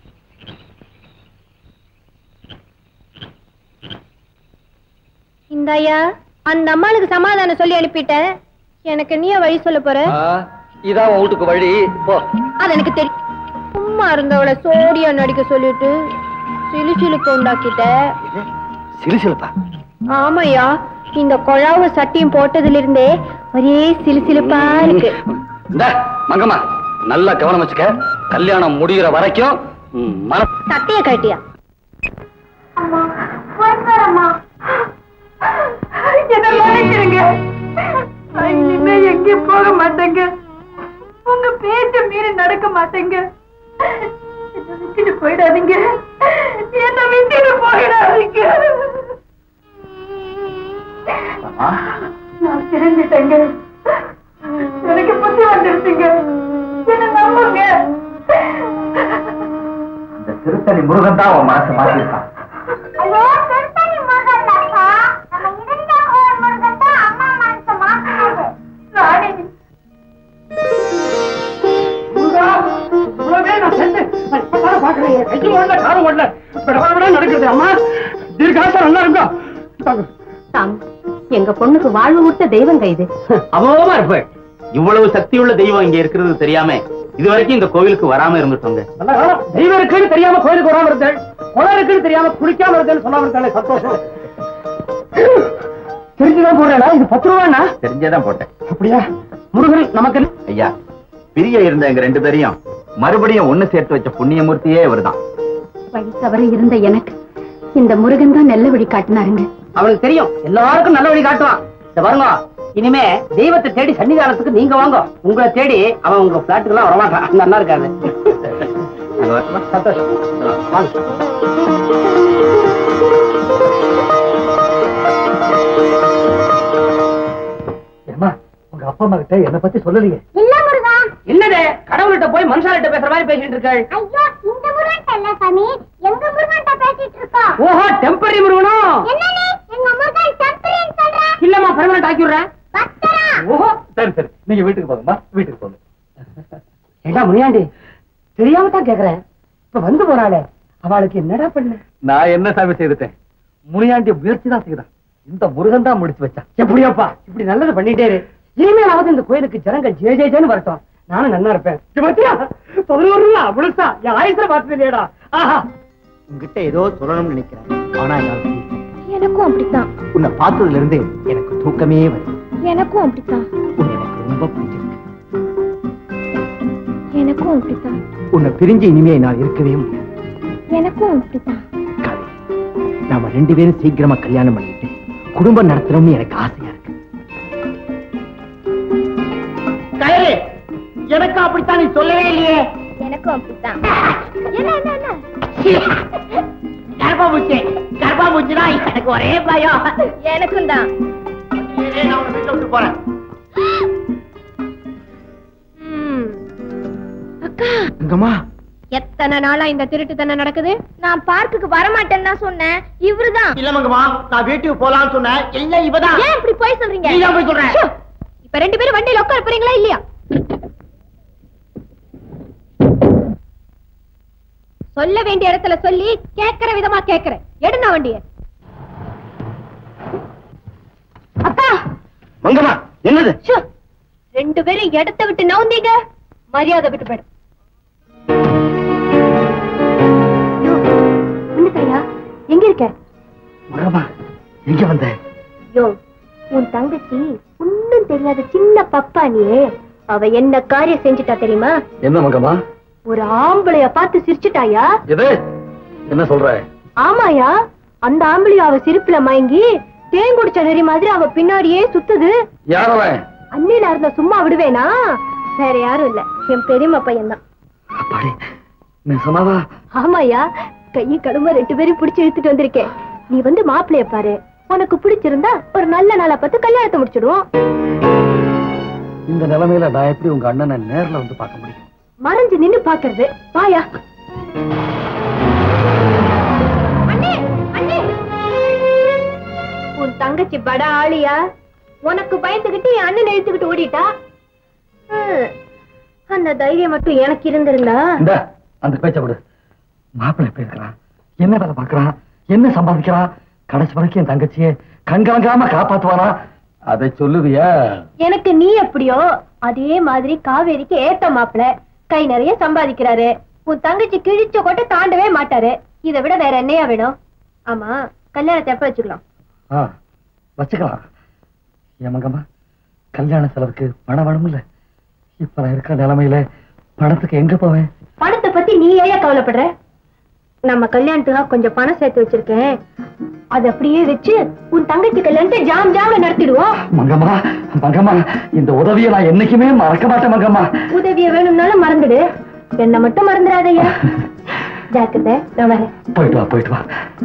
இந்தாயா அந்த அம்மாளுக்கு சமாதானம் சொல்லி அனுப்பிட்டேன் எனக்கு நீ வழி சொல்ல போற ஆ, இதான் உன் வீட்டுக்கு வழி போ அது எனக்கு தெரியும் சும்மா இருந்தவளை சோடியா நடிக்க சொல்லிட்டு சிலு சிலுக்கு உண்டாக்கிட்ட சிரிசிலப்பா ஆமாய்யா இந்த குழாவு சட்டியும் போட்டதுல இருந்தே ஒரே சிலுசிலுப்பா இருக்கு இந்த மங்கம்மா நல்லா கவனம் வச்சுக்க கல்யாணம் முடிகிற வரைக்கும் ம், மன சட்டைய கட்டியா என்ன மன்னிச்சிருங்க நான் இனிமே எங்கேயும் போக மாட்டேங்க உங்க பேச்ச மீறி நடக்க மாட்டேங்க என்ன விட்டுட்டு போயிடாதீங்க என்ன விட்டுட்டு போயிடாதீங்க நான் தெரிஞ்சிட்டேங்க எனக்கு புத்தி வந்துருச்சுங்க என்ன நம்புங்க இந்த திருத்தணி முருகன் தான் உன் மனசை மாத்திருக்கான் ஐயோ திருத்தணி முருகன் தான்ப்பா நம்ம இருந்த கோயில் முருகன் தான் அம்மா மனசை மாத்தினது ராணி இவ்வளவே நான் செஞ்சேன் நான் இப்பதானே பார்க்கிறேன் என் கையும் ஓடல காலும் ஓடல விட நடக்குது அம்மா தீர்காசம் நல்லா இருக்கா சாமி எங்க பொண்ணுக்கு வாழ்வு கொடுத்த தெய்வம் கைது அமோகமா இருப்பேன் இவ்வளவு சக்தியுள்ள தெய்வம் இங்க இருக்கிறது தெரியாம இது வரைக்கும் இந்த கோவிலுக்கு வராம இருந்துட்டோங்க நல்ல காலம் தெய்வம் இருக்குன்னு தெரியாம கோயிலுக்கு வராம இருந்தேன் குளம் இருக்குன்னு தெரியாம குளிக்காம இருந்தேன்னு சொல்லாம இருக்கானே சந்தோஷம் தெரிஞ்சுதான் போடுறேனா இது பத்து ரூபாண்ணா தெரிஞ்சேதான் போட்டேன் அப்படியா முருகன் நமக்கு என்ன? ஐயா பிரிய இருந்த எங்க ரெண்டு பேரையும் மறுபடியும் ஒண்ணு சேர்த்து வச்ச புண்ணியமூர்த்தியே இவர்தான் வழி தவற இருந்த எனக்கு இந்த முருகன் தான் நல்ல வழி காட்டினாருங்க அவனுக்கு தெரியும் எல்லாருக்கும் நல்ல வழி காட்டுவான் இந்த பாருங்க இனிமே தெய்வத்தை தேடி சன்னிதானத்துக்கு நீங்க வாங்க உங்களை தேடி அவன் உங்க பிளாட்டுக்கு எல்லாம் வரமாட்டான் நல்லா இருக்காது சந்தோஷம் வாங்க ஏம்மா உங்க அப்பா அம்மா கிட்ட என்ன பத்தி சொல்லலையே இல்ல முருகா என்னது கடவுள்கிட்ட போய் மனுஷாலிட்ட பேசுற மாதிரி பேசிட்டு இருக்காள் ஐயோ இந்த முருகன் இல்ல சாமி எங்க முருகன்ட்ட பேசிட்டு இருக்கோம் ஓஹோ டெம்பரரி முருகனும் என்னன்னு எங்க முருகன் டெம்பரேன்னு சொல்றேன் இல்லம்மா பர்மனன்ட் ஆக்கி விடுறேன் பத்தரா ஓஹோ சரி சரி நீங்க வீட்டுக்கு போங்கம்மா வீட்டுக்கு போங்க ஏண்டா முனியாண்டி தெரியாம தான் கேக்குறேன் இப்ப வந்து போறாளே அவளுக்கு என்னடா பண்ண நான் என்ன சாமி செய்துட்டேன் முனியாண்டிய முயற்சி தான் செய்தான் இந்த முருகன் தான் முடிச்சு வச்சான் எப்படியாப்பா இப்படி நல்லது பண்ணிட்டே இரு இனிமேலாவது இந்த கோயிலுக்கு ஜனங்கள் ஜே ஜே ஜேன்னு வரட்டும் நானும் நல்லா இருப்பேன் இது பாத்தியா பதினோரு ரூபா முழுசா என் ஆயுசல பார்த்தது இல்லையடா ஆஹா உங்ககிட்ட ஏதோ சொல்லணும்னு நினைக்கிறேன் ஆனா என்னால முடியல. எனக்கும் அப்படித்தான் உன்னை பார்த்ததுல இருந்து எனக்கு தூக்கமே வருது எனக்கும் அப்படித்தான் உன்னை எனக்கு ரொம்ப பிடிச்சிருக்கு எனக்கும் அப்படித்தான் உன்னை பிரிஞ்சு இனிமே நான் இருக்கவே முடியாது எனக்கும் அப்படித்தான் நாம ரெண்டு பேரும் சீக்கிரமா கல்யாணம் பண்ணிட்டு குடும்பம் நடத்தணும்னு எனக்கு ஆசையா இருக்கு கயறு எனக்கு அப்படித்தான் நீ சொல்லவே இல்லையே எனக்கும் அப்படித்தான் என்ன என்ன என்ன கர்ப்பாம்பூச்சி கர்ப்பாம்பூச்சினா எனக்கு ஒரே பயம் எனக்கும் தான் நான் உன்னை வீட்டுல விட்டு போறேன் அக்கா அங்கம்மா எத்தனை நாளா இந்த திருட்டுத்தனம் நடக்குது நான் பார்க்குக்கு வரமாட்டேன்னு தான் சொன்னேன் இவருதான் இல்ல மங்கம்மா நான் வீட்டுக்கு போலாம்னு சொன்னேன் இல்ல இவதான் ஏன் இப்படி போய் சொல்றீங்க நீதான் போய் சொல்ற. ச்சோ, இப்ப ரெண்டு பேரும் வண்டியில உட்கார போறீங்களா இல்லையா சொல்ல வேண்டிய இடத்துல சொல்லி கேக்குற விதமா கேக்குறேன் எடுனா வண்டிய அக்கா மங்கம்மா என்னது ச்சோ, ரெண்டு பேரும் இடத்த விட்டு நவுந்தீங்க மரியாதை விட்டு போயிடும் வந்துக்கையா எங்க இருக்க மங்கம்மா எங்க வந்த யோ உன் தங்கச்சி ஒண்ணும் தெரியாத சின்ன பப்பானியே அவ என்ன காரியம் செஞ்சுட்டா தெரியுமா என்ன மங்கம்மா ஒரு ஆம்பளைய பார்த்து சிரிச்சுட்டாயா எது என்ன சொல்ற ஆமாயா அந்த ஆம்பளைய அவ சிரிப்புல மயங்கி தேன் குடிச்ச நெறி மாதிரி அவ பின்னாடியே சுத்துது யாரவன் அண்ணில இருந்த சும்மா விடுவேனா வேற யாரும் இல்ல என் பெரியம்மா பையன் தான் அப்பாடி நிஜமாவா ஆமாயா கையை கடுமை ரெண்டு பேரும் பிடிச்சு இழுத்துட்டு வந்திருக்கேன் நீ வந்து மாப்பிளைய பாரு உனக்கு பிடிச்சிருந்தா ஒரு நல்ல நாளா பார்த்து கல்யாணத்தை முடிச்சிடுவோம் இந்த நிலைமையில நான் எப்படி உங்க அண்ணனை நேர்ல வந்து பார்க்க முடியும் மறைஞ்சு நின்னு பாக்குறது வாயா உன் தங்கச்சி பட ஆளியா உனக்கு பயந்துகிட்டு என் அண்ணன் இழுத்துக்கிட்டு ஓடிட்டா ஹம், அந்த தைரியம் மட்டும் எனக்கு இருந்திருந்தா இந்த அந்த பேச்ச விடு மாப்பிள்ளை எப்படி இருக்கிறான் என்ன வேலை பார்க்கறான் என்ன சம்பாதிக்கிறான் கடைசி வரைக்கும் என் தங்கச்சியை கண்கலங்காம காப்பாத்துவானா அதை சொல்லுவியா எனக்கு நீ எப்படியோ அதே மாதிரி காவேரிக்கு ஏத்த மாப்பிள கை நிறைய சம்பாதிக்கிறாரு உன் தங்கச்சி கிழிச்ச கொட்ட தாண்டவே மாட்டாரு இதை விட வேற என்னையா வேணும் ஆமா கல்யாணத்தை எப்ப வச்சுக்கலாம் ஆ வச்சுக்கலாம் ஏமங்கம்மா கல்யாண செலவுக்கு பணம் வேணும்ல இப்ப நான் இருக்கிற நிலைமையில பணத்துக்கு எங்க போவேன் பணத்தை பத்தி நீ ஏன் கவலைப்படுற நம்ம கல்யாணத்துக்காக கொஞ்சம் பணம் சேர்த்து வச்சிருக்கேன் அது அப்படியே வச்சு உன் தங்கச்சி கல்யாணத்தை ஜாம் ஜாம்ல நடத்திடுவோம் மங்கம்மா மங்கம்மா இந்த உதவியை நான் என்னைக்குமே மறக்க மாட்டேன் மங்கம்மா உதவிய வேணும்னாலும் மறந்துடு என்ன மட்டும் மறந்துடாதய்யா ஜாக்கிரதை நான் வரேன் போயிட்டு வா போயிட்டு வா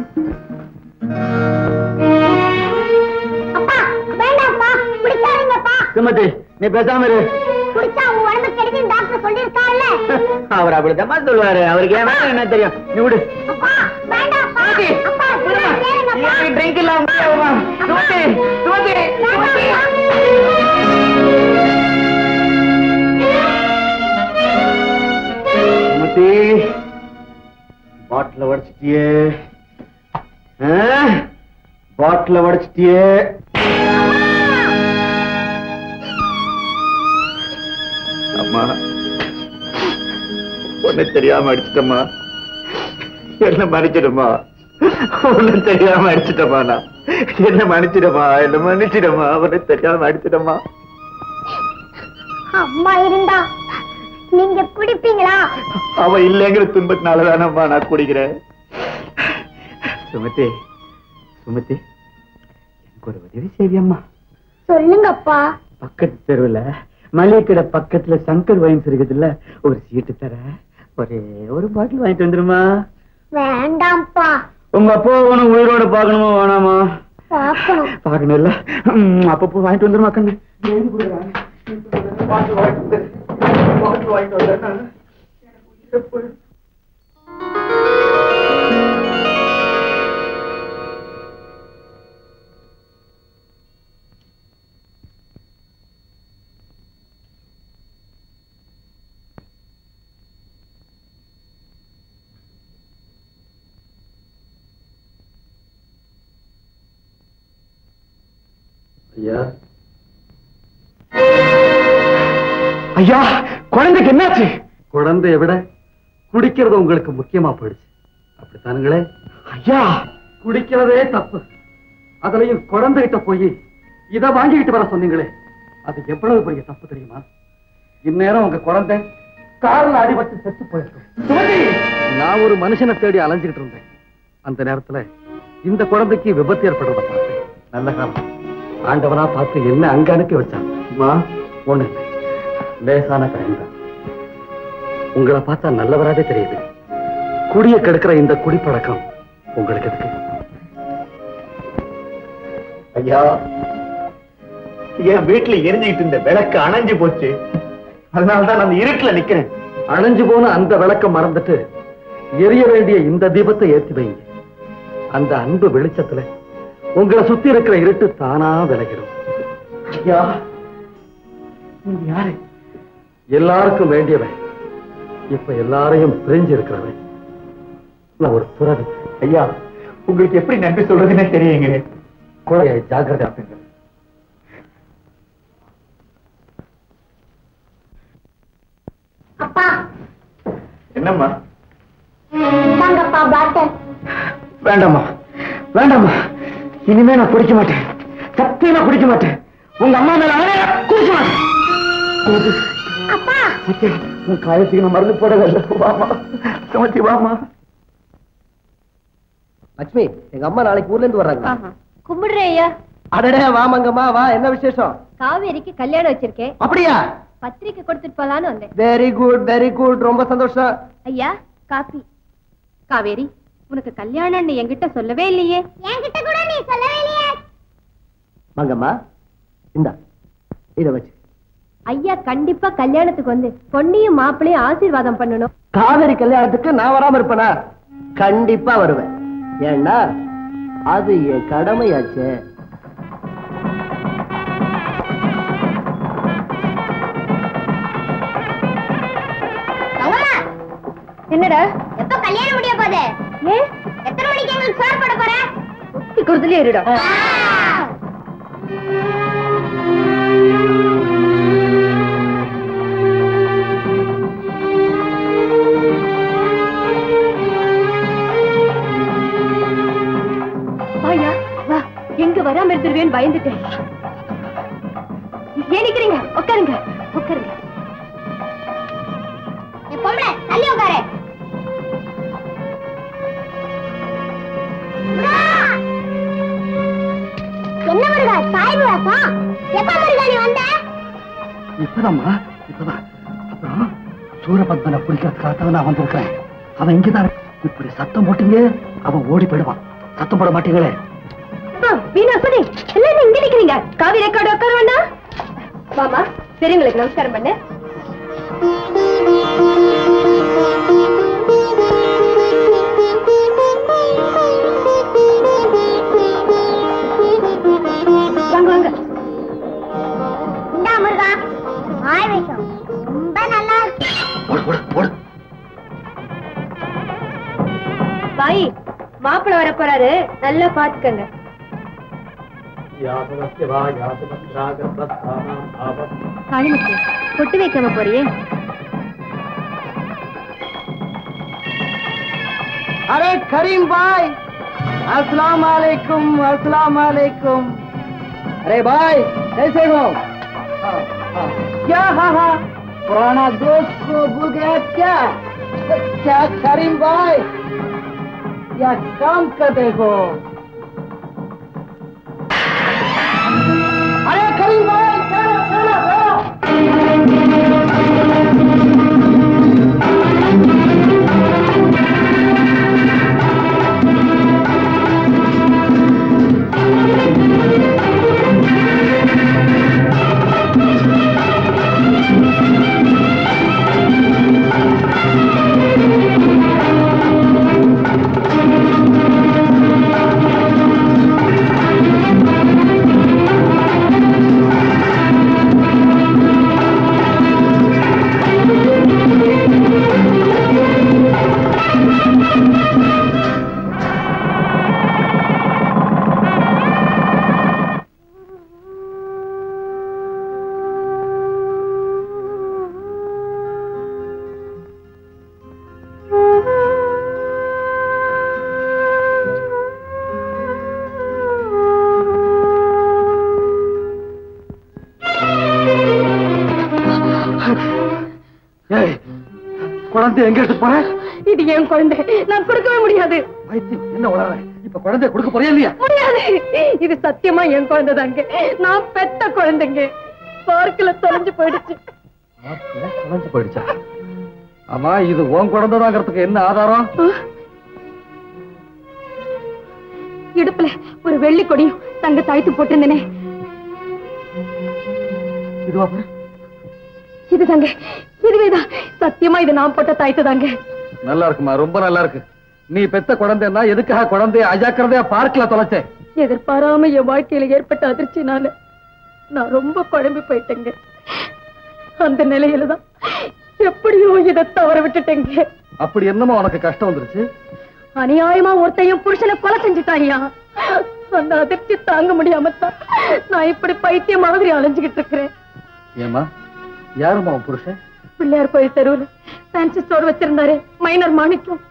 அப்பா வேண்டாம்ப்பா பிடிக்காதீங்கப்பா சுமதி நீ பேசாம இரு குடிச்சா உங்க உடம்பு கெடுக்கும் டாக்டர் சொல்லியிருக்காருல்ல அவர் அப்படித்தான் சொல்லுவாரு அவருக்கு ஏன் வேலை என்ன தெரியும் நீ விடு அப்பா வேண்டாம்ப்பா அப்பா கேளுங்கப்பா ட்ரிங்க் இல்லாம சுமதி சுமதி சுமதி சுமதி பாட்டில உடைச்சிட்டியே பாட்டில உடைச்சிட்டியே அம்மா ஒண்ணு தெரியாம அடிச்சிட்டம்மா என்ன மன்னிச்சிடுமா ஒண்ணு தெரியாம அடிச்சிட்டமா நான் என்ன மன்னிச்சிடமா என்ன மன்னிச்சிடமா ஒண்ணு தெரியாம அடிச்சிட்டமா அம்மா இருந்தா நீங்க குடிப்பீங்களா அவ இல்லைங்கிற துன்பத்தினாலதானம்மா நான் குடிக்கிறேன் சுமதி சுமதி எனக்கு ஒரு உதவி செய்வியம்மா சொல்லுங்கப்பா பக்கத்து தெருவுல மளிகை கடை பக்கத்துல சங்கர் வைன்ஸ் இருக்குதுல்ல ஒரு சீட்டு தர ஒரே ஒரு பாட்டில் வாங்கிட்டு வந்துருமா வேண்டாம்ப்பா உங்க அப்பா உனக்கு உயிரோட பாக்கணுமா வேணாமா பாக்கணும் பாக்கணும் இல்ல ம், அப்பப்போ வாங்கிட்டு வந்துருமா கண்ணு ஐயா ஐயா குழந்தைக்கு என்னாச்சு குழந்தைய விட குடிக்கிறது உங்களுக்கு முக்கியமா போயிடுச்சு அப்படித்தானுங்களே ஐயா குடிக்கிறதே தப்பு அதுலயும் குழந்தைகிட்ட போய் இத வாங்கிக்கிட்டு வர சொன்னீங்களே அது எவ்வளவு பெரிய தப்பு தெரியுமா இந்நேரம் உங்க குழந்தை கார்ல அடிபட்டு செத்து போயிருக்கும் நான் ஒரு மனுஷனை தேடி அலைஞ்சுக்கிட்டு இருந்தேன் அந்த நேரத்துல இந்த குழந்தைக்கு விபத்து ஏற்படுறத பார்த்தேன் நல்ல காலம் ஆண்டவனா பார்த்து என்ன அங்க அனுப்பி வச்சான் ஒண்ணு இல்லை. லேசான காயம்தான் உங்களை பார்த்தா நல்லவராவே தெரியுது குடிய கெடுக்கிற இந்த குடிப்பழக்கம் உங்களுக்கு எதுக்கு ஐயா என் வீட்டுல எரிஞ்சுக்கிட்டு இருந்த விளக்கு அணைஞ்சு போச்சு அதனாலதான் நான் அந்த இருட்டுல நிக்கிறேன் அணைஞ்சு போன அந்த விளக்கம் மறந்துட்டு எரிய வேண்டிய இந்த தீபத்தை ஏத்தி வைங்க அந்த அன்பு வெளிச்சத்துல உங்களை சுத்தி இருக்கிற இருட்டு தானா விலகிடும் ஐயா நீங்க யாரு எல்லாருக்கும் வேண்டியவன் இப்ப எல்லாரையும் பிரிஞ்சு இருக்கிறவன் நான் ஒரு துறவி ஐயா உங்களுக்கு எப்படி நன்றி சொல்றதுன்னே தெரியுங்க குழையை ஜாக்கிரதை ஆக்குங்க அப்பா என்னம்மா இந்தாங்கப்பா பாட்டல் வேண்டாம்மா வேண்டாம்மா இனிமே நான் குடிக்க மாட்டேன் சத்தியமா குடிக்க மாட்டேன் உங்க அம்மா மேல ஆணையா குடிக்க மாட்டேன் சுமதி, அப்பா சுமதி, உன் காயத்துக்கு நான் மருந்து போடவே இல்லை வாமா சுமத்தி வாமா லட்சுமி எங்க அம்மா நாளைக்கு ஊர்ல இருந்து வர்றாங்க கும்பிடுறேன் ஐயா அடடே வாமங்கம்மா வா என்ன விசேஷம் காவேரிக்கு கல்யாணம் வச்சிருக்கேன் அப்படியா பத்திரிக்கை கொடுத்துட்டு போலான்னு வந்தேன் வெரி குட் வெரி குட் ரொம்ப சந்தோஷம் ஐயா காபி காவேரி உனக்கு கல்யாணம்னு என்கிட்ட சொல்லவே இல்லையே என்கிட்ட கூட நீ சொல்லவே இல்லையே மங்கம்மா இந்தா இத வச்சு ஐயா கண்டிப்பா கல்யாணத்துக்கு வந்து பொண்ணையும் மாப்பிளையும் ஆசீர்வாதம் பண்ணணும் காவேரி கல்யாணத்துக்கு நான் வராம இருப்பேனா கண்டிப்பா வருவேன் ஏன்னா அது என் கடமையாச்சே தங்கம்மா என்னடா எப்ப கல்யாணம் முடிய போகுது ஏன் எத்தனை மணிக்கு எங்களுக்கு சோறு போட போற குத்தி கொடுத்துலயே இருடா வாயா வா எங்க வராம இருந்துருவேன்னு பயந்துட்டேன் ஏன் நிக்கிறீங்க உட்காருங்க உட்காருங்க என் பொம்பளை தள்ளி உட்காரு என்ன முருகா சாய்வு வாசம் எப்ப முருகா நீ வந்த இப்பதாம்மா இப்பதான் அப்புறம் சூரபத்மனை பிடிக்கிறதுக்காக நான் வந்திருக்கிறேன் அவன் இங்கதான் இருக்கான். இப்படி சத்தம் போட்டீங்க அவன் ஓடி போயிடுவான் சத்தம் போட மாட்டீங்களே வீணா சொல்லி எல்லாரும் இங்க நிக்கிறீங்க காவி ரெக்கார்டு உட்கார வேண்டாம் வாமா பெரியவங்களுக்கு நமஸ்காரம் பண்ணு வாங்க வாங்க இந்தா முருகா ஆய் வேஷம் ரொம்ப நல்லா இருக்கு ஓடு ஓடு ஓடு பாய் மாப்பிள்ள வர போறாரு நல்லா பாத்துக்கங்க காளிமுத்து பொட்டு வைக்காம போறியே अरे करीम भाई अस्सलाम वालेकुम अस्सलाम वालेकुम अरे भाई कैसे हो हाँ, हाँ। क्या हाँ हाँ पुराना दोस्त को भूल गया क्या क्या करीम भाई क्या काम करते हो अरे करीम भाई चलो चलो चलो ஏய் குழந்தை எங்க எடுத்து போற இது என் குழந்தை நான் கொடுக்கவே முடியாது வைத்தியம் என்ன உளற இப்ப குழந்தை கொடுக்க போறியா இல்லையா முடியாது இது சத்தியமா என் குழந்தை தாங்க நான் பெத்த குழந்தைங்க பார்க்கல தொலைஞ்சு போயிடுச்சு தொலைஞ்சு போயிடுச்சா ஆமா இது உன் குழந்தைதாங்கிறதுக்கு என்ன ஆதாரம் இடுப்புல ஒரு வெள்ளி கொடியும் தங்க தாய்த்து போட்டிருந்தேனே இதுவா பாரு. இது தாங்க இதுவேதான் சத்தியமா இது நான் போட்ட தாய்த்து தாங்க நல்லா இருக்குமா ரொம்ப நல்லா இருக்கு நீ பெத்த குழந்தைன்னா எதுக்காக குழந்தைய அஜாக்கிரதையா பார்க்கல தொலைச்ச எதிர்பாராம என் வாழ்க்கையில ஏற்பட்ட அதிர்ச்சினால நான் ரொம்ப குழம்பி போயிட்டேங்க அந்த நிலையில தான் எப்படியோ இதை தவற விட்டுட்டேங்க அப்படி என்னமோ உனக்கு கஷ்டம் வந்துருச்சு அநியாயமா ஒருத்தையும் புருஷனை கொலை செஞ்சுட்டாயா அந்த அதிர்ச்சி தாங்க முடியாம தான் நான் இப்படி பைத்தியம் மாதிரி அலைஞ்சுகிட்டு இருக்கிறேன் ஏமா யாருமா உன் புருஷன் பிள்ளையார் கோயில் தெருவில் ஃபேன்சி ஸ்டோர் வச்சிருந்தாரு மைனர் மாணிக்கம்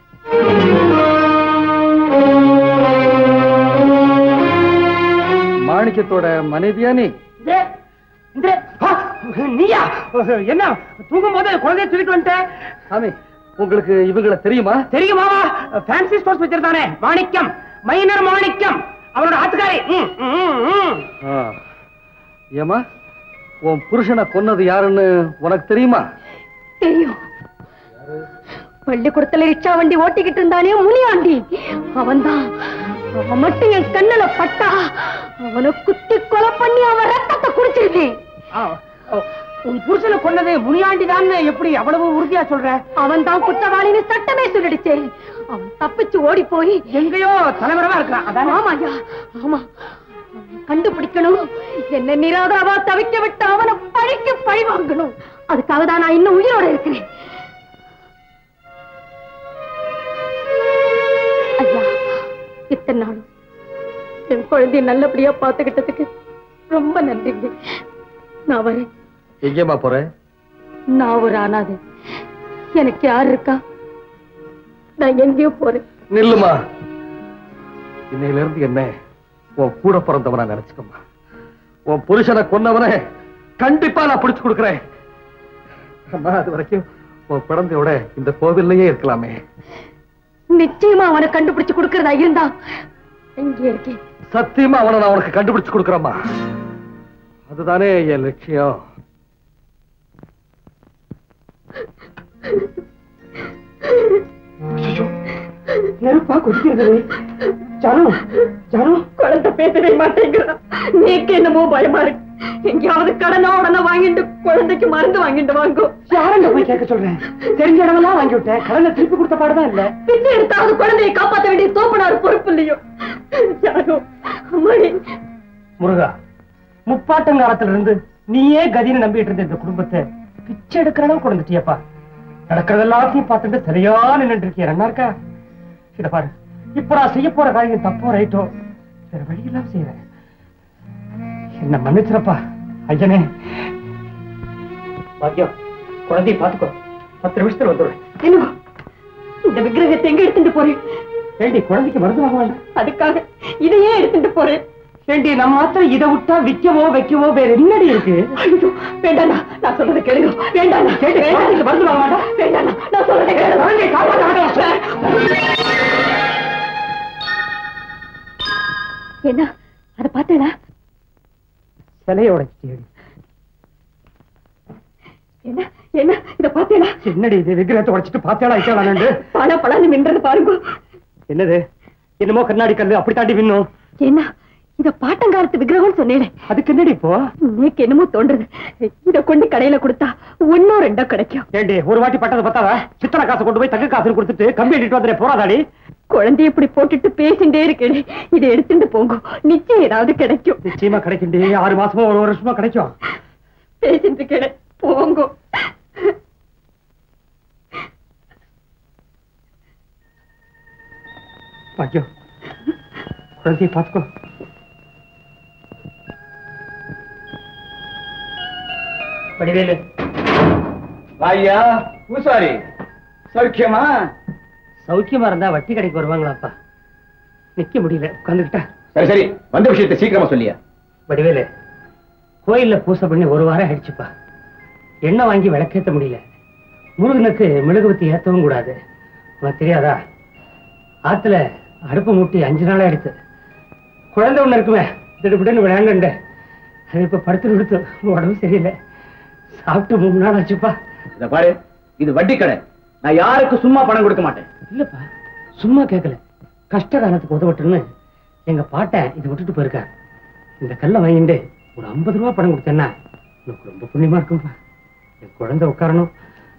மாணிக்கத்தோட மனைவியா நீ நீயா என்ன தூங்கும் போது குழந்தைய தூக்கிட்டு வந்துட்டேன் சாமி உங்களுக்கு இவங்கள தெரியுமா தெரியுமாவா ஃபேன்சி ஸ்டோர்ஸ் வச்சிருந்தானே மாணிக்கம் மைனர் மாணிக்கம் அவனோட ஆத்துக்காரி ம், ம், ம். ஆ. ஏமா உன் புருஷனை கொன்னது யாருன்னு உனக்கு தெரியுமா தெரியும் பள்ளிக்கூடத்துல ரிக்ஷா வண்டி ஓட்டிக்கிட்டு இருந்தானே முனியாண்டி அவன்தான் அவன் மட்டும் என் கண்ணுல பட்டா அவனை குத்தி கொலை பண்ணி அவன் ரத்தத்தை குடிச்சிருக்கேன் உன் புருஷனை கொன்னதே முனியாண்டி தான் எப்படி அவ்வளவு உறுதியா சொல்ற அவன் தான் குற்றவாளின்னு சட்டமே சொல்லிடுச்சே அவன் தப்பிச்சு ஓடி போய் எங்கேயோ தலைவரமா இருக்கிறான் அதானே ஆமா ஐயா ஆமா அவனை கண்டுபிடிக்கணும் என்ன நிராதரவா தவிக்க விட்டு அவனை பழிக்கு பழி வாங்கணும் அதுக்காக தான் நான் இன்னும் உயிரோட இருக்கிறேன் ஐயா இத்தனை நாளும் என் குழந்தைய நல்லபடியா பாத்துக்கிட்டதுக்கு ரொம்ப நன்றிங்க நான் வரேன் எங்கேம்மா போற நான் ஒரு அனாதை எனக்கு யார் இருக்கா நான் எங்கேயோ போறேன் நில்லுமா இன்னையில இருந்து என்ன உன் கூட பிறந்தவனா நினைச்சுக்கம்மா உன் புருஷனை கொன்னவனை கண்டிப்பா நான் பிடிச்சு கொடுக்குறேன் அம்மா அது வரைக்கும் உன் குழந்தையோட இந்த கோவில்லையே இருக்கலாமே நிச்சயமா அவனை கண்டுபிடிச்சு கொடுக்கறதா இருந்தா இங்கே இருக்கேன் சத்தியமா அவனை நான் உனக்கு கண்டுபிடிச்சு கொடுக்குறேம்மா அதுதானே என் லட்சியம் நெருப்பா கொதிக்கிறது ஜானு ஜானு குழந்தை பேசவே மாட்டேங்கிறான் நீக்கு என்னமோ பயமா இருக்கு எங்கேயாவது கடனா உடனே வாங்கிட்டு குழந்தைக்கு மருந்து வாங்கிட்டு வாங்கும் யாரண்ட போய் கேட்க சொல்றேன் தெரிஞ்ச இடமெல்லாம் வாங்கி விட்டேன் கடனை திருப்பி கொடுத்த பாடுதான் இல்ல பிச்சை எடுத்தாவது குழந்தையை காப்பாத்த வேண்டிய தோப்பனார் பொறுப்பு இல்லையோ யாரோ அம்மாடி முருகா முப்பாட்டங்காலத்துல இருந்து நீயே கதின்னு நம்பிட்டு இருந்த இந்த குடும்பத்தை பிச்சை எடுக்கிற அளவுக்கு கொண்டுட்டியப்பா நடக்கிறது எல்லாத்தையும் பார்த்துட்டு சரியா நின்னுட்டு இருக்கிய நல்லா இருக்கா இத பாரு இப்ப நான் செய்ய போற காரியம் தப்போ ரைட்டோ வேற வழி இல்லாம செய்யறேன் என்ன மன்னிச்சிரப்பா ஐயனே பாக்கியம் குழந்தைய பாத்துக்கோ பத்து நிமிஷத்துல வந்துடுறேன் என்னவா இந்த விக்கிரகத்தை எங்க எடுத்துட்டு போறேன் ஏண்டி குழந்தைக்கு மருந்து வாங்க வேண்டாம் அதுக்காக இதையே எடுத்துட்டு போறேன் ஏண்டி நம்ம மாத்திரம் இதை விட்டா விக்கவோ வைக்கவோ வேற என்னடி இருக்கு ஐயோ வேண்டாண்ணா நான் சொல்றதை கேளுங்க வேண்டாண்ணா கேட்டு வேண்டாண்ணா. குழந்தைக்கு மருந்து வாங்க வேண்டாம் வேண்டாண்ணா நான் சொல்றதை கேளுங்க குழந்தையை காப்பாத்த வேண்டாம் என்ன அத பார்த்தேனா சிலையோட கேடி என்ன என்ன இத பார்த்தேனா என்னடி இது விக்கிரகத்தை உடைச்சிட்டு பாத்தியாடா ஐட்டாளான்னு பல பலன்னு மின்றது பாருங்க என்னது என்னமோ கண்ணாடி கல்லு அப்படி தாண்டி விண்ணும் என்ன இத பாட்டங்காலத்து விக்கிரகம் சொன்னேன் அதுக்கு என்னடி இப்போ நேக்கு என்னமோ தோன்றது இத கொண்டு கடையில கொடுத்தா ஒன்னோ ரெண்டோ கிடைக்கும் ஏண்டி ஒரு வாட்டி பட்டதை பார்த்தாவா சித்தனை காசு கொண்டு போய் தங்க காசு கொடுத்துட்டு கம்பி அடிட்டு வந்துடுறே போறாதாடி குழந்தைய இப்படி போட்டுட்டு பேசிட்டே இருக்கேன் இதை எடுத்துட்டு போங்க நிச்சயம் ஏதாவது கிடைக்கும் நிச்சயமா கிடைக்கும்டி ஆறு மாசமா ஒரு வருஷமா கிடைக்கும் பேசிட்டு இருக்கேன் போங்க பாக்கியம் குழந்தைய பாத்துக்கோ வடிவேலு வாய்யா பூசாரி சௌக்கியமா சௌக்கியமா இருந்தா வட்டி கடைக்கு வருவாங்களாப்பா நிக்க முடியல உட்காந்துக்கிட்டா சரி சரி வந்த விஷயத்தை சீக்கிரமா சொல்லியா வடிவேலு கோயில்ல பூசை பண்ணி ஒரு வாரம் ஆயிடுச்சுப்பா எண்ணெய் வாங்கி விளக்கேத்த முடியல முருகனுக்கு மெழுகுவத்தி ஏத்தவும் கூடாது உனக்கு தெரியாதா ஆத்துல அடுப்பு மூட்டி அஞ்சு நாளா எடுத்து குழந்தை ஒண்ணு இருக்குமே திடுபிடுன்னு விளையாண்டு அது இப்ப படுத்து விடுத்து உடம்பு சரியில்லை சாப்பிட்டு மூணு நாள் ஆச்சுப்பா இத பாரு இது வட்டி கடை நான் யாருக்கு சும்மா பணம் கொடுக்க மாட்டேன் இல்லப்பா சும்மா கேட்கல கஷ்ட காலத்துக்கு உதவட்டுன்னு எங்க பாட்டை இதை விட்டுட்டு போயிருக்கார் இந்த கல்லை வாங்கிட்டு ஒரு ஐம்பது ரூபா பணம் கொடுத்தேன்னா எனக்கு ரொம்ப புண்ணியமா இருக்கும்பா என் குழந்தை உட்காரணும்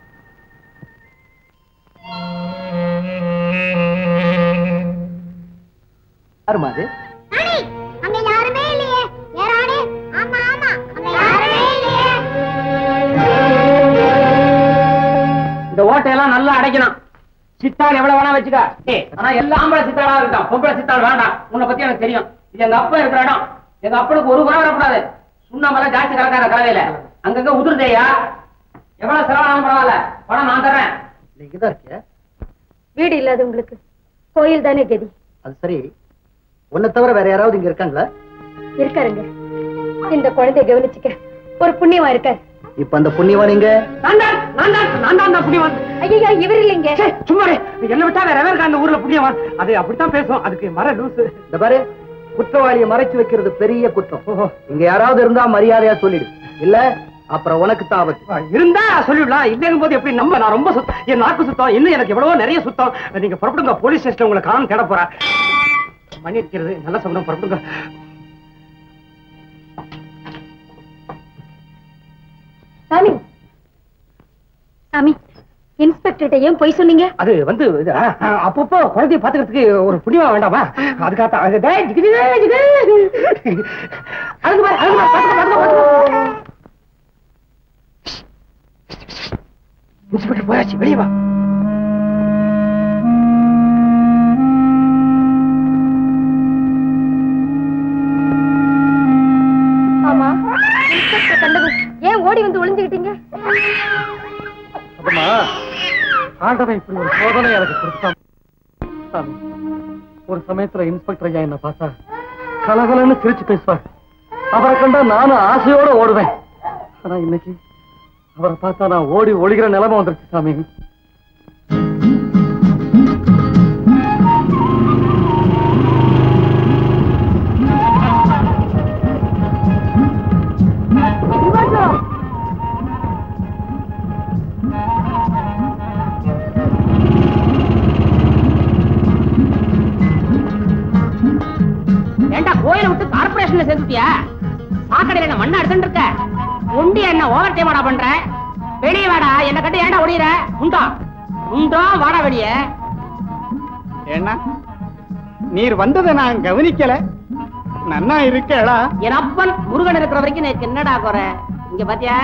யாருமா அது ராணி அங்க யாருமே இல்லையே ஏ ராணி ஆமா ஆமா அங்க யாருமே இல்லையே இந்த ஓட்டையெல்லாம் நல்லா அடைக்கணும் சித்தாள் எவ்வளவு வேணா வச்சுக்க ஏய், ஆனா எல்லா ஆம்பளை சித்தாளா இருக்கான் பொம்பளை சித்தாள் வேண்டாம் உன்னை பத்தி எனக்கு தெரியும் இது எங்க அப்பா இருக்கிற இடம் எங்க அப்பனுக்கு ஒரு குறை வரக்கூடாது சுண்ணாம்பெல்லாம் ஜாஸ்தி கலக்காத கலவையில அங்கங்க உதிர்தேயா எவ்வளவு செலவானாலும் பரவாயில்ல பணம் நான் தர்றேன் நீங்க தான் இருக்கிய வீடு இல்லாத உங்களுக்கு கோயில் தானே கதி அது சரி உன்னை தவிர வேற யாராவது இங்க இருக்காங்களா இருக்காருங்க இந்த குழந்தைய கவனிச்சுக்க ஒரு புண்ணியமா இருக்காரு இப்ப அந்த புண்ணியவான் இங்க நான் தான் நான் தான் நான் தான் அந்த புண்ணியவான் ஐயா இவர் இல்லைங்க சே, சும்மா இரு. என்ன விட்டா வேற எவன் இருக்கா அந்த ஊர்ல புண்ணியவான் அது அப்படித்தான் பேசும் அதுக்கு மர லூசு இந்த பாரு குற்றவாளியை மறைச்சு வைக்கிறது பெரிய குற்றம் இங்க யாராவது இருந்தா மரியாதையா சொல்லிடு இல்ல அப்புறம் உனக்கு தான் ஆபத்து இருந்தா சொல்லிடலாம் இல்லைங்கும் போது எப்படி நம்ம நான் ரொம்ப சுத்தம் என் நாக்கு சுத்தம் இன்னும் எனக்கு எவ்வளவோ நிறைய சுத்தம் நீங்க புறப்படுங்க போலீஸ் ஸ்டேஷன் உங்களை காணும் தேட போறேன் மணி அடிக்கிறது நல்ல சகுனம் புறப்படுங்க சாமி சாமி இன்ஸ்பெக்டர்கிட்ட ஏன் பொய் சொன்னீங்க அது வந்து இது, ஆ, ஆ, அப்பப்போ குழந்தைய பாத்துக்கிறதுக்கு ஒரு புண்ணியமா வேண்டாமா அதுக்காக அது டேய், ஜிகிடி, டேய், ஜிகிடி. அழுது பாரு, அழுது பாரு, பாத்துக்க, பாத்துக்க, பாத்துக்க. இன்ஸ்பெக்டர் போயாச்சு வெளியே வா ஆமா இன்ஸ்பெக்டர் கண்டது ஏன் ஓடி வந்து ஒளிஞ்சுக்கிட்டீங்க அம்மா ஆண்டவன் இப்படி ஒரு சோதனை எனக்கு கொடுத்தான் சாமி ஒரு சமயத்துல இன்ஸ்பெக்டர் ஐயா என்ன பார்த்தா கலகலன்னு சிரிச்சு பேசுவார் அவரை கண்டா நானும் ஆசையோட ஓடுவேன் ஆனா இன்னைக்கு அவரை பார்த்தா நான் ஓடி ஒளிகிற நிலைமை வந்துருச்சு சாமி ஏண்டா கோயிலை விட்டு கார்பரேஷன்ல சேர்த்துட்டியா சாக்கடையில என்ன மண்ணா எடுத்துட்டு இருக்க ஒண்டி என்ன ஓவர் டைமாடா பண்ற வெளியே வாடா என்ன கட்டி ஏன்டா ஒடியிற உண்டா உண்டோ வாடா வெளியே என்ன நீர் வந்ததை நான் கவனிக்கல நன்னா இருக்கேடா என் அப்பன் முருகன் இருக்கிற வரைக்கும் எனக்கு என்னடா குறை இங்க பாத்தியா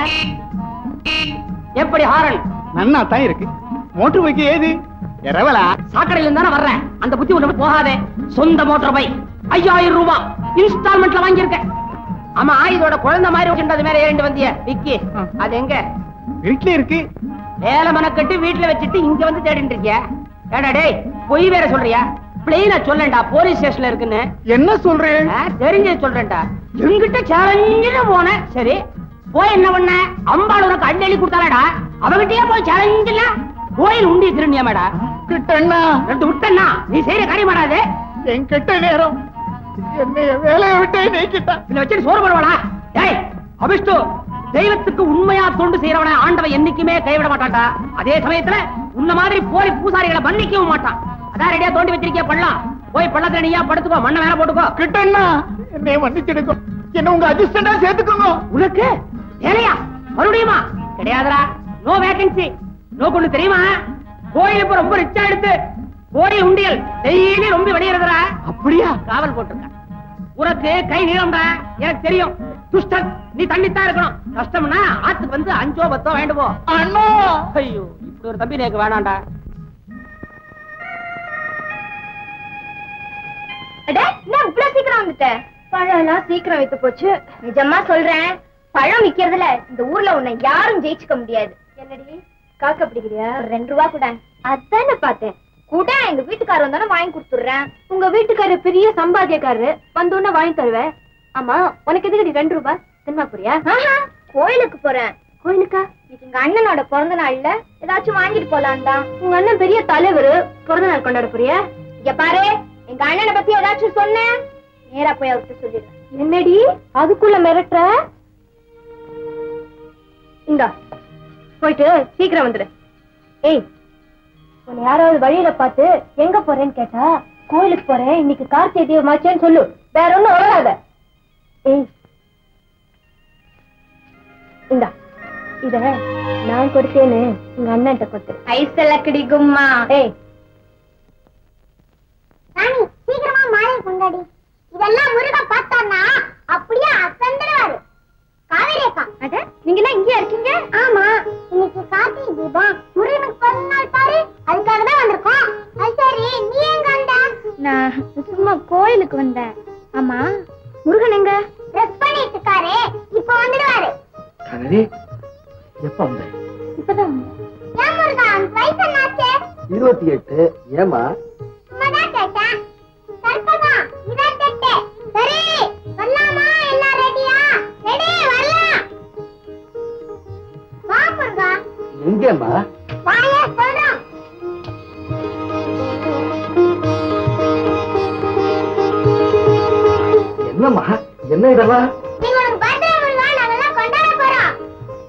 எப்படி ஹாரன் நன்னா தான் இருக்கு மோட்டர் பைக்கு ஏது இரவலா சாக்கடையில இருந்து தானே வர்றேன் அந்த புத்தி ஒண்ணு போகாதே சொந்த மோட்டார் பைக் ஐயாயிரம் ரூபாய் இன்ஸ்டால்மெண்ட்ல வாங்கியிருக்கேன் ஆமா இதோட குழந்தை மாதிரி வச்சுட்டு மேல ஏறிண்டு வந்திய விக்கி அது எங்க வீட்ல இருக்கு வேலை மனக்கட்டு வீட்டுல வச்சுட்டு இங்க வந்து தேடிட்டு இருக்கியா ஏடா டேய் பொய் வேற சொல்றியா பிளெயினா சொல்லண்டா போலீஸ் ஸ்டேஷன்ல இருக்குன்னு என்ன சொல்றேன் தெரிஞ்சது சொல்றேன்டா எங்கிட்ட சேலஞ்சு போனேன் சரி போய் என்ன பண்ண அம்பாள் உனக்கு அள்ளி கொடுத்தாலடா அவகிட்டயே போய் சேலஞ்சுல கோயில் உண்டி திருண்டியாமடா கிட்டண்ணா ரெண்டு விட்டண்ணா நீ செய்யற காரியம் மாடாது என் கிட்ட நேரம் என்னைய வேலையை விட்டே நீக்கிட்டா இதை வச்சு சோறு போடுவாடா டேய் அபிஷ்டு தெய்வத்துக்கு உண்மையா தொண்டு செய்யறவன ஆண்டவன் என்னைக்குமே கைவிட மாட்டான்டா அதே சமயத்துல உன்ன மாதிரி போலி பூசாரிகளை மன்னிக்கவும் மாட்டான் அதான் ரெடியா தோண்டி வச்சிருக்கிய பள்ளம் போய் பள்ளத்துல நீயா படுத்துக்கோ மண்ணை வேற போட்டுக்கோ கிட்டண்ணா என்னைய மன்னிச்சிடுங்க என்ன உங்க அசிஸ்டண்டா சேர்த்துக்கோங்க உனக்கு வேலையா மறுபடியுமா கிடையாதுடா நோ வேகன்சி நோ கொண்டு தெரியுமா கோயில் இப்ப ரொம்ப ரிச்சா எடுத்து கோயில் உண்டியல் டெய்லி ரொம்ப வெளியேறதுடா அப்படியா காவல் போட்டிருக்க உனக்கு கை நீளம்டா எனக்கு தெரியும் துஷ்டன் நீ தண்ணித்தான் இருக்கணும் கஷ்டம்னா ஆத்துக்கு வந்து அஞ்சோ பத்தோ வேண்டுமோ அண்ணா ஐயோ இப்படி ஒரு தம்பி எனக்கு வேணாம்டா அட என்ன இவ்வளவு சீக்கிரம் வந்துட்ட பழம் எல்லாம் சீக்கிரம் வித்து போச்சு நிஜமா சொல்றேன் பழம் விக்கிறதுல இந்த ஊர்ல உன்னை யாரும் ஜெயிச்சுக்க முடியாது என்னடி காக்க பிடிக்கிறியா ஒரு ரெண்டு ரூபா கூட அதானே பார்த்தேன் கூட எங்க வீட்டுக்காரர் தானே வாங்கி கொடுத்துடுறேன் உங்க வீட்டுக்காரர் பெரிய சம்பாத்தியக்காரரு வந்தோடனே வாங்கி தருவேன் ஆமா உனக்கு எதுக்கு ரெண்டு ரூபாய் சினிமா போறியா ஆஹா, கோயிலுக்கு போறேன் கோயிலுக்கா இன்னைக்கு எங்க அண்ணனோட பிறந்த நாள்ல ஏதாச்சும் வாங்கிட்டு போலாம் தான் உங்க அண்ணன் பெரிய தலைவர் பிறந்த நாள் கொண்டாட போறியா இங்க பாரு எங்க அண்ணனை பத்தி ஏதாச்சும் சொன்னேன் நேரா போய் அவர்கிட்ட சொல்லிடுறேன் என்னடி அதுக்குள்ள மிரட்டுற இந்தா போயிட்டு சீக்கிரம் வந்துடு ஏய் உன்னை யாராவது வழியில பார்த்து எங்க போறேன்னு கேட்டா கோயிலுக்கு போறேன் இன்னைக்கு கார்த்திகை தீபமாச்சேன்னு சொல்லு வேற ஒண்ணும் உலகாத ஏய் இந்தா இத நான் கொடுத்தேன்னு உங்க அண்ணன்ட்ட கொடுத்து ஐசலக்கடி கும்மா ஏய் ராணி சீக்கிரமா மாலை கொண்டாடி இதெல்லாம் முருகன் பார்த்தான்னா அப்படியே அசந்துடுவாரு காவேரி அக்கா அட நீங்க எல்லாம் இங்கேயா இருக்கீங்க ஆமா இன்னைக்கு கார்த்திகை தீபம் முருகனுக்கு பிறந்த நாள் பாரு அதுக்காக தான் வந்திருக்கோம் அது சரி நீ எங்க வந்த நான் சும்மா கோயிலுக்கு வந்தேன் ஆமா முருகன் எங்க ட்ரெஸ் பண்ணிட்டு இருக்காரு இப்போ வந்துடுவாரு கனதி எப்ப வந்த இப்பதான் ஏன் முருகன் வயசு என்னாச்சு இருபத்தி எட்டு ஏமா சும்மாதான் கேட்டேன் கற்பகா இதான் தட்டு சரி வரலாமா எல்லாம் ரெடியா ரெடி வரலாம் வா முருகா எங்கேம்மா வாயா சொல்றோம் என்னம்மா என்ன இதெல்லாம் நீங்க உனக்கு பர்த்டே முருகா நாங்கெல்லாம் கொண்டாட போறோம்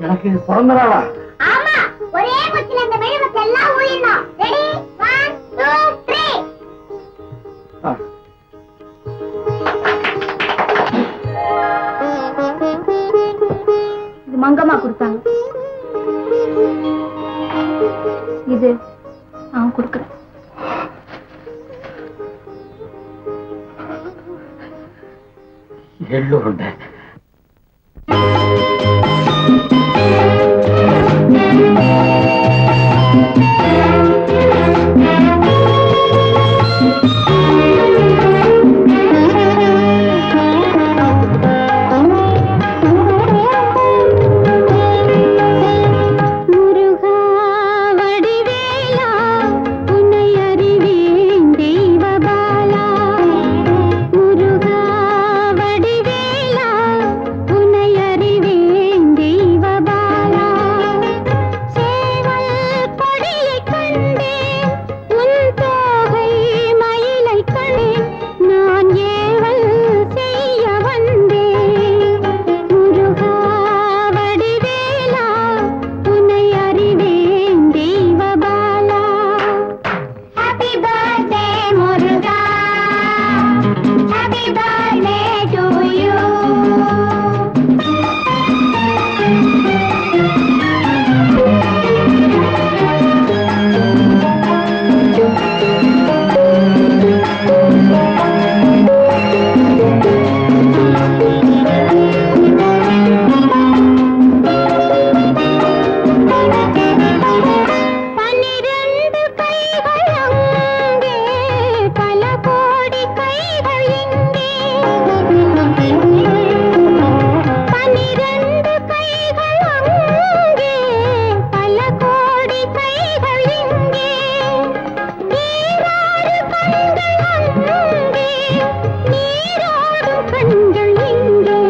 எனக்கு பிறந்த நாளா ஆமா ஒரே குச்சில இந்த மெழுகுவர்த்தி எல்லாம் ஊழிடணும் ரெடி ஒன் டூ த்ரீ இது மங்கம்மா கொடுத்தாங்க இது நான் கொடுக்குறேன் எள்ளுருண்டை முருகா வடிவேலா உன்னை அறிவேன் தெய்வபாலா முருகா வடிவேலா உன்னை அறிவேன் தெய்வபாலா சேவல் கொடியைக் கண்டேன் உன் தோகை மயிலைக் கண்டேன் நான் ஏவல் செய்ய வந்தேன் முருகா வடிவேலா உன்னை அறிவேன் தெய்வபாலா happy birthday Muruga happy birthday to you பன்னிரண்டு கைகள் அங்கே பல கோடி கைகள் இங்கே பன்னிரண்டு கைகள் அங்கே பல கோடி கைகள் இங்கே நீராறு கண்கள் அங்கே நீராடும் கண்கள் இங்கே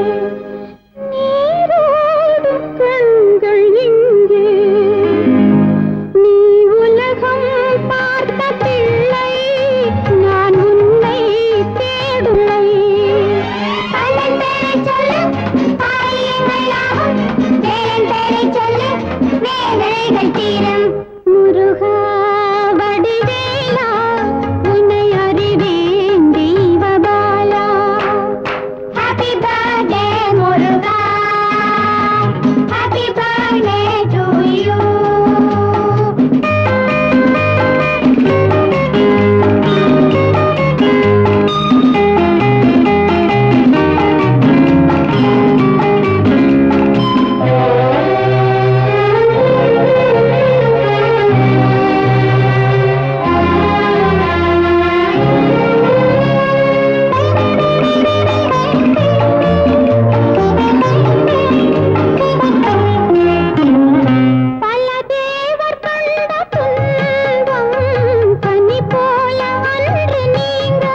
நீராடும் கண்கள் இங்கே நீ உலகம் பார்த்த பிள்ளை நான் உன்னை தேடுலை கண்ணன் பேரை சொல்லு காரியங்கள் ஆகும் வேலன் பேரை சொல்லு வேதனைகள் தீரும் முருகா வடிவேலா உன்னை அறிவேன் தெய்வபாலா happy birthday Muruga happy birthday to you பல தேவர் கண்ட துன்பம் பனி போல அன்று நீங்க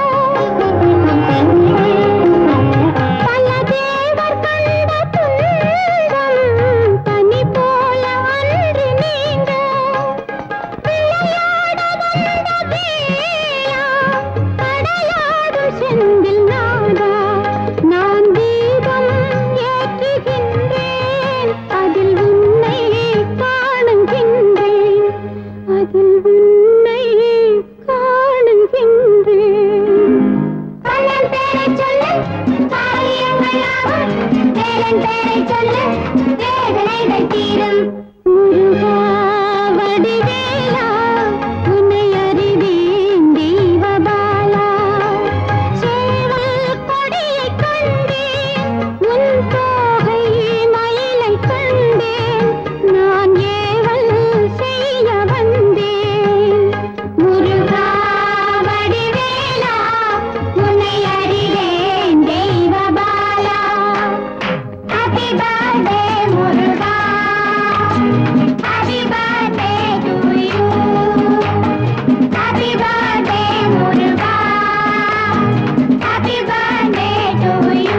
பல தேவர் கண்ட துன்பம் பனி போல அன்று நீங்க விளையாட வந்த வேளா கடலாடும் செந்தில் நாடா நான் தீபம் ஏற்றுகின்றேன் அதில் உன்னை காணுகின்றேன் அதில் உன்னை காணுகின்றேன் கண்ணன் பேரை சொல்லு காரியங்கள் ஆகும் வேலன் பேரை சொல்லு வேதனைகள் தீரும் முருகா வடிவேலா உன்னை அறிவேன் தெய்வபாலா சேவல் கொடியைக் கண்டேன் உன் தோகை மயிலைக் கண்டேன் நான் ஏவல் செய்ய வந்தேன் முருகா வடிவேலா உன்னை அறிவேன் தெய்வபாலா happy birthday Muruga happy birthday to you happy birthday Muruga happy birthday to you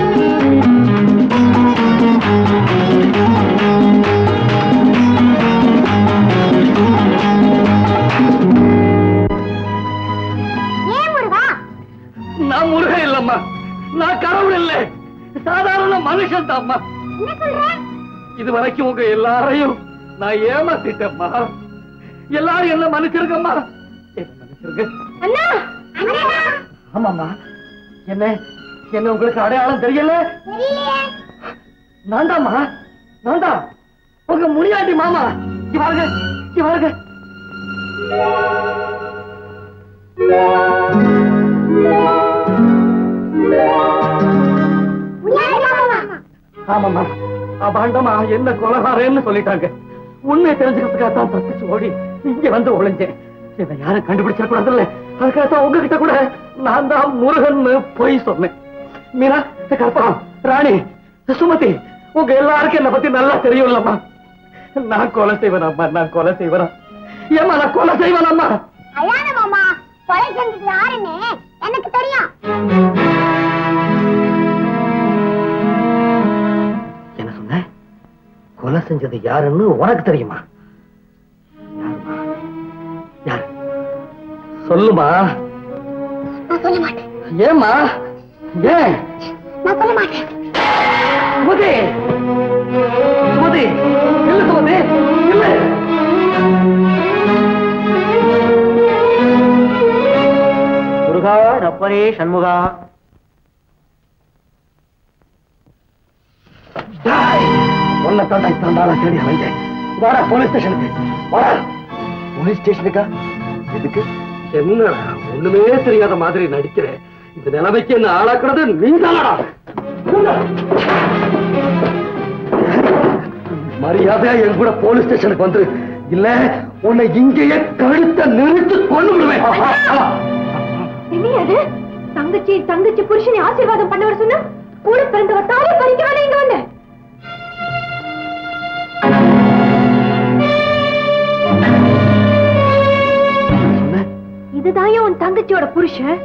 ஏன் முருகா நான் முருகன் இல்லம்மா நான் கடவுள் இல்லை சாதாரண மனுஷன் தான்மா என்ன சொல்ற இது வரைக்கும் உங்க எல்லாரையும் நான் ஏமாத்திட்டேம்மா எல்லாரும் என்ன மன்னிச்சிருக்கம்மா என்ன மன்னிச்சிருங்க அண்ணா ஆமாம்மா என்ன என்ன உங்களுக்கு அடையாளம் தெரியல நான்தாம்மா நான்தான் உங்க முனியாண்டி மாமா இவாருங்க இவாருங்க ஆமாம்மா அபாண்டமா என்ன கொலகாரன்னு சொல்லிட்டாங்க உண்மையை தெரிஞ்சுக்கிறதுக்காக தான் தப்பிச்சு ஓடி இங்க வந்து ஒளிஞ்சேன் இதை யாரும் கண்டுபிடிச்சிட கூடாதுல்ல அதுக்காக தான் உங்ககிட்ட கூட நான் தான் முருகன்னு பொய் சொன்னேன் மீரா கற்பகம் ராணி சுமதி உங்க எல்லாருக்கும் என்ன பத்தி நல்லா தெரியும்லம்மா நான் கொலை செய்வேனாம்மா நான் கொலை செய்வேனா ஏமா நான் கொலை செய்வேனாம்மா அழாத மாமா கொலை செஞ்சது யாருன்னு எனக்கு தெரியும் என்ன சொன்ன கொலை செஞ்சது யாருன்னு உனக்கு தெரியுமா யார் சொல்லுமா நான் சொல்ல மாட்டேன் ஏமா ஏன் நான் சொல்ல மாட்டேன் சுமதி சுமதி இல்ல சுமதி இல்ல முருகா ரப்பரே சண்முகா உன்னை தாண்டா இத்தாண்டால தேடி அலைஞ்சேன் வாடா போலீஸ் ஸ்டேஷனுக்கு வாடா போலீஸ் ஸ்டேஷனுக்கா எதுக்கு என்னடா ஒண்ணுமே தெரியாத மாதிரி நடிக்கிறேன் இந்த நிலைமைக்கு என்ன ஆளாக்குறது நீதானடா மரியாதையா என் கூட போலீஸ் ஸ்டேஷனுக்கு வந்து இல்ல உன்னை இங்கேயே கழுத்த நிறுத்து கொண்டு விடுவேன் என்ன அது தங்கச்சி தங்கச்சி புருஷனை ஆசீர்வாதம் பண்ணவர் சொன்ன கூட பிறந்தவ தாலி பறிக்க வேலை இங்க வந்த இதுதான் உன் தங்கச்சியோட புருஷன்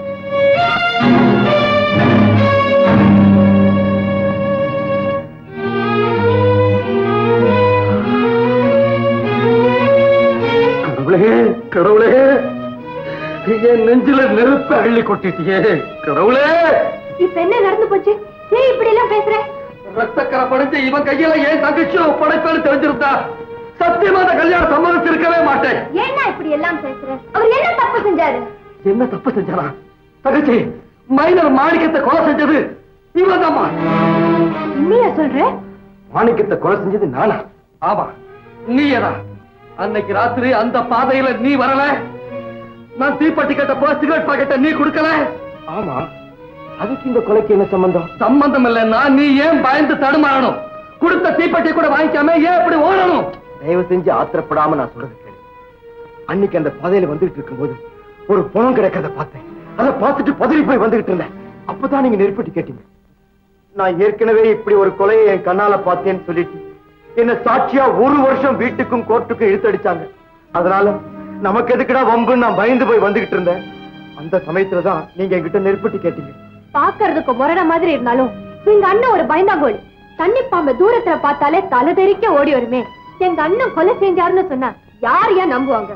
கடவுளே கடவுளே என் நெஞ்சில நெருப்ப அள்ளி கொட்டிட்டியே கடவுளே இப்ப என்ன நடந்து போச்சு ஏன் இப்படி எல்லாம் பேசுற ரத்தக்கரை படைஞ்ச இவன் கையில ஏன் தங்கச்சியும் படைப்பேன்னு தெரிஞ்சிருந்தா சத்தியமா அந்த கல்யாணம் சம்மதிச்சிருக்கவே மாட்டேன் ஏன்னா இப்படி எல்லாம் பேசுற அவர் என்ன தப்பு செஞ்சாரு என்ன தப்பு செஞ்சானா தங்கச்சி மைனர் மாணிக்கத்தை கொலை செஞ்சது இவன் தாம்மா நீயா சொல்ற மாணிக்கத்தை கொலை செஞ்சது நானா ஆமா நீயடா அன்னைக்கு ராத்திரி அந்த பாதையில நீ வரல நான் தீப்பெட்டி கட்ட சிகரெட் பாக்கெட்ட நீ கொடுக்கல ஆமா அதுக்கு இந்த கொலைக்கு என்ன சம்பந்தம் சம்பந்தம் இல்லைன்னா நீ ஏன் பயந்து தடுமாறணும் கொடுத்த தீப்பெட்டி கூட வாங்கிக்காம ஏன் இப்படி ஓடணும் தயவு செஞ்சு ஆத்திரப்படாம நான் சொல்றது கேளு அன்னைக்கு அந்த பாதையில வந்துகிட்டு இருக்கும்போது ஒரு பணம் கிடைக்கிறத பார்த்தேன் அதை பார்த்துட்டு பதறி போய் வந்துகிட்டு இருந்தேன் அப்பதான் நீங்க நெருப்பட்டி கேட்டீங்க நான் ஏற்கனவே இப்படி ஒரு கொலையை என் கண்ணால பார்த்தேன்னு சொல்லிட்டு என்ன சாட்சியா ஒரு வருஷம் வீட்டுக்கும் கோர்ட்டுக்கும் இழுத்தடிச்சாங்க அதனால நமக்கு எதுக்குடா வம்புன்னு நான் பயந்து போய் வந்துகிட்டு இருந்தேன் அந்த சமயத்துலதான் நீங்க என்கிட்ட நெருப்பட்டி கேட்டீங்க பாக்குறதுக்கு முரட மாதிரி இருந்தாலும் எங்க அண்ணன் ஒரு பயந்தாங்கோல் தண்ணி பாம்பை தூரத்துல பார்த்தாலே தலை தெறிக்க ஓடி வருமே எங்க அண்ணன் கொலை செஞ்சாருன்னு சொன்னா யார் ஏன் நம்புவாங்க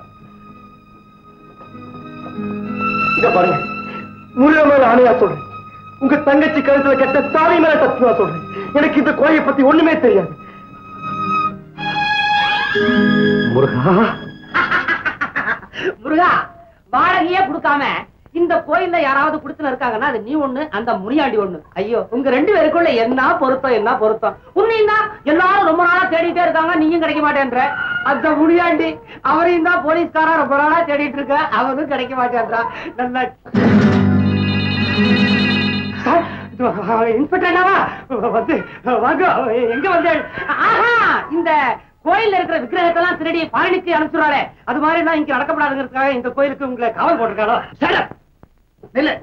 இத பாருங்க முருக மேல ஆணையா சொல்றேன் உங்க தங்கச்சி கழுத்துல கெட்ட தாலி மேல சத்தியமா சொல்றேன் எனக்கு இந்த கொலையை பத்தி ஒண்ணுமே தெரியாது முருகா முருகா வாடகையே கொடுக்காம இந்த கோயில்ல யாராவது குடுத்துன இருக்காங்கன்னா அது நீ ஒண்ணு அந்த முனியாண்டி ஒண்ணு ஐயோ உங்க ரெண்டு பேருக்குள்ள என்ன பொருத்தம் என்ன பொருத்தம் உன்னையும் தான் எல்லாரும் ரொம்ப நாளா தேடிட்டே இருக்காங்க நீயும் கிடைக்க மாட்டேன்ற அந்த முனியாண்டி அவரையும் தான் போலீஸ்காரா ரொம்ப நாளா தேடிட்டு இருக்க அவனும் கிடைக்க மாட்டேன்றா நல்லா இன்ஸ்பெக்டர் என்னவா வந்து வாங்க எங்க வந்து ஆஹா இந்த கோயில்ல இருக்கிற விக்கிரகத்தை எல்லாம் திருடி பழனிக்கு அனுப்பிச்சுறாரு அது மாதிரி எல்லாம் இங்க நடக்கப்படாதுங்கிறதுக்காக இந்த கோயிலுக்கு உங்களை காவல் போட்டிருக்காரோ சரி இல்ல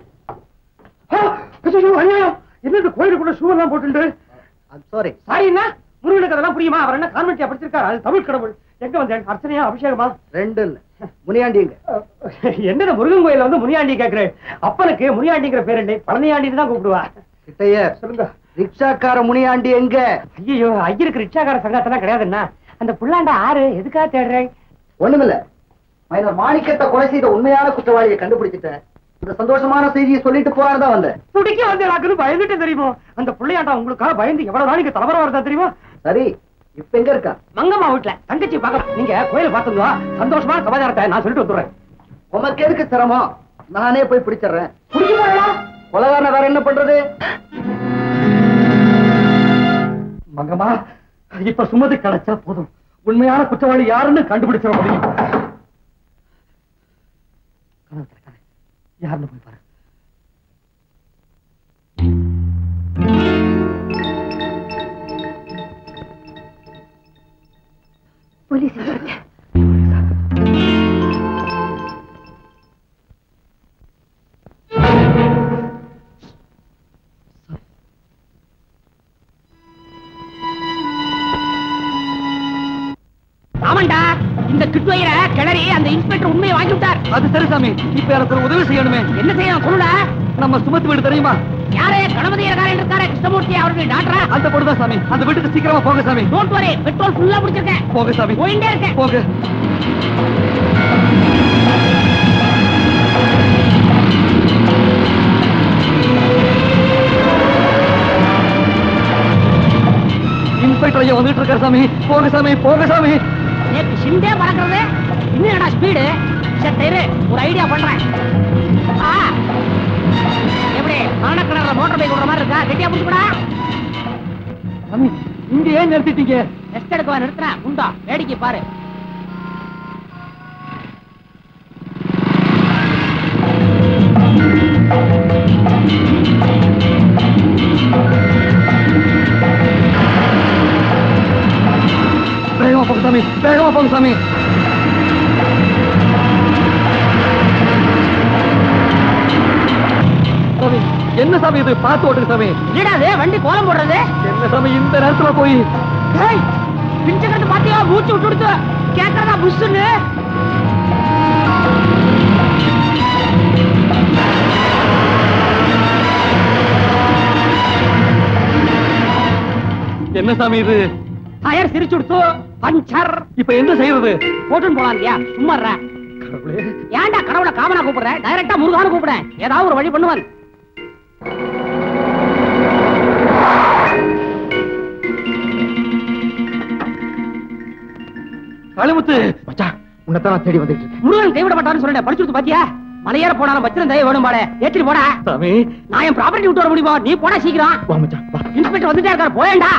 என்ன கோயிலுக்குள்ள ஷூ எல்லாம் போட்டு சாரி சாரின்னா முருகனுக்கு அதெல்லாம் புரியுமா அவர் என்ன கான்வென்ட்ல படிச்சிருக்காரு அது தமிழ் கடவுள் எங்க வந்தேன் அர்ச்சனையா அபிஷேகமா ரெண்டு இல்ல முனியாண்டிங்க என்ன முருகன் கோயில்ல வந்து முனியாண்டி கேக்குறேன் அப்பனுக்கு முனியாண்டிங்கிற பேர் இல்லை பழனியாண்டின்னு தான் கூப்பிடுவா கிட்டைய சொல்லுங்க ரிக்ஷாக்கார முனியாண்டி எங்க ஐயோ ஐயருக்கு ரிக்ஷாக்கார சங்கத்தெல்லாம் கிடையாதுன்னா அந்த புள்ளாண்ட ஆறு எதுக்காக தேடுறேன் ஒண்ணுமில்ல மைனர் மாணிக்கத்தை கொலை செய்த உண்மையான குற்றவாளியை கண்டுபிடிச்சிட்டேன் இந்த சந்தோஷமான செய்தியை சொல்லிட்டு போறாரு தான் வந்தேன் துடிக்க வந்து எனக்கு பயந்துட்டு தெரியுமோ அந்த புள்ளையாண்டா உங்களுக்காக பயந்து எவ்வளவு நாளைக்கு தலைவரம் வருதா தெரியுமா சரி இப்ப எங்க இருக்கா மங்கம்மா வீட்டுல தங்கச்சி பார்க்கலாம் நீங்க கோயில பார்த்துங்க சந்தோஷமான சமாச்சாரத்தை நான் சொல்லிட்டு வந்துடுறேன் உமக்கு எதுக்கு சிரமம் நானே போய் பிடிச்சிடுறேன் கொலகாரன வேற என்ன பண்றது மங்கம்மா இப்ப சுமதி கிடைச்சா போதும் உண்மையான குற்றவாளி யாருன்னு கண்டுபிடிச்சிட முடியும் கதவை திறக்காத. யாருன்னு போய் பாரு போலீஸ் ஆமாண்டா இந்த கிட்டுவயிர கிளறி அந்த இன்ஸ்பெக்டர் உண்மையை வாங்கி விட்டார் அது சரி சாமி இப்ப எனக்கு ஒரு உதவி செய்யணுமே என்ன செய்யணும் சொல்லுடா நம்ம சுமத்து வீடு தெரியுமா யாரே கணபதி இருக்காரு இருக்காரு கிருஷ்ணமூர்த்தி அவர்கள் டாக்டரா அந்த பொண்ணுதான் சாமி அந்த வீட்டுக்கு சீக்கிரமா போங்க சாமி டோன்ட் வரி பெட்ரோல் ஃபுல்லா பிடிச்சிருக்கேன் போங்க சாமி போயிட்டே இருக்கேன் போங்க இன்ஸ்பெக்டர் ஐயா வந்துட்டு இருக்காரு சாமி போங்க சாமி போங்க சாமி நேற்று சிண்டே பறக்கிறது இன்னும் என்னடா ஸ்பீடு சரி இரு, ஒரு ஐடியா பண்றேன் ஆ, எப்படி மரணக்கிணறுல மோட்டர் பைக் விடுற மாதிரி இருக்கா கெட்டியா பிடிச்சுக்கூடா சாமி இங்க ஏன் நிறுத்திட்டீங்க ரெஸ்ட் எடுக்க நிறுத்துறேன் உண்டா வேடிக்கை பாரு வேகமா போங்க சாமி வேகமா போங்க சாமி சாமி என்ன சாமி இது பார்த்து ஓட்டுங்க சாமி இல்லடா அது வண்டி கோலம் போடுறது என்ன சாமி இந்த நேரத்துல போய் ஏய் பிஞ்சக்கிறது பாத்தியா மூச்சு விட்டு விடுத்து கேட்கறதா புஷ்ஷுன்னு என்ன சாமி இது டயர் சிரிச்சு விடுத்து பஞ்சர் இப்ப என்ன செய்யறது போட்டுன்னு போலாம் இல்லையா சும்மா இருடா. கடவுளே ஏன்டா கடவுளை காமனா கூப்பிடுறேன் டைரக்டா முருகானு கூப்பிடுறேன் ஏதாவது ஒரு வழி பண்ணுவான் காளிமுத்து மச்சான் உன்னைத்தான் நான் தேடி வந்துட்டு இருக்கேன் முருகன் கைவிட மாட்டான்னு சொல்லிட்டேன் படிச்சுட்டு பாத்தியா மலையேற போனாலும் வச்சிருந்த தயவு வேணும் பாடு ஏற்றிட்டு போடா சாமி நான் என் ப்ராப்பர்ட்டி விட்டு வர முடியுமா நீ போடா சீக்கிரம் வா மச்சான் வா இன்ஸ்பெக்டர் வந்துட்டே இருக்காரு போயேண்டா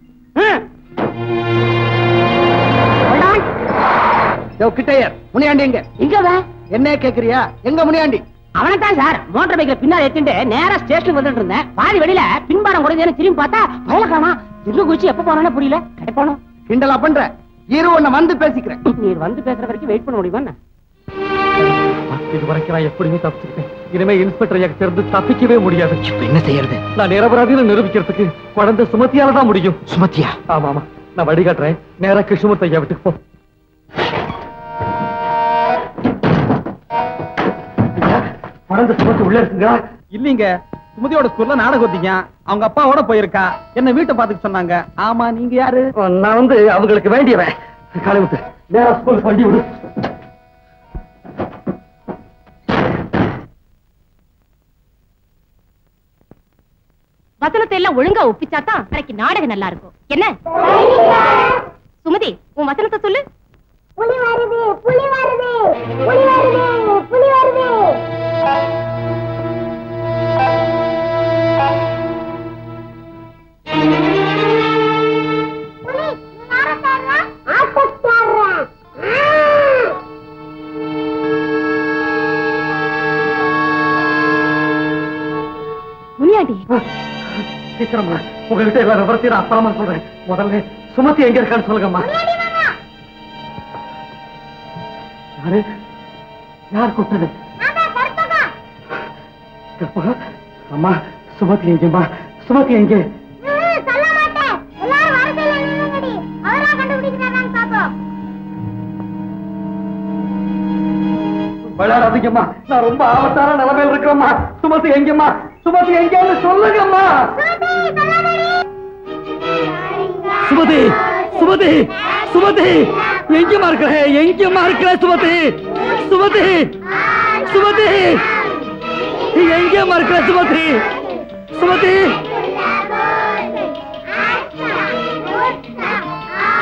யோ கிட்டையர் முனியாண்டி எங்க எங்க அவன் என்ன கேக்குறியா எங்க முனியாண்டி அவனைத்தான் சார் மோட்டார் பைக்ல பின்னாடி ஏத்திட்டு நேரா ஸ்டேஷனுக்கு வந்துட்டு இருந்தேன் பாதி வெளியில பின்பாடம் குறைஞ்சேன்னு திரும்பி பார்த்தா பயல காணா எங்க குச்சி எப்ப போனானே புரியல கிடைப்பானோ கிண்டலா பண்ற இரு உன்னை வந்து பேசிக்கிறேன் நீர் வந்து பேசுற வரைக்கும் வெயிட் பண்ண முடியுமா என்ன? இது வரைக்கும் நான் எப்படியுமே தப்பிச்சிருக்கேன் இனிமே இன்ஸ்பெக்டர் ஐயா இருந்து தப்பிக்கவே முடியாது இப்ப என்ன செய்யறது நான் நிரபராதின்னு நிரூபிக்கிறதுக்கு குழந்தை சுமத்தியால தான் முடியும் சுமத்தியா ஆமா ஆமா நான் வழிகாட்டுறேன் நேரா கிருஷ்ணமூர்த்தி ஐயா வீட்டுக்கு போ ஐயா, குழந்தை சுமத்தி உள்ள இருக்குங்களா இல்லீங்க சுமதியோட ஸ்கூல்ல நாடகம் வந்தீங்க அவங்க அப்பாவோட போயிருக்கா என்ன வீட்டை பாத்துக்க சொன்னாங்க ஆமா நீங்க யாரு நான் வந்து அவங்களுக்கு வேண்டியவன் காளிமுத்து நேரா ஸ்கூல் வண்டி விடு வசனத்தை எல்லாம் ஒழுங்கா ஒப்பிச்சாதான் நாளைக்கு நாடகம் நல்லா இருக்கும் என்ன சுமதி உன் வசனத்தை சொல்லு புலி வருது புலி வருது புலி வருது புலி வருது புலி நீ யாரை தேடுற ஆட்டை தேடுறேன் முனியாண்டி சீக்கிரமா உங்ககிட்ட எல்லா விவரத்தையும் நான் அப்புறமா சொல்றேன் முதல்ல சுமத்தி எங்க இருக்கான்னு சொல்லுங்கம்மா யாரு யார் கூப்பிட்டது கற்பா, அம்மா சுமதி எங்கம்மா சுமதி எங்கே சொல்ல மாட்டேன் எல்லாரும் வரிசையில நின்னுங்கடி அவரா கண்டுபிடிக்கிறாரான்னு பாப்போம் விளையாடாதீங்கம்மா நான் ரொம்ப ஆபத்தான நிலைமையில் இருக்கிறேம்மா சுமதி எங்கம்மா சுமதி எங்கேன்னு சொல்லுங்கம்மா சுமதி சுமதி சுமதி எங்கம்மா இருக்கிற எங்கம்மா இருக்கிற சுமதி சுமதி சுமதி எங்கம்மா இருக்கிற சுமதி சுமதி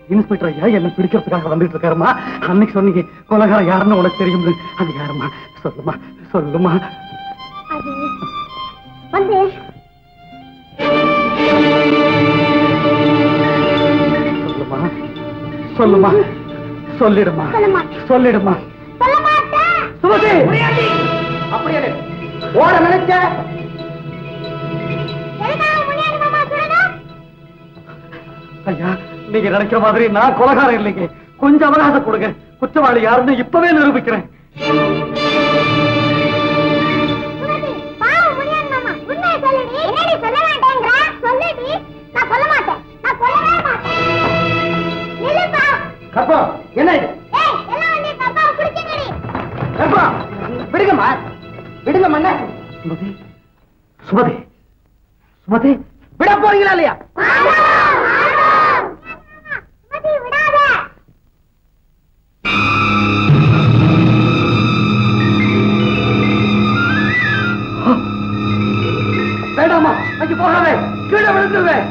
இன்ஸ்பெக்டர் ஐயா என்ன பிடிக்கிறதுக்காக வந்துட்டு இருக்காருமா அன்னைக்கு சொன்னீங்க கொலகாரம் யாருன்னு உனக்கு தெரியும் அது யாருமா சொல்லுமா சொல்லுமா அது வந்து சொல்லுமா சொல்லுமா சொல்லிடுமா சொல்ல மாட்டேன் சொல்லிடுமா சொல்ல மாட்டேன் சுமதி அப்படியே ஓட நினைச்ச எதுக்காக முன்னாடி மாமா சொல்லணும் ஐயா நீங்க நினைக்கிற மாதிரி நான் கொலகாரம் இல்லைங்க கொஞ்சம் அவகாசம் கொடுங்க குற்றவாளி யாருன்னு இப்பவே நிரூபிக்கிறேன் சுமதி பாவம் முனியன் மாமா உண்மையை சொல்லுடி என்னடி சொல்ல மாட்டேங்கிற சொல்லுடி நான் சொல்ல மாட்டேன் நான் சொல்லவே மாட்டேன் நில்லுப்பா கப்பம் என்ன இது ஏய் எல்லாம் வந்து கப்பாவை குடிச்சுங்கடி கப்பம் விடுங்கம்மா விடுங்க மண்ண சுமதி சுமதி சுமதி விட போறீங்களா இல்லையா சுமதி விடாத வேண்டாமா அங்க போகாதே கீழே விழுந்துருவேன்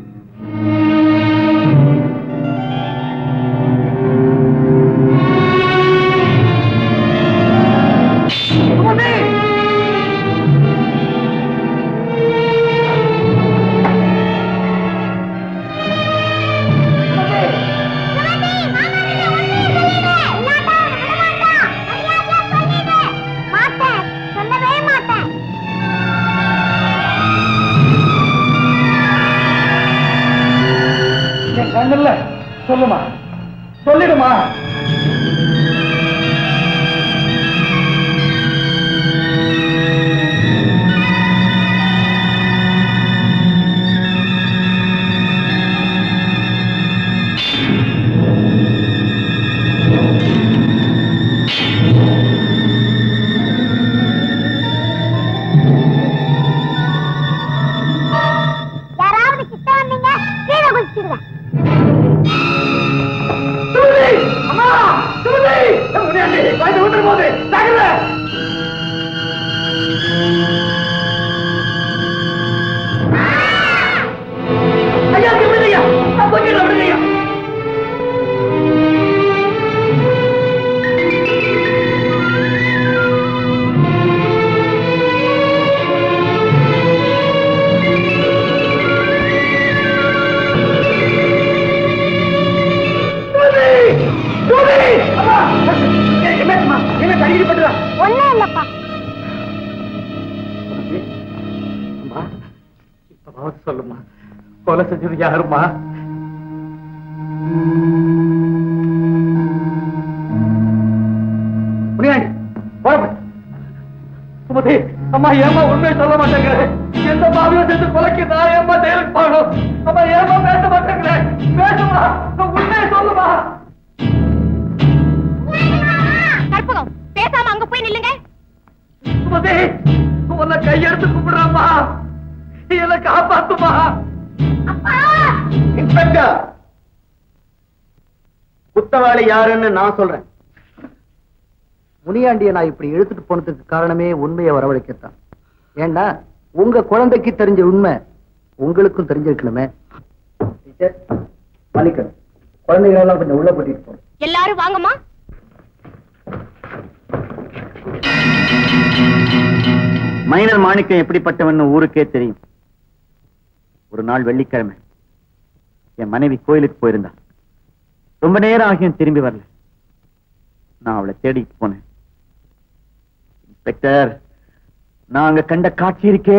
சுமதி சுமதி மாமா கிட்ட உண்மையை சொல்லிடு இல்லாட்டா அவனை விட மாட்டான் மரியாதையா சொல்லிடு மாட்டேன் சொல்லவே மாட்டேன் என் கண்ணுல சொல்லுமா சொல்லிடுமா யாராவது கிட்ட வந்தீங்க கீழே குதிச்சிடுவேன் சுமதி அம்மா சுமதி முன்னாடி வாய்ந்து விட்டுரு போது தகவல ஐயா விடுங்கய்யா கொஞ்சம் விடுங்கய்யா சுமதி சுமதி அம்மா என்னம்மா என்ன கடிக்கடி பட்டுதா ஒண்ணும் இல்லப்பா அம்மா இப்பவாவது சொல்லுமா கொலை செஞ்சது யாருமா முனியாண்டி போறப்ப சுமதி அம்மா ஏமா உண்மையை சொல்ல மாட்டேங்கிற எந்த பாவியும் செஞ்சு கொலைக்கு நான் ஏமா ஜெயிலுக்கு போகணும் அம்மா ஏமா பேச மாட்டேங்கிற பேசுமா உண்மையை சொல்லுமா கற்பகம் பேசாம அங்க போய் நில்லுங்க சுமதி உன்னை கையெடுத்து கும்பிடுறாமா என்ன காப்பாத்துமா இன்ஸ்பெக்டர் குத்தவாளி யாருன்னு நான் சொல்றேன் முனியாண்டிய நான் இப்படி இழுத்துட்டு போனதுக்கு காரணமே உண்மையை வரவழைக்கத்தான் ஏண்டா உங்க குழந்தைக்கு தெரிஞ்ச உண்மை உங்களுக்கும் தெரிஞ்சிருக்கணுமே டீச்சர் மன்னிக்கணும் குழந்தைகள் எல்லாம் கொஞ்சம் உள்ள போட்டிட்டு போகணும் எல்லாரும் வாங்கம்மா மைனர் மாணிக்கம் எப்படிப்பட்டவன் ஊருக்கே தெரியும் ஒரு நாள் வெள்ளிக்கிழமை என் மனைவி கோயிலுக்கு போயிருந்தா ரொம்ப நேரம் ஆகியும் திரும்பி வரல நான் அவளை தேடிட்டு போனேன் இன்ஸ்பெக்டர் நான் அங்க கண்ட காட்சி இருக்கே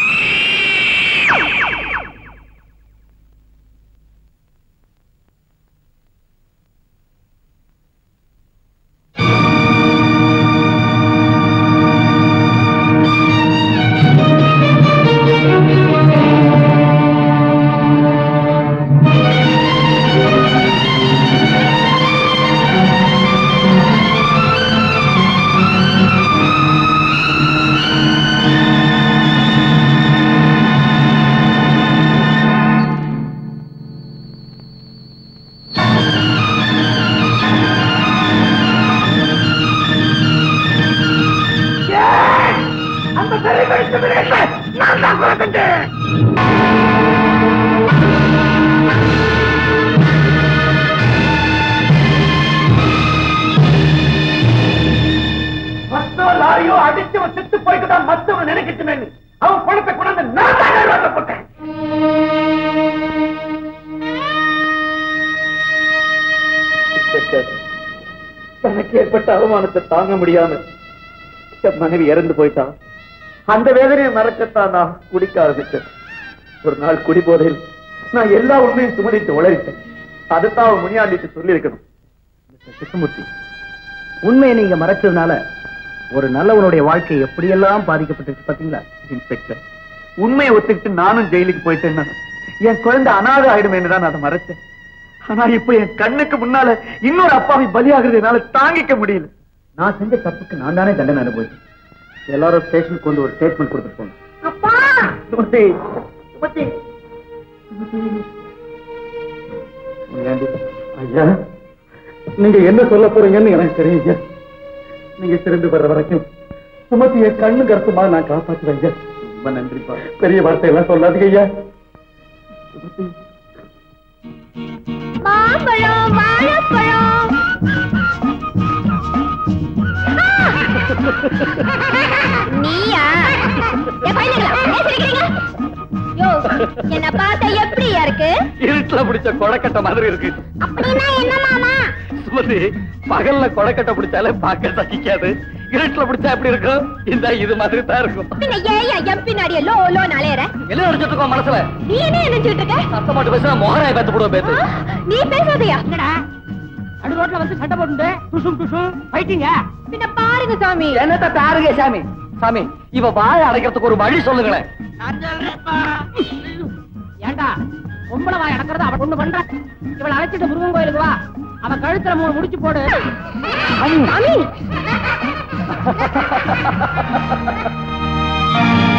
அந்த சிறை வைத்து நான் தான் கொலை செஞ்சேன் கிடைக்கட்டுமே அவன் பணத்தை கொண்டாந்து நான் தான் நடுவாக்க போட்டேன் எனக்கு ஏற்பட்ட அவமானத்தை தாங்க முடியாம என் மனைவி இறந்து போயிட்டா அந்த வேதனையை மறக்கத்தான் நான் குடிக்க ஆரம்பிச்சேன் ஒரு நாள் குடி போதையில் நான் எல்லா உண்மையும் சுமதிட்டு உளறிட்டேன் அதைத்தான் அவன் முனியாண்டிட்டு சொல்லி இருக்கணும் கிருஷ்ணமூர்த்தி உண்மையை நீங்க மறைச்சதுனால ஒரு நல்லவனுடைய வாழ்க்கை எப்படியெல்லாம் பாதிக்கப்பட்டிருக்கு பாத்தீங்களா இன்ஸ்பெக்டர் உண்மையை ஒத்துக்கிட்டு நானும் ஜெயிலுக்கு போயிட்டேன்னா என் குழந்தை அனாதை ஆயிடுமேன்னு தான் நான் அதை மறைச்சேன் ஆனா இப்ப என் கண்ணுக்கு முன்னால இன்னொரு அப்பாவை பலியாகிறது என்னால தாங்கிக்க முடியல நான் செஞ்ச தப்புக்கு நான் தானே தண்டனை அனுபவிச்சேன் எல்லாரும் ஸ்டேஷனுக்கு கொண்டு ஒரு ஸ்டேட்மெண்ட் கொடுத்துட்டு போங்க அப்பா சுமதி சுமதி முனியாண்டி, ஐயா நீங்க என்ன சொல்ல போறீங்கன்னு எனக்கு தெரியுங்க நீங்க திரும்பி வர்ற வரைக்கும் சுமதிய கண்ணு கருத்துமா நான் காப்பாற்றுவேன் ஐயா ரொம்ப நன்றிப்பா பெரிய வார்த்தை எல்லாம் சொல்லாதீங்க ஐயா சுமதி மாம்பழம் வாழைப்பழம் நீயா என் பையனுங்களா ஏன் சிரிக்கிறீங்க யோ என்ன பார்த்தா எப்படியா இருக்கு இருட்டுல பிடிச்ச கொடக்கட்டை மாதிரி இருக்கு அப்படின்னா என்ன மாமா சுமதி பகல்ல கொடக்கட்டை பிடிச்சாலே பார்க்க சகிக்காது இருட்டுல பிடிச்சா எப்படி இருக்கும் இந்த இது மாதிரி தான் இருக்கும் பின்ன ஏன் என் பின்னாடியே லோ லோ நலையற என்ன நினைச்சிட்டு இருக்கோம் மனசுல நீ என்ன நினைச்சிட்டு இருக்க சத்தம் மட்டும் பேசினா மொகராய பேத்து போடுவோம் பேத்து நீ பேசாதயா நடு ரோட்ல வந்து சண்டை போட்டு டுசும் டுசும் ஃபைட்டிங்க பின்ன பாருங்க சாமி என்னத்த தாருங்க சாமி சாமி இவ வாய அடைக்கிறதுக்கு ஒரு வழி சொல்லுங்களேன் ஏண்டா பொம்பளை வாய் அடக்கிறது அவன் ஒண்ணு பண்ற இவளை அழைச்சிட்டு முருகன் கோயிலுக்கு வா அவன் கழுத்துல மூணு முடிச்சு போடு சாமி